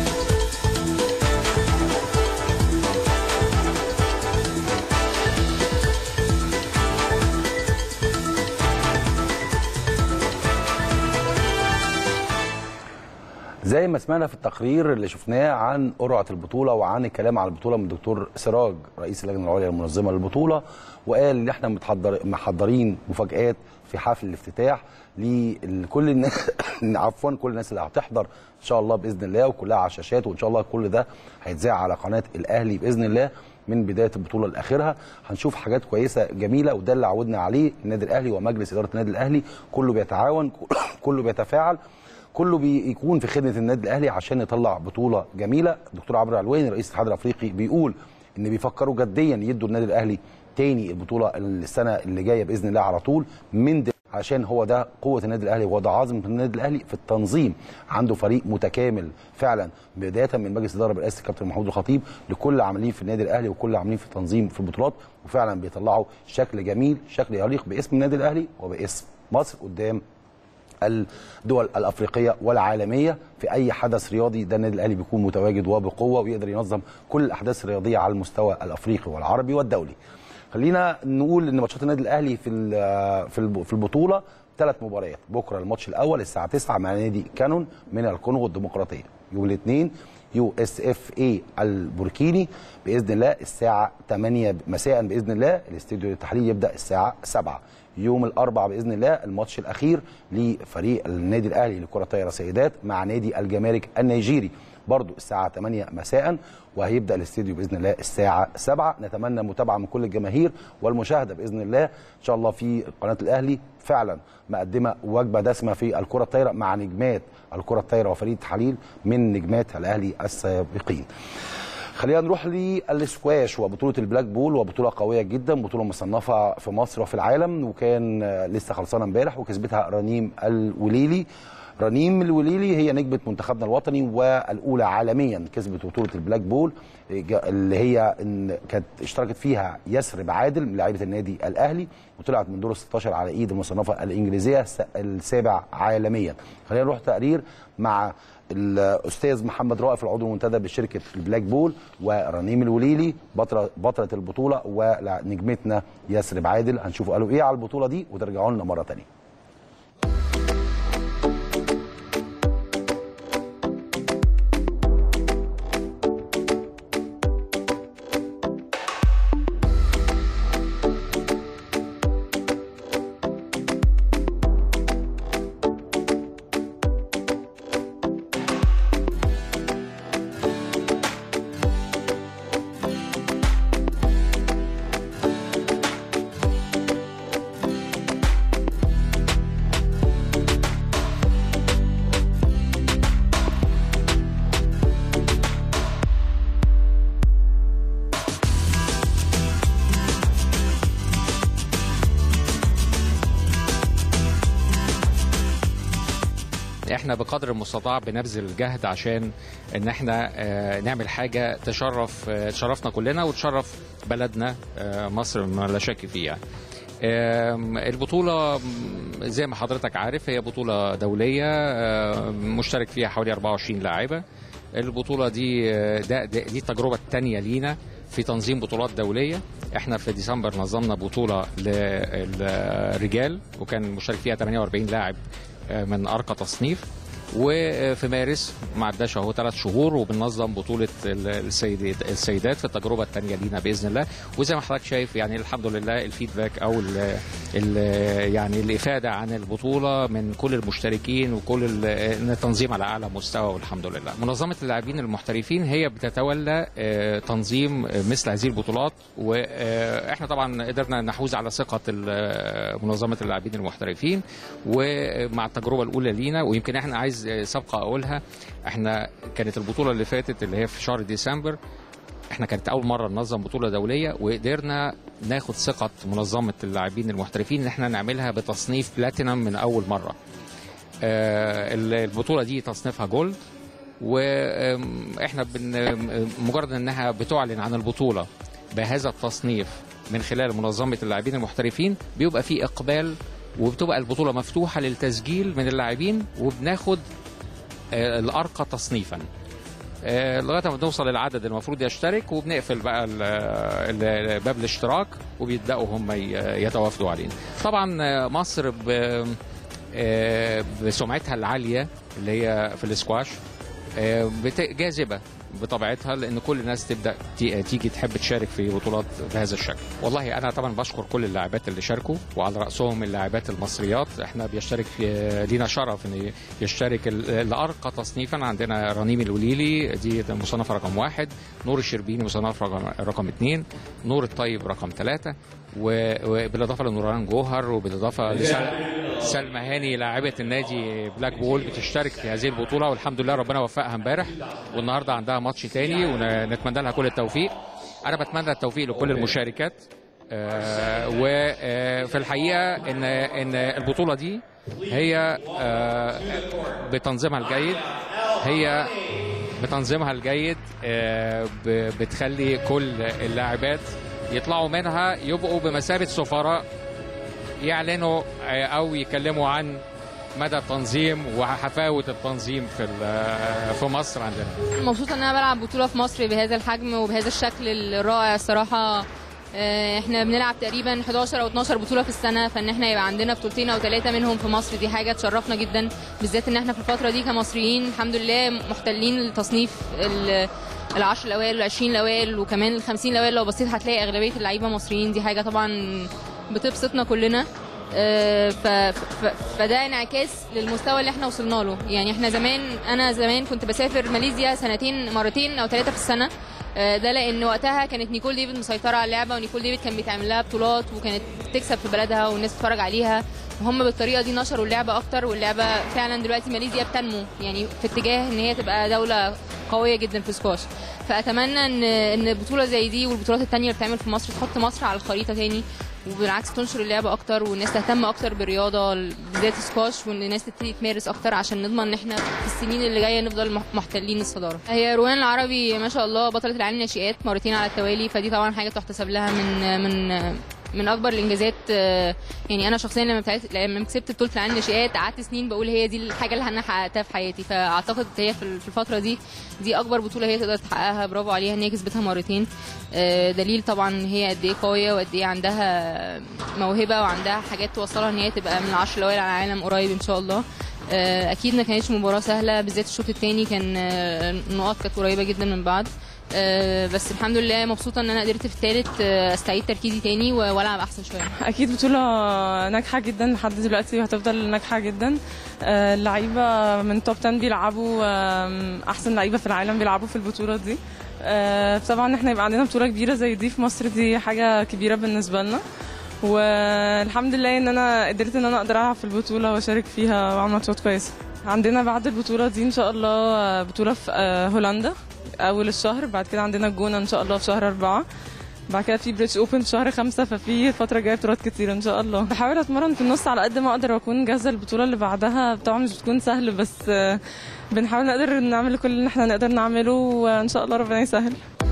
زي ما سمعنا في التقرير اللي شفناه عن قرعه البطوله وعن الكلام على البطوله من الدكتور سراج رئيس اللجنه العليا المنظمه للبطوله وقال ان احنا متحضر محضرين مفاجات في حفل الافتتاح لكل الناس عفوا كل الناس اللي هتحضر ان شاء الله باذن الله وكلها على الشاشات وان شاء الله كل ده هيتذاع على قناه الاهلي باذن الله من بدايه البطوله لاخرها هنشوف حاجات كويسه جميله وده اللي عودنا عليه النادي الاهلي ومجلس اداره النادي الاهلي كله بيتعاون كله بيتفاعل كله بيكون في خدمه النادي الاهلي عشان يطلع بطوله جميله الدكتور عمرو علواني رئيس الاتحاد الافريقي بيقول ان بيفكروا جديا يدوا النادي الاهلي تاني البطوله السنه اللي جايه باذن الله على طول من دل... عشان هو ده قوه النادي الاهلي وهو ده عظمه النادي الاهلي في التنظيم عنده فريق متكامل فعلا بدايه من مجلس اداره برئاسه الكابتن محمود الخطيب لكل عاملين في النادي الاهلي وكل عاملين في التنظيم في البطولات وفعلا بيطلعوا شكل جميل شكل يليق باسم النادي الاهلي وباسم مصر قدام الدول الافريقيه والعالميه في اي حدث رياضي ده النادي الاهلي بيكون متواجد وبقوه ويقدر ينظم كل الاحداث الرياضيه على المستوى الافريقي والعربي والدولي. خلينا نقول ان ماتشات النادي الاهلي في في في البطوله ثلاث مباريات بكره الماتش الاول الساعه 9 مع نادي كانون من الكونغو الديمقراطيه يوم الاثنين يو اس اف اي البوركيني باذن الله الساعه 8 مساء باذن الله الاستوديو للتحليل يبدا الساعه 7 يوم الاربعاء باذن الله الماتش الاخير لفريق النادي الاهلي لكره الطايره سيدات مع نادي الجمارك النيجيري برضو الساعة 8 مساء وهيبدأ الاستديو بإذن الله الساعة 7 نتمنى متابعة من كل الجماهير والمشاهدة بإذن الله إن شاء الله في قناة الأهلي فعلا مقدمة وجبة دسمة في الكرة الطايرة مع نجمات الكرة الطايرة وفريق التحليل من نجمات الأهلي السابقين خلينا نروح للسكواش وبطولة البلاك بول وبطولة قوية جدا بطولة مصنفة في مصر وفي العالم وكان لسه خلصانة امبارح وكسبتها رنيم الوليلي رنيم الوليلي هي نجمة منتخبنا الوطني والأولى عالميا كسبت بطولة البلاك بول اللي هي إن كانت اشتركت فيها يسرب عادل من لاعيبة النادي الأهلي وطلعت من دور ال 16 على إيد المصنفة الإنجليزية السابع عالميا خلينا نروح تقرير مع الاستاذ محمد رائف العضو المنتدب بشركه البلاك بول ورنيم الوليلي بطله بطله البطوله ونجمتنا يسرب عادل هنشوفوا قالوا ايه على البطوله دي وترجعوا لنا مره ثانيه احنا بقدر المستطاع بنبذل جهد عشان ان احنا آه، نعمل حاجه تشرف آه، تشرفنا كلنا وتشرف بلدنا آه، مصر ما لا شك فيها آم، البطولة م، زي ما حضرتك عارف هي بطولة دولية آه، مشترك فيها حوالي 24 لاعبة البطولة دي آه، ده ده- دي التجربة الثانية لينا في تنظيم بطولات دولية احنا في ديسمبر نظمنا بطولة للرجال وكان مشترك فيها 48 لاعب آه، من أرقى تصنيف وفي مارس ما عداش اهو ثلاث شهور وبننظم بطوله ال- السيدات السيدات في التجربه الثانيه لينا باذن الله وزي ما حضرتك شايف يعني الحمد لله الفيدباك او ال ال يعني الافاده عن البطوله من كل المشتركين وكل ال- ان التنظيم على اعلى مستوى والحمد لله. منظمه اللاعبين المحترفين هي بتتولى آه، تنظيم آه، مثل هذه البطولات واحنا طبعا قدرنا نحوز على ثقه ال- منظمه اللاعبين المحترفين ومع التجربه الاولى لينا ويمكن احنا عايز آه، سابقه اقولها احنا كانت البطوله اللي فاتت اللي هي في شهر ديسمبر احنا كانت اول مره ننظم بطوله دوليه وقدرنا ناخد ثقه منظمه اللاعبين المحترفين ان احنا نعملها بتصنيف بلاتينم من اول مره آه، البطوله دي تصنيفها جولد واحنا بن مجرد انها بتعلن عن البطوله بهذا التصنيف من خلال منظمه اللاعبين المحترفين بيبقى في اقبال وبتبقى البطوله مفتوحه للتسجيل من اللاعبين وبناخد آه، الارقى تصنيفا آه، لغايه ما بنوصل للعدد المفروض يشترك وبنقفل بقى ال- ال- باب الاشتراك وبيبداوا هم ي- يتوافدوا علينا. طبعا آه، مصر ب- آه، بسمعتها العاليه اللي هي في الاسكواش آه، بت- جاذبه بطبيعتها لان كل الناس تبدا تي- تيجي تحب تشارك في بطولات بهذا الشكل. والله انا طبعا بشكر كل اللاعبات اللي شاركوا وعلى راسهم اللاعبات المصريات احنا بيشترك في لينا شرف ان يشترك ال- الارقى تصنيفا عندنا رنيم الوليلي دي مصنفه رقم واحد، نور الشربيني مصنفه رقم, رقم اثنين، نور الطيب رقم ثلاثه و- وبالاضافه لنوران جوهر وبالاضافه لسلمى هاني لاعبه النادي بلاك بول بتشترك في هذه البطوله والحمد لله ربنا وفقها امبارح والنهارده عندها ماتش تاني ونتمنى لها كل التوفيق انا بتمنى التوفيق لكل المشاركات وفي الحقيقه ان ان البطوله دي هي آه، بتنظيمها الجيد هي بتنظيمها الجيد آه، ب- بتخلي كل اللاعبات يطلعوا منها يبقوا بمثابه سفراء يعلنوا آه، او يتكلموا عن مدى التنظيم وحفاوه التنظيم في ال- في مصر عندنا مبسوطة ان انا بلعب بطولة في مصر بهذا الحجم وبهذا الشكل الرائع الصراحة آه، احنا بنلعب تقريبا 11 او 12 بطوله في السنه فان احنا يبقى عندنا بطولتين او ثلاثه منهم في مصر دي حاجه تشرفنا جدا بالذات ان احنا في الفتره دي كمصريين الحمد لله محتلين التصنيف ال- العشر الاوائل والعشرين الاوائل وكمان الخمسين الاوائل لو بصيت هتلاقي اغلبيه اللعيبه مصريين دي حاجه طبعا بتبسطنا كلنا آه، ف... ف... فده انعكاس للمستوى اللي احنا وصلنا له يعني احنا زمان انا زمان كنت بسافر ماليزيا سنتين مرتين او ثلاثه في السنه آه، ده لان وقتها كانت نيكول ديفيد مسيطره على اللعبه ونيكول ديفيد كان بيتعمل لها بطولات وكانت بتكسب في بلدها والناس بتتفرج عليها وهم بالطريقه دي نشروا اللعبه اكتر واللعبه فعلا دلوقتي ماليزيا بتنمو يعني في اتجاه ان هي تبقى دوله قويه جدا في السكواش فاتمنى ان ان بطوله زي دي والبطولات التانية اللي بتتعمل في مصر تحط مصر على الخريطه تاني وبالعكس تنشر اللعبه اكتر والناس تهتم اكتر بالرياضه بالذات السكواش وان الناس تبتدي تمارس اكتر عشان نضمن ان احنا في السنين اللي جايه نفضل مح- محتلين الصداره. هي روان العربي ما شاء الله بطله العالم ناشئات مرتين على التوالي فدي طبعا حاجه تحتسب لها من من من اكبر الانجازات آه، يعني انا شخصيا لما بتاعت لما كسبت بطوله العالم الناشئات قعدت سنين بقول هي دي الحاجه اللي انا حققتها في حياتي فاعتقد هي في في الفتره دي دي اكبر بطوله هي تقدر تحققها برافو عليها ان هي كسبتها مرتين آه، دليل طبعا ان هي قد ايه قويه وقد ايه عندها موهبه وعندها حاجات توصلها ان هي تبقى من العشر الاوائل على العالم قريب ان شاء الله آه، اكيد ما كانتش مباراه سهله بالذات الشوط الثاني كان آه، النقط كانت قريبه جدا من بعض آه، بس الحمد لله مبسوطه ان انا قدرت في الثالث استعيد تركيزي تاني و- والعب احسن شويه اكيد بطوله ناجحه جدا لحد دلوقتي وهتفضل ناجحه جدا آه، اللعيبه من توب 10 بيلعبوا آم، احسن لعيبه في العالم بيلعبوا في البطوله دي آه، طبعا احنا يبقى عندنا بطوله كبيره زي دي في مصر دي حاجه كبيره بالنسبه لنا والحمد لله ان انا قدرت ان انا اقدر العب في البطوله واشارك فيها واعمل ماتشات كويسه عندنا بعد البطوله دي ان شاء الله آه، بطوله في آه، هولندا اول الشهر بعد كده عندنا الجونه ان شاء الله في شهر أربعة بعد كده في بريتش اوبن في شهر خمسة ففي الفترة الجاية بطولات كتير ان شاء الله بحاول اتمرن في النص على قد ما اقدر واكون جاهزة البطولة اللي بعدها طبعا مش بتكون سهل بس آه، بنحاول نقدر نعمل كل اللي احنا نقدر نعمله وان شاء الله ربنا يسهل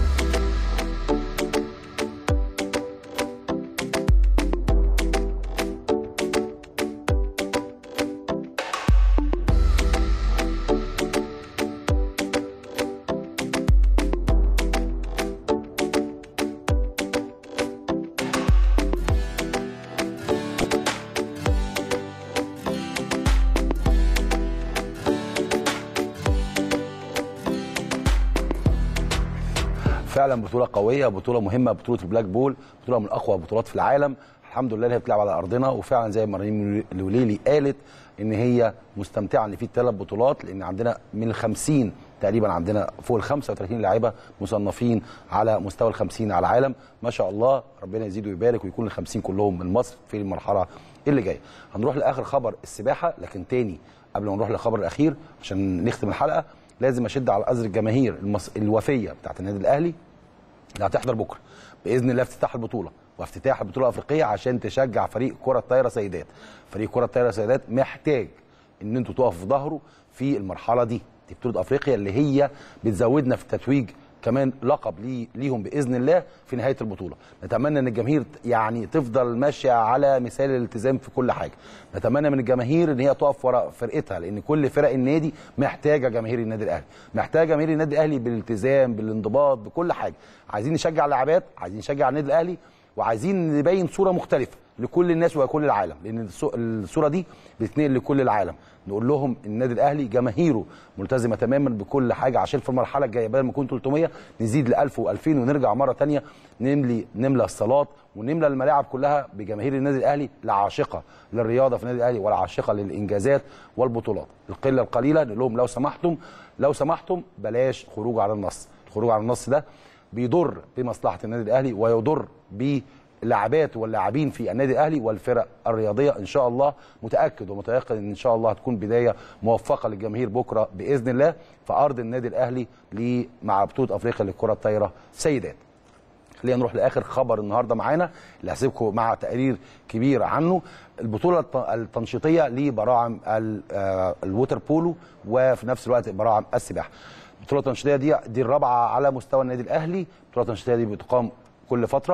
فعلا بطوله قويه بطوله مهمه بطوله البلاك بول بطوله من اقوى البطولات في العالم الحمد لله ان هي بتلعب على ارضنا وفعلا زي ما مريم الوليلي قالت ان هي مستمتعه ان في ثلاث بطولات لان عندنا من ال 50 تقريبا عندنا فوق ال 35 لاعيبه مصنفين على مستوى ال 50 على العالم ما شاء الله ربنا يزيد ويبارك ويكون ال 50 كلهم من مصر في المرحله اللي جايه هنروح لاخر خبر السباحه لكن تاني قبل ما نروح للخبر الاخير عشان نختم الحلقه لازم اشد على ازر الجماهير المص... الوفيه بتاعت النادي الاهلي اللي هتحضر بكره باذن الله افتتاح البطوله وافتتاح البطوله الافريقيه عشان تشجع فريق كره الطايره سيدات فريق كره الطايره سيدات محتاج ان انتوا تقفوا في ظهره في المرحله دي دي بطوله افريقيا اللي هي بتزودنا في التتويج كمان لقب لي ليهم باذن الله في نهايه البطوله نتمنى ان الجماهير يعني تفضل ماشيه على مثال الالتزام في كل حاجه نتمنى من الجماهير ان هي تقف ورا فرقتها لان كل فرق النادي محتاجه جماهير النادي الاهلي محتاجه جماهير النادي الاهلي بالالتزام بالانضباط بكل حاجه عايزين نشجع اللاعبات عايزين نشجع النادي الاهلي وعايزين نبين صوره مختلفه لكل الناس ولكل العالم لان الصو- الصوره دي بتتنقل لكل العالم نقول لهم النادي الاهلي جماهيره ملتزمه تماما بكل حاجه عشان في المرحله الجايه بدل ما نكون 300 نزيد ل 1000 و2000 ونرجع مره ثانيه نملي نملى الصالات ونملى الملاعب كلها بجماهير النادي الاهلي العاشقه للرياضه في النادي الاهلي والعاشقه للانجازات والبطولات القله القليله نقول لهم لو سمحتم لو سمحتم بلاش خروج على النص الخروج على النص ده بيضر بمصلحه النادي الاهلي ويضر باللاعبات واللاعبين في النادي الاهلي والفرق الرياضيه ان شاء الله متاكد ومتيقن ان ان شاء الله هتكون بدايه موفقه للجماهير بكره باذن الله في ارض النادي الاهلي ل- مع بطوله افريقيا للكره الطايره سيدات خلينا نروح لاخر خبر النهارده معانا اللي هسيبكم مع تقرير كبير عنه البطوله الت- التنشيطيه لبراعم ال- آه، الووتر بولو وفي نفس الوقت براعم السباحه البطوله التنشيطيه دي دي الرابعه على مستوى النادي الاهلي البطوله التنشيطيه دي بتقام كل فتره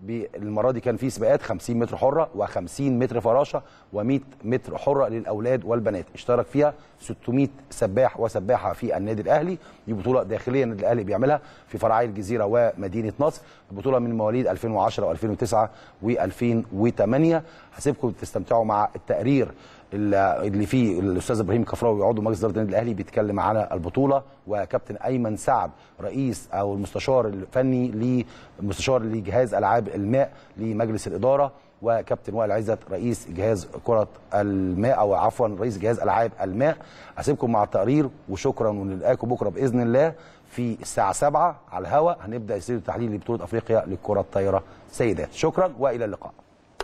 المره دي كان في سباقات 50 متر حره و50 متر فراشه و100 متر حره للاولاد والبنات اشترك فيها 600 سباح وسباحه في النادي الاهلي دي بطوله داخليه النادي الاهلي بيعملها في فرعي الجزيره ومدينه نصر البطوله من مواليد 2010 و2009 و2008 هسيبكم تستمتعوا مع التقرير اللي فيه الاستاذ ابراهيم كفراوي عضو مجلس اداره النادي الاهلي بيتكلم على البطوله وكابتن ايمن سعد رئيس او المستشار الفني لمستشار لجهاز العاب الماء لمجلس الاداره وكابتن وائل عزت رئيس جهاز كره الماء او عفوا رئيس جهاز العاب الماء اسيبكم مع التقرير وشكرا ونلقاكم بكره باذن الله في الساعه 7 على الهواء هنبدا يصير التحليل لبطوله افريقيا للكره الطايره سيدات شكرا والى اللقاء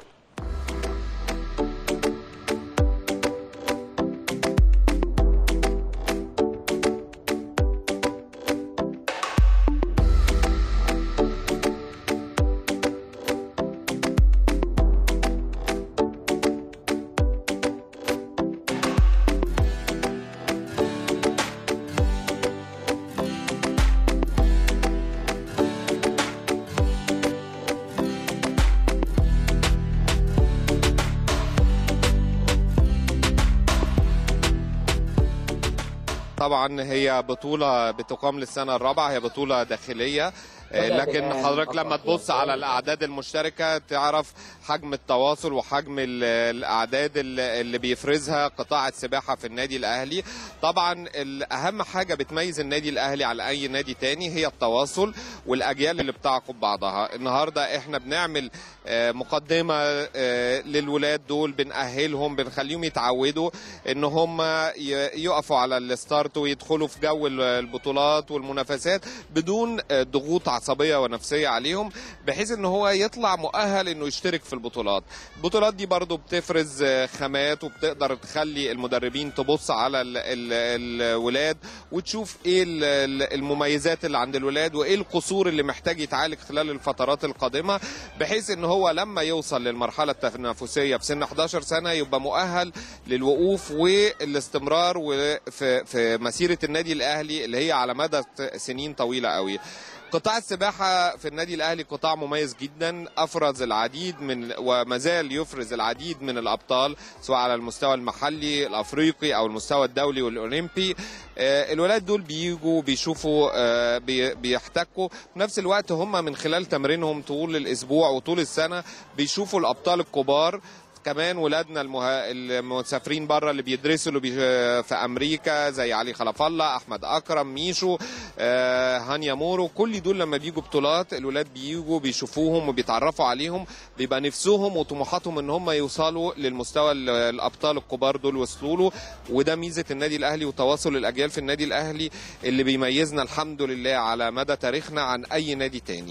طبعا هي بطولة بتقام للسنة الرابعة هي بطولة داخلية لكن حضرتك لما تبص على الأعداد المشتركة تعرف حجم التواصل وحجم الأعداد اللي بيفرزها قطاع السباحة في النادي الأهلي طبعا أهم حاجة بتميز النادي الأهلي على أي نادي تاني هي التواصل والأجيال اللي بتعقب بعضها النهاردة احنا بنعمل مقدمة للولاد دول بنأهلهم بنخليهم يتعودوا ان هم يقفوا على الستارت ويدخلوا في جو البطولات والمنافسات بدون ضغوط عصبيه ونفسيه عليهم بحيث ان هو يطلع مؤهل انه يشترك في البطولات البطولات دي برضو بتفرز خامات وبتقدر تخلي المدربين تبص على ال ال الولاد وتشوف ايه المميزات اللي عند الولاد وايه القصور اللي محتاج يتعالج خلال الفترات القادمه بحيث ان هو لما يوصل للمرحله التنافسيه في سن 11 سنه يبقى مؤهل للوقوف والاستمرار في في مسيره النادي الاهلي اللي هي على مدى سنين طويله قوي قطاع السباحة في النادي الأهلي قطاع مميز جدا أفرز العديد من وما زال يفرز العديد من الأبطال سواء على المستوى المحلي الأفريقي أو المستوى الدولي والأولمبي الولاد دول بيجوا بيشوفوا بيحتكوا في نفس الوقت هم من خلال تمرينهم طول الأسبوع وطول السنة بيشوفوا الأبطال الكبار كمان ولادنا المه... المسافرين بره اللي بيدرسوا اللي بي... في امريكا زي علي خلف الله احمد اكرم ميشو آه هانيا مورو كل دول لما بيجوا بطولات الولاد بيجوا بيشوفوهم وبيتعرفوا عليهم بيبقى نفسهم وطموحاتهم ان هم يوصلوا للمستوى الابطال الكبار دول وصلوا له وده ميزه النادي الاهلي وتواصل الاجيال في النادي الاهلي اللي بيميزنا الحمد لله على مدى تاريخنا عن اي نادي تاني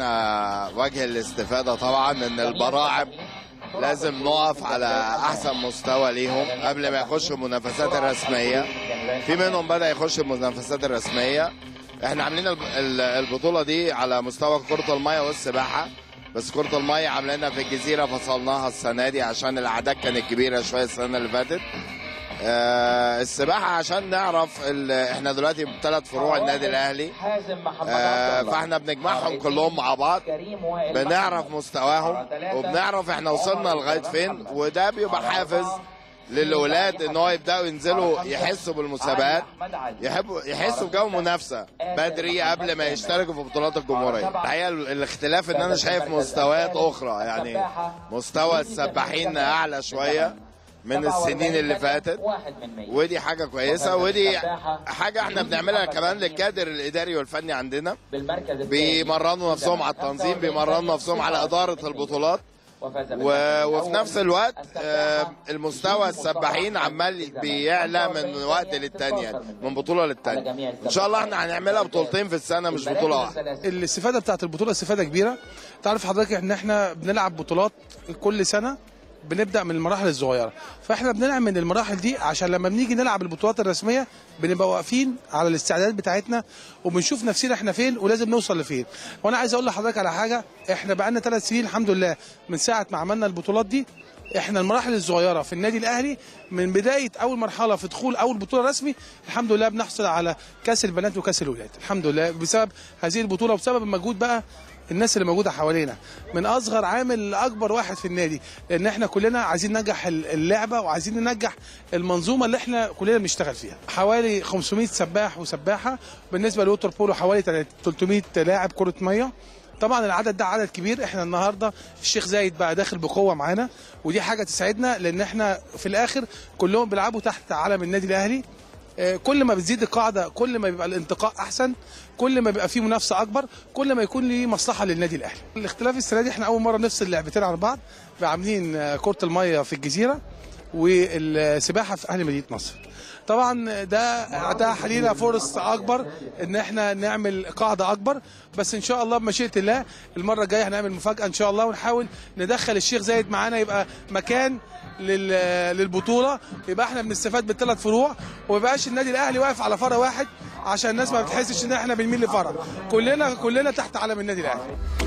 وجه الاستفاده طبعا ان البراعم لازم نقف على احسن مستوى ليهم قبل ما يخشوا المنافسات الرسميه في منهم بدا يخش المنافسات الرسميه احنا عاملين البطوله دي على مستوى كره الميه والسباحه بس كره الميه عاملينها في الجزيره فصلناها السنه دي عشان الاعداد كانت كبيره شويه السنه اللي فاتت آه السباحه عشان نعرف احنا دلوقتي بثلاث فروع النادي الاهلي آه فاحنا بنجمعهم كلهم مع بعض بنعرف مستواهم وبنعرف احنا وصلنا لغايه فين وده بيبقى حافز للاولاد ان هو يبداوا ينزلوا يحسوا بالمسابقات يحبوا يحسوا بجو منافسه بدري قبل ما يشتركوا في بطولات الجمهوريه الحقيقه الاختلاف ان انا شايف مستويات اخرى يعني مستوى السباحين اعلى شويه من السنين اللي فاتت ودي حاجة كويسة ودي حاجة احنا بنعملها كمان للكادر الإداري والفني عندنا بيمرنوا نفسهم على التنظيم بيمرنوا نفسهم على إدارة البطولات و... وفي نفس الوقت آه المستوى السباحين عمال بيعلى من وقت للتانية من بطولة للتانية ان شاء الله احنا هنعملها بطولتين في السنة مش بطولة واحدة الاستفادة بتاعت البطولة استفادة كبيرة تعرف حضرتك ان احنا بنلعب بطولات كل سنة بنبدا من المراحل الصغيره فاحنا بنلعب من المراحل دي عشان لما بنيجي نلعب البطولات الرسميه بنبقى واقفين على الاستعدادات بتاعتنا وبنشوف نفسنا احنا فين ولازم نوصل لفين وانا عايز اقول لحضرتك على حاجه احنا بقالنا ثلاث سنين الحمد لله من ساعه ما عملنا البطولات دي احنا المراحل الصغيره في النادي الاهلي من بدايه اول مرحله في دخول اول بطوله رسمي الحمد لله بنحصل على كاس البنات وكاس الولاد الحمد لله بسبب هذه البطوله وبسبب المجهود بقى الناس اللي موجوده حوالينا من اصغر عامل لاكبر واحد في النادي لان احنا كلنا عايزين ننجح اللعبه وعايزين ننجح المنظومه اللي احنا كلنا بنشتغل فيها حوالي 500 سباح وسباحه بالنسبه للوتر بولو حوالي 300 لاعب كره ميه طبعا العدد ده عدد كبير احنا النهارده الشيخ زايد بقى داخل بقوه معانا ودي حاجه تسعدنا لان احنا في الاخر كلهم بيلعبوا تحت علم النادي الاهلي آه، كل ما بتزيد القاعده كل ما بيبقى الانتقاء احسن كل ما بيبقى فيه منافسه اكبر كل ما يكون ليه مصلحه للنادي الاهلي الاختلاف السنه دي احنا اول مره نفصل لعبتين عن بعض عاملين آه، كره الميه في الجزيره والسباحه في اهل مدينه نصر طبعا ده اتاح لينا فرص اكبر ان احنا نعمل قاعده اكبر بس ان شاء الله بمشيئه الله المره الجايه هنعمل مفاجاه ان شاء الله ونحاول ندخل الشيخ زايد معانا يبقى مكان لل- للبطوله يبقى احنا بنستفاد بالثلاث فروع وما يبقاش النادي الاهلي واقف على فرع واحد عشان الناس ما بتحسش ان احنا بنميل لفرع كلنا كلنا تحت علم النادي الاهلي